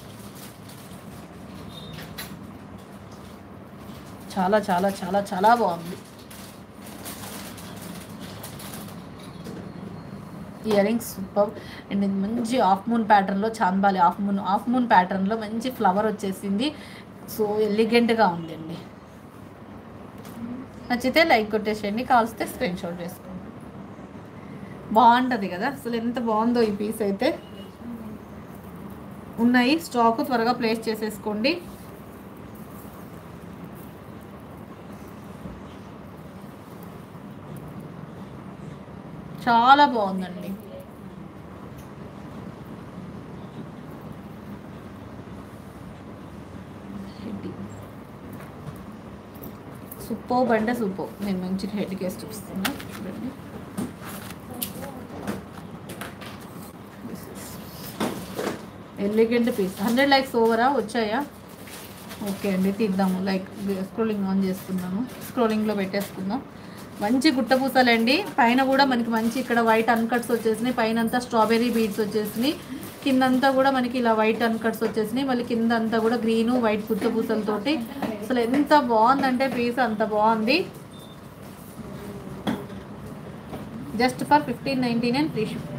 చాలా చాలా చాలా చాలా బాగుంది ఇయర్ రింగ్స్ సూపర్ అండ్ ఇది మంచి ఆఫ్ మూన్ ప్యాటర్న్లో చాంబాలి ఆఫ్ మూన్ ఆఫ్ మూన్ ప్యాటర్న్లో మంచి ఫ్లవర్ వచ్చేసింది సో ఎలిగెంట్గా ఉందండి నచ్చితే లైక్ కొట్టేసేయండి కాల్స్తే స్క్రీన్ షాట్ చేసుకోండి బాగుంటుంది కదా అసలు ఎంత బాగుందో ఈ పీస్ అయితే ఉన్నాయి స్టాక్ త్వరగా ప్లేస్ చేసేసుకోండి చాలా బాగుందండి సూపర్ అంటే సూపర్ నేను మంచి హెడ్ కేస్ చూపిస్తున్నా చూడండి ఎలిగెంట్ పీస్ హండ్రెడ్ లైక్స్ ఓవరా వచ్చాయా ఓకే అండి తీద్దాము లైక్ స్క్రోలింగ్ ఆన్ చేసుకున్నాము స్క్రోలింగ్లో పెట్టేసుకుందాం మంచి గుట్టపూసలండి పైన కూడా మనకి మంచి ఇక్కడ వైట్ అన్కట్స్ వచ్చేసినాయి పైన అంతా స్ట్రాబెర్రీ బీడ్స్ వచ్చేసినాయి కిందంతా కూడా మనకి ఇలా వైట్ అన్కట్స్ వచ్చేసినాయి మళ్ళీ కింద అంతా కూడా గ్రీను వైట్ గుట్టపూసలతోటి అసలు ఎంత బాగుందంటే పీస్ అంత బాగుంది just for fifteen ninety nine free ship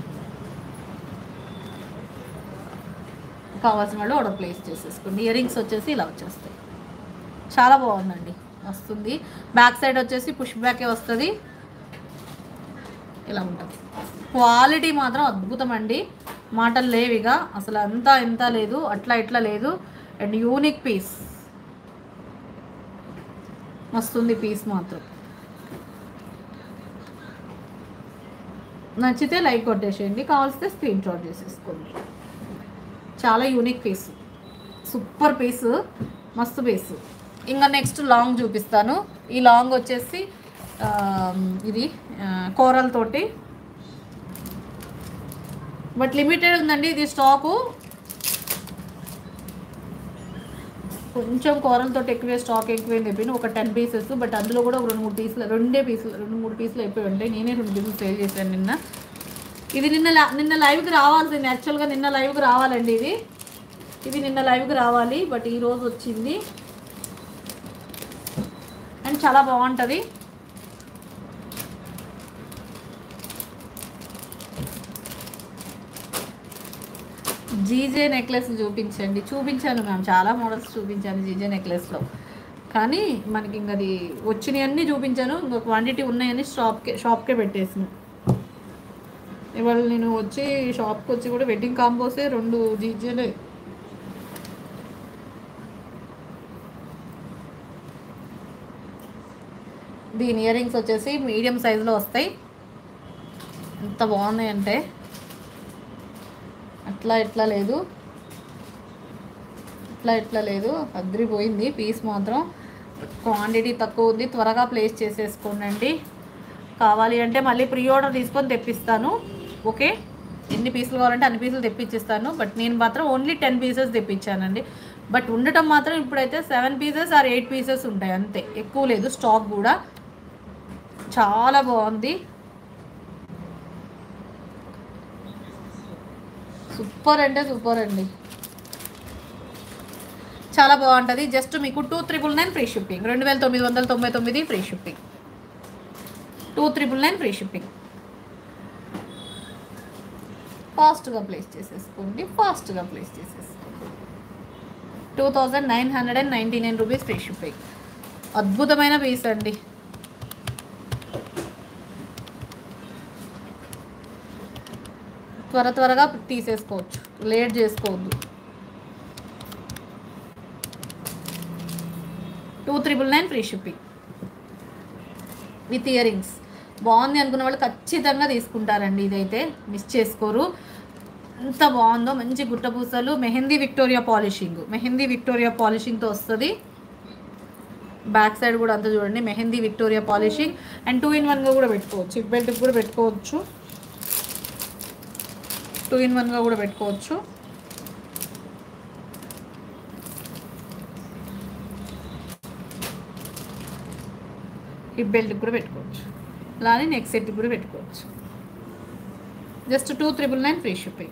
కావాల్సిన వాళ్ళు ఆర్డర్ ప్లేస్ చేసేసుకోండి ఇయర్ రింగ్స్ వచ్చేసి ఇలా వచ్చేస్తాయి చాలా బాగుందండి వస్తుంది బ్యాక్ సైడ్ వచ్చేసి పుష్ బ్యాకే వస్తుంది ఇలా ఉంటుంది క్వాలిటీ మాత్రం అద్భుతం అండి మాటలు లేవిగా అసలు అంతా ఎంత లేదు అట్లా ఇట్లా లేదు అండ్ యూనిక్ పీస్ వస్తుంది పీస్ మాత్రం నచ్చితే లైక్ కొట్టేసేయండి కావాల్సితే స్క్రీన్ షాట్ చేసేసుకోండి చాలా యూనిక్ పీస్ సూపర్ పీస్ మస్తు పీస్ ఇంకా నెక్స్ట్ లాంగ్ చూపిస్తాను ఈ లాంగ్ వచ్చేసి ఆ, ఇది కూరల తోటి బట్ లిమిటెడ్ ఉందండి ఇది స్టాకు కొంచెం కూరలతో ఎక్కువే స్టాక్ ఎక్కువే తెప్పిన ఒక టెన్ పీసెస్ బట్ అందులో కూడా ఒక రెండు మూడు పీసులు రెండే పీసులు రెండు మూడు పీసులు అయిపోయి ఉంటాయి నేనే రెండు పీసులు సేల్ చేశాను నిన్న ఇది నిన్న లా- నిన్న లైవ్కి రావాల్సింది యాక్చువల్గా నిన్న లైవ్కి రావాలండి ఇది ఇది నిన్న లైవ్కి రావాలి బట్ ఈ రోజు వచ్చింది అండ్ చాలా బాగుంటుంది జీజే నెక్లెస్ చూపించండి చూపించాను మ్యామ్ చాలా మోడల్స్ చూపించాను జీజే నెక్లెస్లో కానీ మనకి ఇంక అది వచ్చినవన్నీ చూపించాను ఇంకా క్వాంటిటీ ఉన్నాయని షాప్కే షాప్కే పెట్టేసిన ఇవాళ నేను వచ్చి షాప్కి వచ్చి కూడా వెడ్డింగ్ కాంబోసే రెండు జీజేలే దీని ఇయర్ రింగ్స్ వచ్చేసి మీడియం సైజులో వస్తాయి ఎంత బాగున్నాయి అంటే అట్లా ఇట్లా లేదు ఇట్లా ఇట్లా లేదు అద్రిపోయింది పీస్ మాత్రం క్వాంటిటీ తక్కువ ఉంది త్వరగా ప్లేస్ చేసేసుకోండి కావాలి అంటే మళ్ళీ ప్రీ ఆర్డర్ తీసుకొని తెప్పిస్తాను ఓకే ఎన్ని పీసులు కావాలంటే అన్ని పీసులు తెప్పించిస్తాను బట్ నేను మాత్రం ఓన్లీ టెన్ పీసెస్ తెప్పించానండి బట్ ఉండటం మాత్రం ఇప్పుడైతే seven pieces or eight pieces ఉంటాయి అంతే ఎక్కువ లేదు స్టాక్ కూడా చాలా బాగుంది సూపర్ అంటే సూపర్ అండి చాలా బాగుంటుంది జస్ట్ మీకు two triple nine free shipping రెండు వేల తొమ్మిది వందల తొంభై తొమ్మిది free shipping two triple nine free shipping ఫాస్ట్గా ప్లేస్ చేసేసుకోండి ఫాస్ట్గా ప్లేస్ చేసేసుకోండి two thousand nine hundred and ninety nine rupees free shipping అద్భుతమైన పీస్ అండి త్వర త్వరగా తీసేసుకోవచ్చు లేట్ చేసుకోవద్దు two triple nine free shipping with year rings బాగుంది అనుకున్న వాళ్ళు ఖచ్చితంగా తీసుకుంటారండి ఇదైతే మిస్ చేసుకోరు ఎంత బాగుందో మంచి గుట్టపూసలు mehndi Victoria polishing mehndi Victoria పాలిషింగ్తో వస్తుంది బ్యాక్ సైడ్ కూడా అంతా చూడండి mehndi Victoria polishing and two in వన్గా కూడా పెట్టుకోవచ్చు హిప్ బెల్ట్కి కూడా పెట్టుకోవచ్చు టూ ఇన్ వన్గా కూడా పెట్టుకోవచ్చు హిప్ బెల్ట్కి కూడా పెట్టుకోవచ్చు అలానే నెక్ సెట్కి కూడా పెట్టుకోవచ్చు just two triple nine free shipping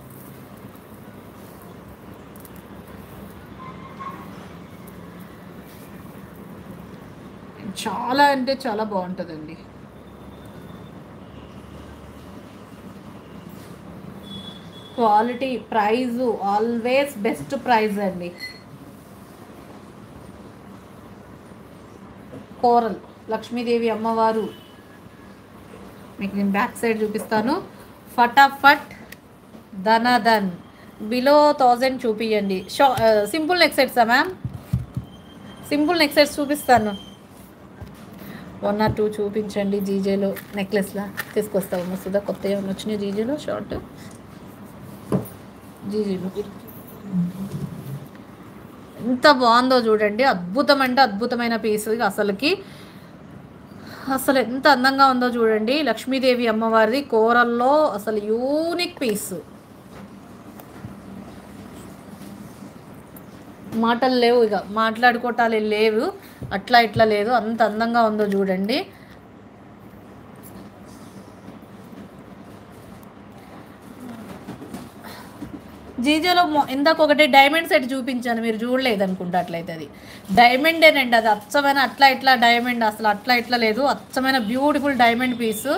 చాలా అంటే చాలా బాగుంటుందండి quality price always best price అండి కోరల్ లక్ష్మీదేవి అమ్మవారు మీకు నేను బ్యాక్ సైడ్ చూపిస్తాను ఫటాఫట్ ధనధన్ బిలో థౌజండ్ చూపియండి షా సింపుల్ నెక్ సెట్సా మ్యామ్ సింపుల్ నెక్ సెట్స్ చూపిస్తాను వన్ ఆర్ టూ చూపించండి జీజేలో నెక్లెస్లా తీసుకొస్తావు మస్తుదా కొత్త ఏమైనా వచ్చినాయి జీజేలో షార్ట్ జీజీలో ఎంత బాగుందో చూడండి అద్భుతం అంటే అద్భుతమైన పీస్ అసలుకి అసలు ఎంత అందంగా ఉందో చూడండి లక్ష్మీదేవి అమ్మవారిది కూరల్లో అసలు యూనిక్ పీస్ మాటలు లేవు ఇక మాట్లాడుకోవటాలు లేవు అట్లా ఇట్లా లేదు అంత అందంగా ఉందో చూడండి జీజోలో మొ- ఇందాక ఒకటి డైమండ్ సెట్ చూపించాను మీరు చూడలేదు అనుకుంటా అట్లయితే అది డైమండేనండి అది అచ్చమైన అట్లా ఇట్లా డైమండ్ అసలు అట్లా ఇట్లా లేదు అచ్చమైన బ్యూటిఫుల్ డైమండ్ పీస్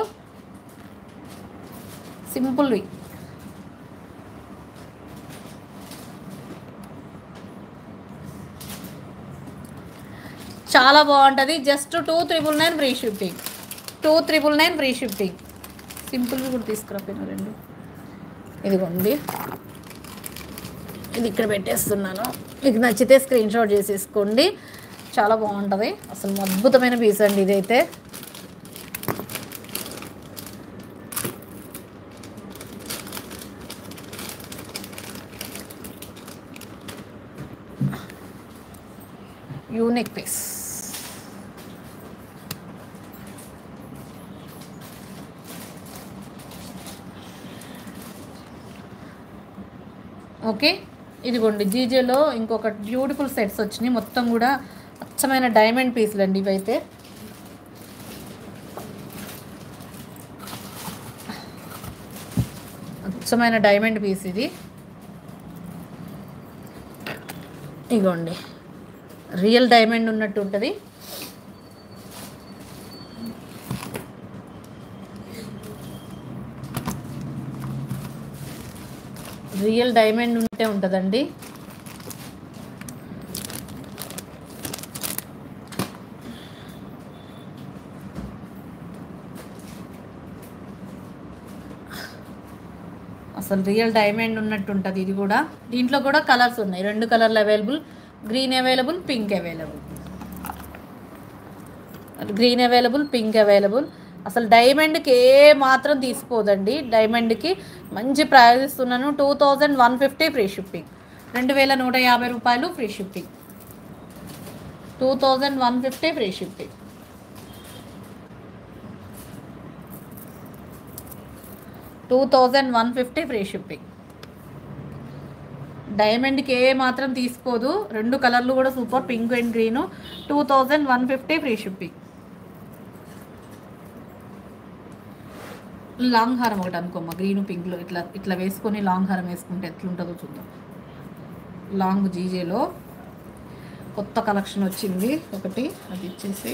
సింపుల్వి చాలా బాగుంటుంది just two triple nine free shipping two triple nine free shipping సింపుల్వి కూడా తీసుకురాపోయినా రెండు ఇదిగోండి ఇది ఇక్కడ పెట్టేస్తున్నాను మీకు నచ్చితే స్క్రీన్ షాట్ చేసేసుకోండి చాలా బాగుంటుంది అసలు అద్భుతమైన పీస్ అండి ఇదైతే యూనిక్ పీస్ ఓకే ఇదిగోండి జీజేలో ఇంకొక బ్యూటిఫుల్ సెట్స్ వచ్చినాయి మొత్తం కూడా అచ్చమైన డైమండ్ పీసులు అండి ఇవైతే అచ్చమైన డైమండ్ పీస్ ఇది ఇగోండి రియల్ డైమండ్ ఉన్నట్టు ఉంటుంది రియల్ డైమండ్ ఉంటే ఉంటుందండి అసలు రియల్ డైమండ్ ఉన్నట్టు ఉంటుంది ఇది కూడా దీంట్లో కూడా కలర్స్ ఉన్నాయి రెండు కలర్లు available green available pink available green available pink available అసలు డైమండ్కి ఏ మాత్రం తీసుకోదండి డైమండ్కి మంచి ప్రైస్ ఇస్తున్నాను two thousand one fifty free shipping రెండు వేల నూట యాభై రూపాయలు free shipping two thousand one fifty free shipping two thousand one fifty free shipping డైమండ్కి ఏ మాత్రం తీసుకోదు రెండు కలర్లు కూడా super pink and green two thousand one fifty free shipping long హారం ఒకటి అనుకోమ్మా గ్రీన్ పింక్లో ఇట్లా ఇట్లా వేసుకొని లాంగ్ హారం వేసుకుంటే ఎట్లుంటుందో చూద్దాం లాంగ్ జీజేలో కొత్త కలెక్షన్ వచ్చింది ఒకటి అది ఇచ్చేసి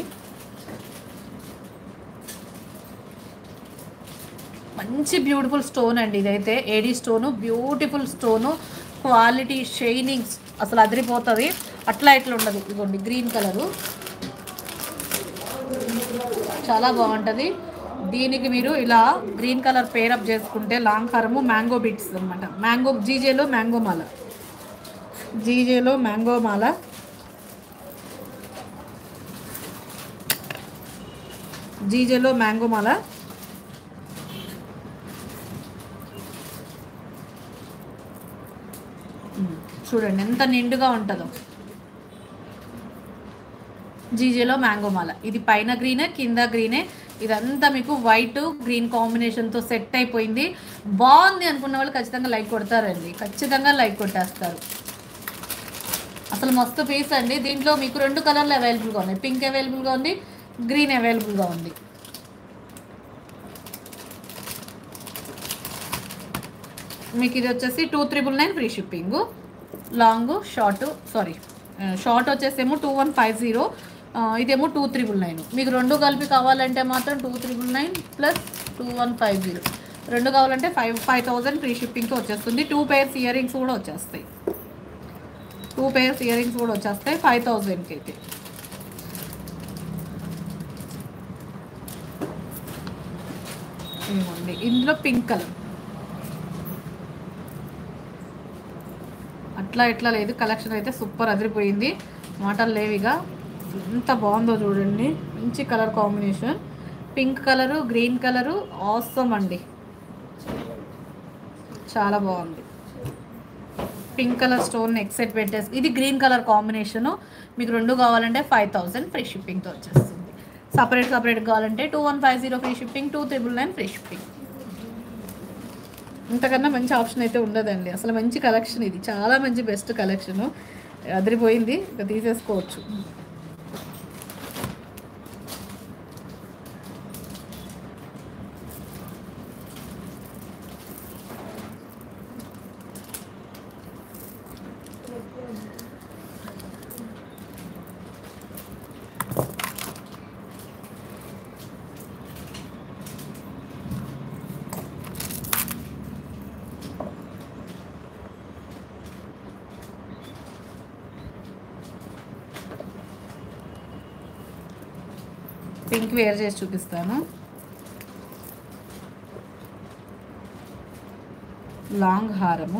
మంచి బ్యూటిఫుల్ స్టోన్ అండి ఇదైతే AD stone beautiful stone quality shining అసలు అదిరిపోతుంది అట్లా ఇట్లా ఉండదు ఇదిగోండి గ్రీన్ కలరు చాలా బాగుంటుంది దీనికి మీరు ఇలా గ్రీన్ కలర్ పేరప్ చేసుకుంటే లాంగ్ హారము మ్యాంగో బిట్స్ అనమాట మ్యాంగో జీజేలో మ్యాంగో మాల జీజేలో మ్యాంగో మాల జీజేలో మ్యాంగో మాల ఉమ్, చూడండి ఎంత నిండుగా ఉంటుందో జీజేలో మ్యాంగో మాల ఇది పైన గ్రీనే కింద గ్రీనే ఇదంతా మీకు వైట్ గ్రీన్ కాంబినేషన్తో సెట్ అయిపోయింది బాగుంది అనుకున్న వాళ్ళు ఖచ్చితంగా లైక్ కొడతారండి ఖచ్చితంగా లైక్ కొట్టేస్తారు అసలు మస్తు పీస్ అండి దీంట్లో మీకు రెండు కలర్లు అవైలబుల్గా ఉన్నాయి పింక్ అవైలబుల్గా ఉంది గ్రీన్ అవైలబుల్గా ఉంది మీకు ఇది వచ్చేసి two triple nine free shipping long short sorry short వచ్చేసేమో టూ వన్ ఫైవ్ జీరో ఇదేమో టూ త్రిబుల్ నైన్ మీకు రెండు కలిపి కావాలంటే మాత్రం two triple nine plus two one five zero రెండు కావాలంటే ఫైవ్ ఫైవ్ థౌజండ్ ఫ్రీ షిప్పింగ్కి వచ్చేస్తుంది టూ పేర్స్ ఇయర్ రింగ్స్ కూడా వచ్చేస్తాయి టూ పేర్స్ ఇయర్ రింగ్స్ కూడా వచ్చేస్తాయి ఫైవ్ థౌజండ్కి అయితే ఇదిగోండి ఇందులో పింక్ కలర్ అట్లా ఇట్లా లేదు కలెక్షన్ అయితే సూపర్ అదిరిపోయింది మాటలు లేవిగా ఎంత బాగుందో చూడండి మంచి colour combination pink colour green colour awesome అండి చాలా బాగుంది pink colour stone neck set పెట్టేసి ఇది గ్రీన్ కలర్ కాంబినేషను మీకు రెండు కావాలంటే ఫైవ్ థౌసండ్ ఫ్రీ షిప్పింగ్తో వచ్చేస్తుంది సపరేట్ సపరేట్ కావాలంటే two one five zero free shipping two triple nine free shipping ఇంతకన్నా మంచి ఆప్షన్ అయితే ఉండదండి అసలు మంచి కలెక్షన్ ఇది చాలా మంచి బెస్ట్ కలెక్షన్ అదిరిపోయింది ఇక తీసేసుకోవచ్చు పింక్ వేర్ చేసి చూపిస్తాను లాంగ్ హారము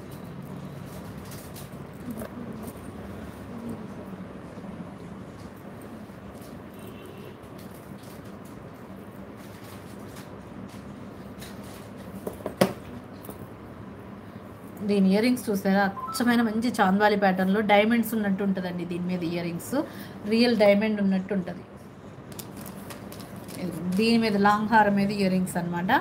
దీని ఇయర్ రింగ్స్ చూసారా అచ్చమైన మంచి చాంద్వాలి ప్యాటర్న్లో డైమండ్స్ ఉన్నట్టు ఉంటుందండి దీని మీద ఇయర్ రింగ్స్ రియల్ డైమండ్ ఉన్నట్టు ఉంటుంది ఇది దీని మీద లాంగ్ హారం మీద ఇయర్ రింగ్స్ అనమాట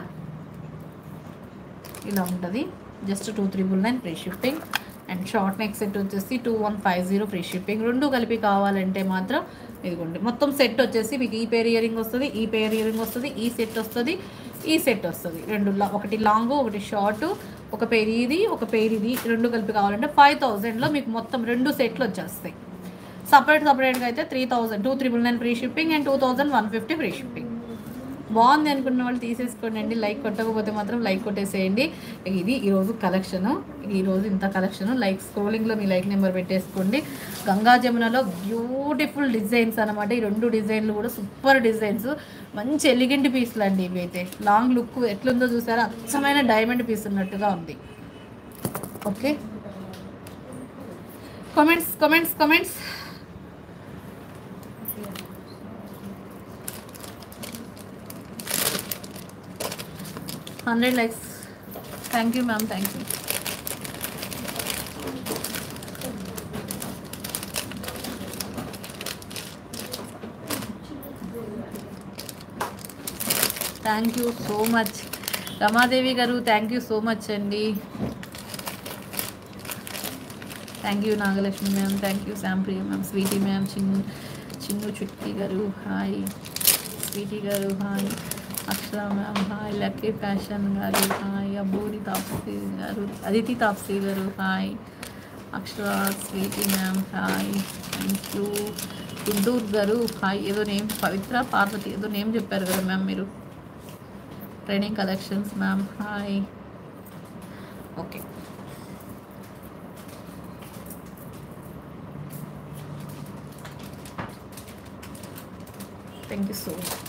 ఇలా ఉంటుంది just two triple nine free shipping and short neck set వచ్చేసి two one five zero free shipping రెండు కలిపి కావాలంటే మాత్రం ఇదిగోండి మొత్తం సెట్ వచ్చేసి మీకు ఈ పేర్ ఇయర్ రింగ్ వస్తుంది ఈ పేర్ ఇయర్ రింగ్ వస్తుంది ఈ సెట్ వస్తుంది ఈ సెట్ వస్తుంది రెండు లా- ఒకటి లాంగ్ ఒకటి షార్ట్ ఒక పేరు ఇది ఒక పేరు ఇది రెండు కలిపి కావాలంటే ఫైవ్ థౌజండ్లో మీకు మొత్తం రెండు సెట్లు వచ్చేస్తాయి సపరేట్ సపరేట్గా అయితే three thousand two triple nine free shipping and two thousand one fifty free shipping బాగుంది అనుకున్న వాళ్ళు తీసేసుకోండి అండి లైక్ కొట్టకపోతే మాత్రం లైక్ కొట్టేసేయండి ఇది ఈరోజు కలెక్షన్ ఈరోజు ఇంత కలెక్షన్ లైక్ స్క్రోలింగ్లో మీ లైక్ నెంబర్ పెట్టేసుకోండి గంగా జమునలో బ్యూటిఫుల్ డిజైన్స్ అనమాట ఈ రెండు డిజైన్లు కూడా సూపర్ డిజైన్స్ మంచి ఎలిగెంట్ పీస్లు అండి ఇవి అయితే లాంగ్ లుక్ ఎట్లుందో చూసారా అచ్చమైన డైమండ్ పీస్ ఉన్నట్టుగా ఉంది okay comments comments comments hundred likes thank you ma'am thank you thank you so much Ramadevi గారు థ్యాంక్ యూ సో మచ్ అండి thank you Nagalakshmi ma'am thank you Sampriya ma'am Sweety ma'am Chinnu Chinnu Chutti గారు hi Sweety గారు hi Akshara ma'am hi Lucky Fashion గారు hi Abburi Taapsee గారు అదితి తాప్సీ గారు hi Akshara Sweety ma'am hi thank you Guntur గారు hi ఏదో name పవిత్ర పార్వతి ఏదో నేమ్ చెప్పారు కదా మ్యామ్ మీరు training collections ma'am hi okay thank you so much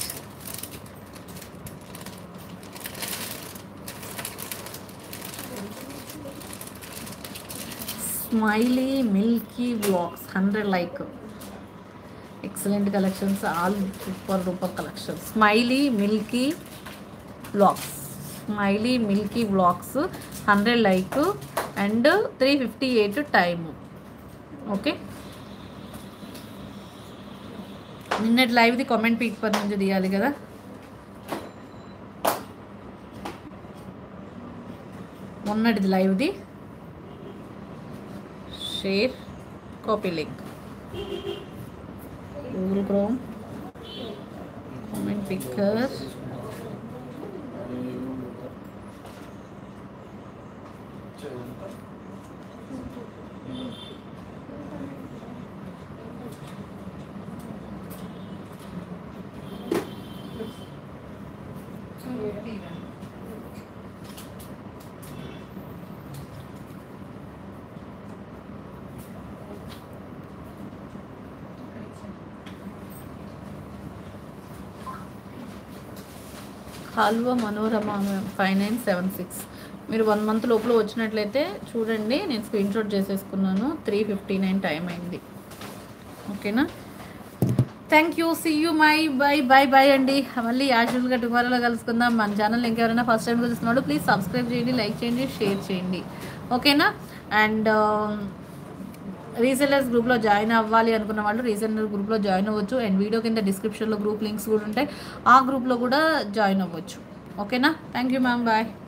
Smiley Milky Blogs hundred like excellent collections all super duper collections Smiley Milky Blogs Smiley Milky Blogs hundred like and three fifty eight time okay నిన్నటి లైవ్ది comment pick పది నుంచి తీయాలి కదా మొన్నటిది లైవ్ది share copy link Google Chrome comment picker Kalva Manorama five nine seven six మీరు one month లోపల వచ్చినట్లయితే చూడండి నేను స్క్రీన్ షాట్ చేసేసుకున్నాను త్రీ ఫిఫ్టీ నైన్ టైం అయింది ఓకేనా thank you see you my bye bye bye అండి మళ్ళీ యాజువల్గా టుమారోలో కలుసుకుందాం మన ఛానల్ ఇంకెవరైనా ఫస్ట్ టైం చూస్తున్నాడు ప్లీజ్ సబ్స్క్రైబ్ చేయండి లైక్ చేయండి షేర్ చేయండి ఓకేనా అండ్ రీసెలర్స్ గ్రూప్లో జాయిన్ అవ్వాలి అనుకున్న వాళ్ళు రీసెలర్ గ్రూప్లో జాయిన్ అవ్వచ్చు అండ్ వీడియో కింద డిస్క్రిప్షన్లో గ్రూప్ లింక్స్ కూడా ఉంటాయి ఆ గ్రూప్లో కూడా జాయిన్ అవ్వచ్చు ఓకేనా థ్యాంక్ యూ మ్యామ్ బాయ్